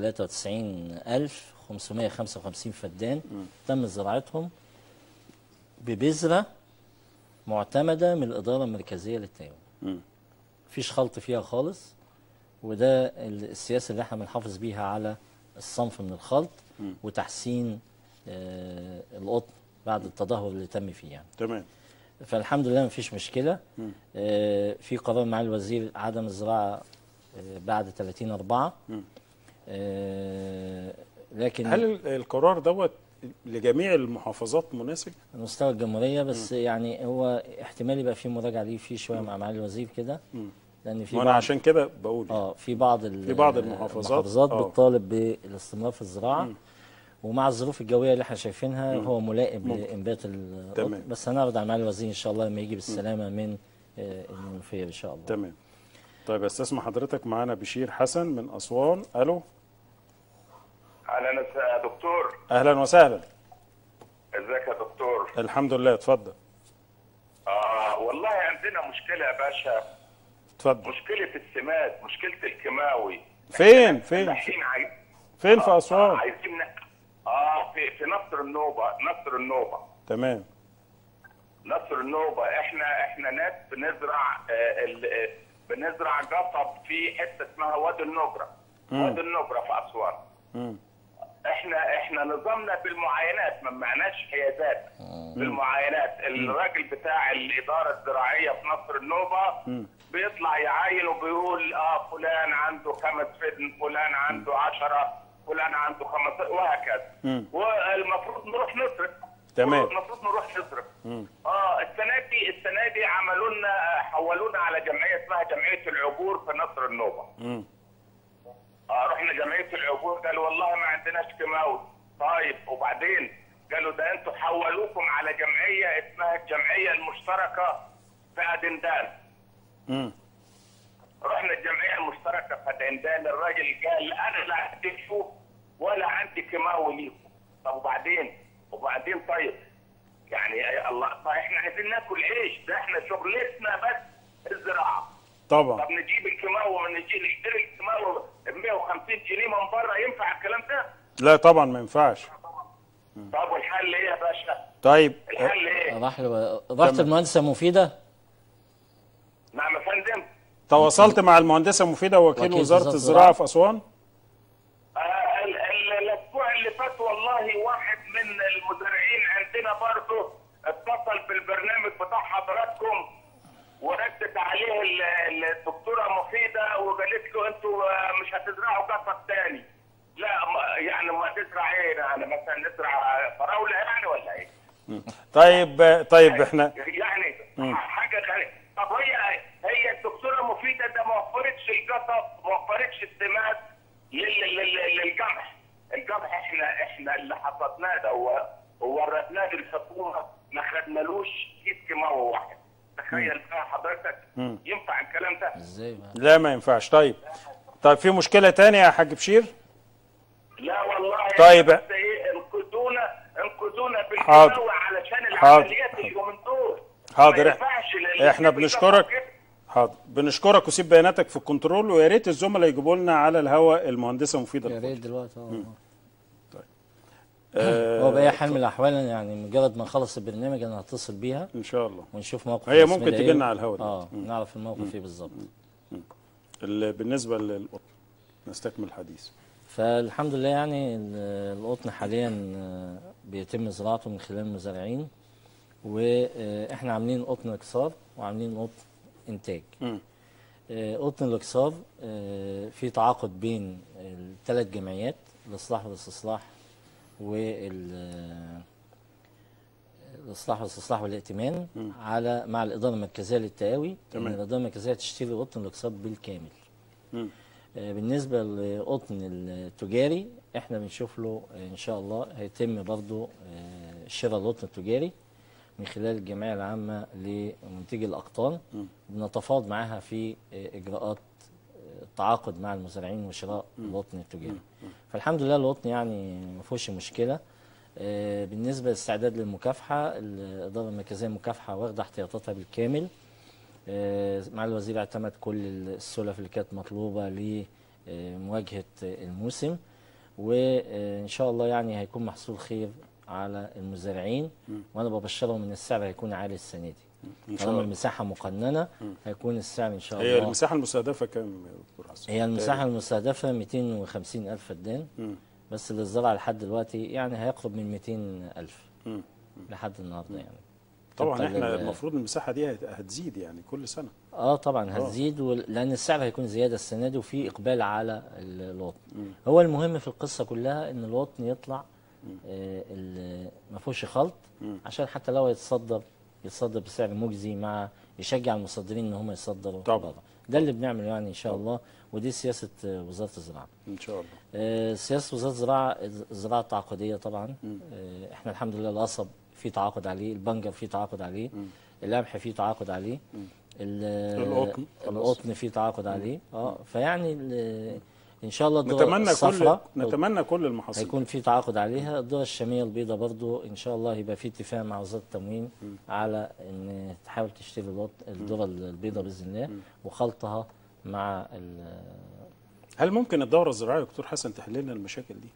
Speaker 3: 193555 فدان تم زراعتهم ببذرة معتمدة من الإدارة المركزية للتعاون
Speaker 1: مم.
Speaker 3: مفيش خلط فيها خالص وده ال- السياسة اللي احنا بنحافظ بيها على الصنف من الخلط وتحسين آه، القطن بعد التدهور اللي تم فيه يعني
Speaker 1: تمام
Speaker 3: فالحمد لله مفيش مشكله آه في قرار مع الوزير عدم الزراعه آه بعد 30 4 آه لكن
Speaker 1: هل ال- القرار دوت لجميع المحافظات مناسب؟
Speaker 3: على مستوى الجمهوريه بس يعني هو احتمال يبقى في مراجعه ليه فيه شويه مع معالي الوزير كده لان في
Speaker 1: وانا
Speaker 3: بعض
Speaker 1: عشان كده بقول
Speaker 3: اه في بعض ال-
Speaker 1: في بعض المحافظات،
Speaker 3: المحافظات
Speaker 1: آه.
Speaker 3: بتطالب بالاستمرار في الزراعه ومع الظروف الجويه اللي احنا شايفينها هو ملائم لانبات القطن
Speaker 1: تمام.
Speaker 3: بس هنعرض على معالي الوزير ان شاء الله لما يجي بالسلامه من آه، المنوفيه ان شاء الله
Speaker 1: تمام طيب استسمع حضرتك معانا بشير حسن من اسوان الو
Speaker 5: اهلا يا دكتور
Speaker 1: اهلا وسهلا
Speaker 5: ازيك يا دكتور
Speaker 1: الحمد لله اتفضل
Speaker 5: آه والله عندنا مشكله يا باشا
Speaker 1: اتفضل
Speaker 5: مشكله السماد مشكله الكيماوي
Speaker 1: فين فين
Speaker 5: الحين عايز
Speaker 1: فين في
Speaker 5: آه
Speaker 1: اسوان
Speaker 5: عايزين ن- اه في في نصر النوبه نصر النوبه
Speaker 1: تمام
Speaker 5: نصر النوبه احنا احنا ناس بنزرع آه ال- آه، بنزرع قصب في حته اسمها وادي النجره وادي النجره في اسوان
Speaker 1: مم.
Speaker 5: احنا احنا نظامنا بالمعاينات ما معناش حيازات بالمعاينات الراجل بتاع الاداره الزراعيه في نصر النوبه بيطلع يعاين وبيقول اه فلان عنده خمس فدن فلان عنده عشرة فلان عنده خمس وهكذا
Speaker 1: مم.
Speaker 5: والمفروض نروح نصرف
Speaker 1: تمام.
Speaker 5: المفروض نروح نصرف اه السنه دي السنه دي عملوا لنا حولونا على جمعيه اسمها جمعيه العبور في نصر النوبه
Speaker 1: مم.
Speaker 5: اه رحنا جمعيه العبور قالوا والله ما عندناش كيماوي طيب وبعدين قالوا ده انتوا حولوكم على جمعيه اسمها الجمعيه المشتركه في ادندان
Speaker 1: مم.
Speaker 5: رحنا الجمعيه المشتركه في ادندان الراجل قال انا لا عندي شوف ولا عندي كيماوي ليكم طب وبعدين وبعدين طيب يعني يا الله طيب احنا عايزين ناكل عيش ده احنا شغلتنا بس الزراعه
Speaker 1: طبعا
Speaker 5: طب نجيب الكيماوي نجي نشتري الكيماوي ب 150 جنيه من بره ينفع الكلام ده؟
Speaker 1: لا طبعا ما ينفعش
Speaker 5: طب والحل ايه يا باشا؟
Speaker 1: طيب
Speaker 5: الحل ايه؟
Speaker 3: راح له رحت المهندسه مفيده
Speaker 5: نعم يا فندم؟
Speaker 1: تواصلت مع المهندسه مفيده وكيل
Speaker 3: وكيل
Speaker 1: وزاره
Speaker 3: وزارة
Speaker 1: الزراعه
Speaker 3: الزراعة.
Speaker 1: في اسوان
Speaker 5: آه اتصل بالبرنامج بتاع حضراتكم وردت عليه ال- ال- الدكتوره مفيده وقالت له انتوا آه، مش هتزرعوا قصب تاني لا ما- يعني ما تزرع ايه يعني مثلا نزرع فراوله يعني ولا ايه؟
Speaker 1: طيب طيب احنا
Speaker 5: يعني
Speaker 1: مم.
Speaker 5: حاجه غريبه طب هي هي الدكتوره مفيده ده ما وفرتش القصب ما وفرتش السماد لل- لل- للقمح القمح احنا احنا اللي حصدناه ده و- ووردناه للحكومه ما خدنالوش كيس كيماوي واحد تخيل بقى حضرتك
Speaker 1: مم.
Speaker 5: ينفع الكلام ده؟
Speaker 3: ازاي بقى
Speaker 1: لا ما ينفعش طيب طيب في مشكله تانية يا حاج بشير
Speaker 5: لا والله
Speaker 1: طيب.
Speaker 5: بس ايه انقذونا انقذونا
Speaker 1: حاضر.
Speaker 5: بالكيماوي علشان
Speaker 1: حاضر.
Speaker 5: العمليات اليومين دول
Speaker 1: حاضر.
Speaker 5: ما ينفعش ل-
Speaker 1: احنا
Speaker 5: نجيب
Speaker 1: بنشكرك.
Speaker 5: القصب كده.
Speaker 1: حاضر بنشكرك وسيب بياناتك في الكنترول ويا ريت الزملاء يجيبوا لنا على الهواء المهندسه مفيده
Speaker 3: يا
Speaker 1: الخضر.
Speaker 3: ريت دلوقتي اه
Speaker 1: آه،
Speaker 3: هو باي حال من الاحوال يعني مجرد ما نخلص البرنامج انا هتصل بيها
Speaker 1: ان شاء الله
Speaker 3: ونشوف موقف
Speaker 1: هي
Speaker 3: الاسم
Speaker 1: ممكن
Speaker 3: ده
Speaker 1: تجي
Speaker 3: إيه.
Speaker 1: لنا على الهوا
Speaker 3: اه
Speaker 1: دلوقتي.
Speaker 3: نعرف الموقف ايه بالظبط
Speaker 1: ال- بالنسبه للقطن نستكمل الحديث
Speaker 3: فالحمد لله يعني ال- القطن حاليا آه، بيتم زراعته من خلال المزارعين واحنا عاملين قطن اكسار وعاملين قطن انتاج
Speaker 1: مم.
Speaker 3: آه، قطن الاكسار آه، في تعاقد بين الثلاث جمعيات الاصلاح والاستصلاح وال آه، الاصلاح والاستصلاح والائتمان على مع الاداره المركزيه للتقاوي
Speaker 1: تمام.
Speaker 3: ان الاداره المركزيه تشتري قطن الاكسار بالكامل
Speaker 1: مم.
Speaker 3: آه، بالنسبة للقطن التجاري احنا بنشوف له آه، ان شاء الله هيتم برضو آه، شراء القطن التجاري من خلال الجمعية العامة لمنتجي الأقطان بنتفاوض معاها في آه، إجراءات آه، التعاقد مع المزارعين وشراء القطن التجاري فالحمد لله القطن يعني ما فيهوش مشكلة آه، بالنسبة للاستعداد للمكافحة الإدارة المركزية المكافحة واخدة احتياطاتها بالكامل آه، مع الوزير اعتمد كل السلف اللي كانت مطلوبة لمواجهة الموسم وإن شاء الله يعني هيكون محصول خير على المزارعين وأنا ببشرهم إن السعر هيكون عالي السنة دي
Speaker 1: ان شاء
Speaker 3: طالما
Speaker 1: الله
Speaker 3: المساحة مقننة هيكون السعر إن شاء
Speaker 1: هي
Speaker 3: الله
Speaker 1: المساحه المستهدفه كام يا دكتور حسن
Speaker 3: هي المساحة المستهدفة 250 ألف فدان
Speaker 1: مم.
Speaker 3: بس اللي الزرع لحد دلوقتي يعني هيقرب من 200 ألف
Speaker 1: مم.
Speaker 3: لحد النهاردة يعني
Speaker 1: طبعا
Speaker 3: طبقاً
Speaker 1: احنا
Speaker 3: لل-
Speaker 1: المفروض المساحه دي هت- هتزيد يعني كل سنه
Speaker 3: اه طبعا هتزيد ول... لان السعر هيكون زياده السنه دي وفي اقبال على ال- القطن هو المهم في القصه كلها ان القطن يطلع آه ال- ما فيهوش خلط عشان حتى لو يتصدر يتصدر بسعر مجزي مع يشجع المصدرين ان هم يصدروا
Speaker 1: طبعاً.
Speaker 3: بره ده اللي بنعمله يعني ان شاء الله ودي سياسه آه، وزاره الزراعه
Speaker 1: ان شاء الله
Speaker 3: آه، سياسه وزاره الزراعه الزراعه التعاقديه طبعا آه، احنا الحمد لله القصب في تعاقد عليه البنجر في تعاقد عليه القمح في تعاقد عليه ال-
Speaker 1: القطن.
Speaker 3: القطن في تعاقد عليه اه فيعني ال- ان شاء الله الذره
Speaker 1: نتمنى كل
Speaker 3: الصفراء
Speaker 1: نتمنى كل المحاصيل
Speaker 3: هيكون في تعاقد عليها الذره الشاميه البيضاء برضو ان شاء الله يبقى في اتفاق مع وزاره التموين على ان تحاول تشتري الوط- الذره البيضاء باذن الله وخلطها مع ال-
Speaker 1: هل ممكن الدوره الزراعيه يا دكتور حسن تحل لنا المشاكل دي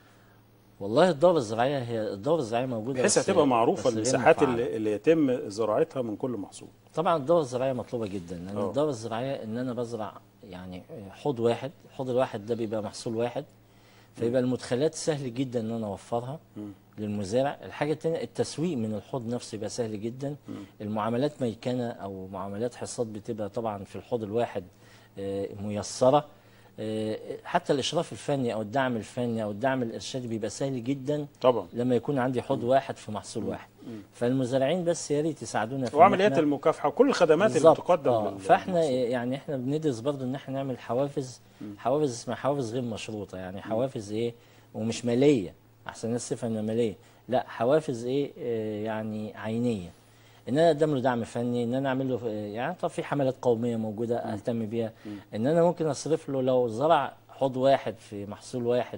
Speaker 3: والله الدوره الزراعيه هي الدوره الزراعيه موجوده
Speaker 1: بحيث
Speaker 3: بس-
Speaker 1: هتبقى معروفه
Speaker 3: بس غير
Speaker 1: المساحات
Speaker 3: مفعلة.
Speaker 1: اللي, اللي يتم زراعتها من كل محصول
Speaker 3: طبعا الدوره الزراعيه مطلوبه جدا لان
Speaker 1: أه.
Speaker 3: الدوره الزراعيه ان انا بزرع يعني حوض واحد الحوض الواحد ده بيبقى محصول واحد فيبقى المدخلات سهل جدا ان انا اوفرها للمزارع الحاجه الثانيه التسويق من الحوض نفسه يبقى سهل جدا المعاملات ميكنه او معاملات حصاد بتبقى طبعا في الحوض الواحد آه، ميسره آه، حتى الاشراف الفني او الدعم الفني او الدعم الارشادي بيبقى سهل جدا
Speaker 1: طبعا
Speaker 3: لما يكون عندي حوض واحد في محصول واحد فالمزارعين بس يا ريت يساعدونا في إن
Speaker 1: وعمليات
Speaker 3: إحنا-
Speaker 1: المكافحه وكل الخدمات اللي
Speaker 3: بالظبط.
Speaker 1: بتقدم
Speaker 3: آه.
Speaker 1: لل-
Speaker 3: فاحنا
Speaker 1: للمحصول.
Speaker 3: يعني احنا بندرس برضو ان احنا نعمل حوافز حوافز اسمها حوافز غير مشروطه يعني حوافز ايه ومش ماليه احسن الناس تفهم انها ماليه لا حوافز ايه آه يعني عينيه ان انا اقدم له دعم فني ان انا اعمل له آه، يعني طب في حملات قوميه موجوده اهتم بيها ان انا ممكن اصرف له لو زرع حوض واحد في محصول واحد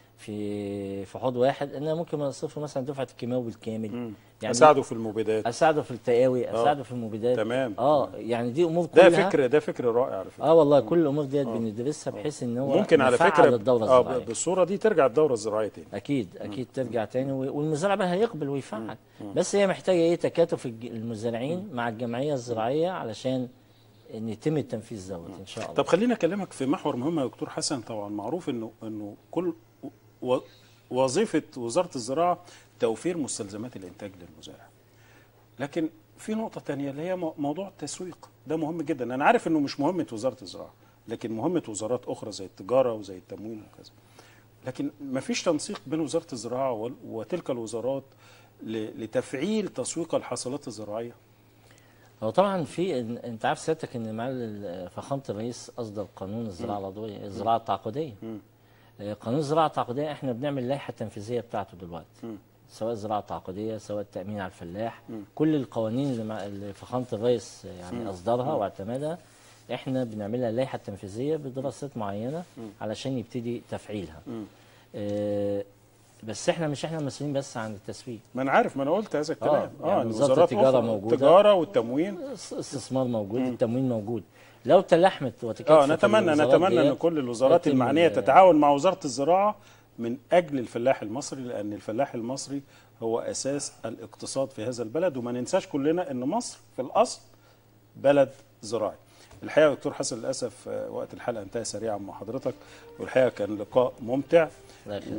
Speaker 3: في في حوض واحد ان انا ممكن اصرف له مثلا دفعه الكيماوي بالكامل يعني
Speaker 1: اساعده في المبيدات
Speaker 3: اساعده في التقاوي اساعده في المبيدات
Speaker 1: تمام.
Speaker 3: اه يعني دي امور
Speaker 1: ده
Speaker 3: كلها
Speaker 1: فكر ده فكر رائع على فكره
Speaker 3: اه والله كل الامور ديت بندرسها بحيث ان هو
Speaker 1: ممكن على
Speaker 3: نفعل
Speaker 1: فكره
Speaker 3: الدوره
Speaker 1: اه
Speaker 3: الزراعيه
Speaker 1: بالصوره دي ترجع الدوره الزراعيه تاني
Speaker 3: اكيد اكيد ترجع تاني و- والمزارع بقى هيقبل ويفعل بس هي محتاجه ايه تكاتف الج- المزارعين مع الجمعيه الزراعيه علشان ان يتم التنفيذ دوت ان شاء الله
Speaker 1: طب خليني اكلمك في محور مهم يا دكتور حسن طبعا معروف انه انه كل و- وظيفه وزاره الزراعه توفير مستلزمات الانتاج للمزارع لكن في نقطة تانية اللي هي مو- موضوع التسويق ده مهم جدا أنا عارف إنه مش مهمة وزارة الزراعة لكن مهمة وزارات أخرى زي التجارة وزي التموين وكذا لكن ما فيش تنسيق بين وزارة الزراعة وال- وتلك الوزارات ل- لتفعيل تسويق الحاصلات الزراعية
Speaker 3: هو طبعا في إن- انت عارف سيادتك ان مع ال- فخامه الرئيس اصدر قانون الزراعه العضويه الزراعه التعاقديه آه، قانون الزراعه التعاقديه احنا بنعمل اللائحه التنفيذيه بتاعته دلوقتي سواء الزراعه التعاقديه سواء التامين على الفلاح كل القوانين اللي, مع اللي فخامه الرئيس يعني اصدرها واعتمدها احنا بنعملها اللائحه التنفيذيه بدراسات معينه علشان يبتدي تفعيلها آه، بس احنا مش احنا مسؤولين بس عن التسويق
Speaker 1: ما أنا عارف ما أنا قلت هذا الكلام
Speaker 3: يعني
Speaker 1: إن
Speaker 3: وزارة
Speaker 1: وزارات
Speaker 3: التجارة
Speaker 1: أخرى،
Speaker 3: موجودة.
Speaker 1: التجارة والتموين
Speaker 3: استثمار موجود التموين موجود لو تلحمت وتكاتفت
Speaker 1: اه نتمنى
Speaker 3: الوزارات
Speaker 1: نتمنى ان
Speaker 3: ديت،
Speaker 1: كل الوزارات
Speaker 3: يتم
Speaker 1: المعنيه
Speaker 3: ال-
Speaker 1: تتعاون مع وزاره الزراعه من اجل الفلاح المصري لان الفلاح المصري هو اساس الاقتصاد في هذا البلد وما ننساش كلنا ان مصر في الاصل بلد زراعي. الحقيقه يا دكتور حسن للاسف آه، وقت الحلقه انتهى سريعا مع حضرتك والحقيقه كان لقاء ممتع
Speaker 3: الله يخليك.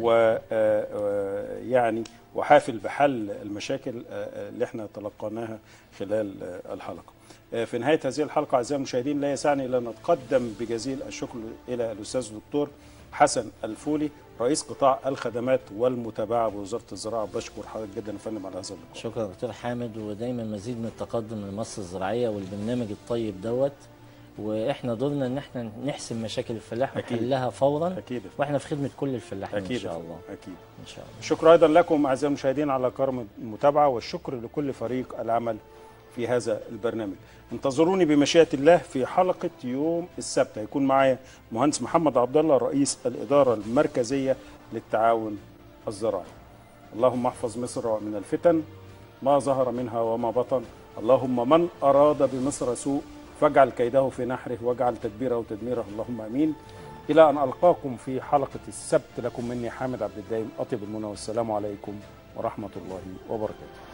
Speaker 1: ويعني وحافل بحل المشاكل آه، آه، اللي احنا تلقيناها خلال آه، الحلقه. آه، في نهايه هذه الحلقه اعزائي المشاهدين لا يسعني الا ان اتقدم بجزيل الشكر الى الاستاذ الدكتور حسن الفولي رئيس قطاع الخدمات والمتابعه بوزاره الزراعه بشكر حضرتك جدا يا فندم على هذا اللقاء.
Speaker 3: شكرا دكتور حامد ودايما مزيد من التقدم لمصر الزراعيه والبرنامج الطيب دوت واحنا دورنا ان احنا نحسم مشاكل الفلاح
Speaker 1: أكيد.
Speaker 3: ونحلها فورا
Speaker 1: أكيد.
Speaker 3: واحنا في خدمه كل الفلاحين
Speaker 1: اكيد
Speaker 3: ان
Speaker 1: يا
Speaker 3: شاء
Speaker 1: فندم،
Speaker 3: الله
Speaker 1: اكيد.
Speaker 3: ان شاء الله
Speaker 1: الشكر ايضا لكم اعزائي المشاهدين على كرم المتابعه والشكر لكل فريق العمل في هذا البرنامج انتظروني بمشيئه الله في حلقه يوم السبت هيكون معايا مهندس محمد عبد الله رئيس الاداره المركزيه للتعاون الزراعي اللهم احفظ مصر من الفتن ما ظهر منها وما بطن اللهم من اراد بمصر سوء فاجعل كيده في نحره واجعل تدبيره تدميره اللهم امين الى ان القاكم في حلقه السبت لكم مني حامد عبد الدايم اطيب المنى والسلام عليكم ورحمه الله وبركاته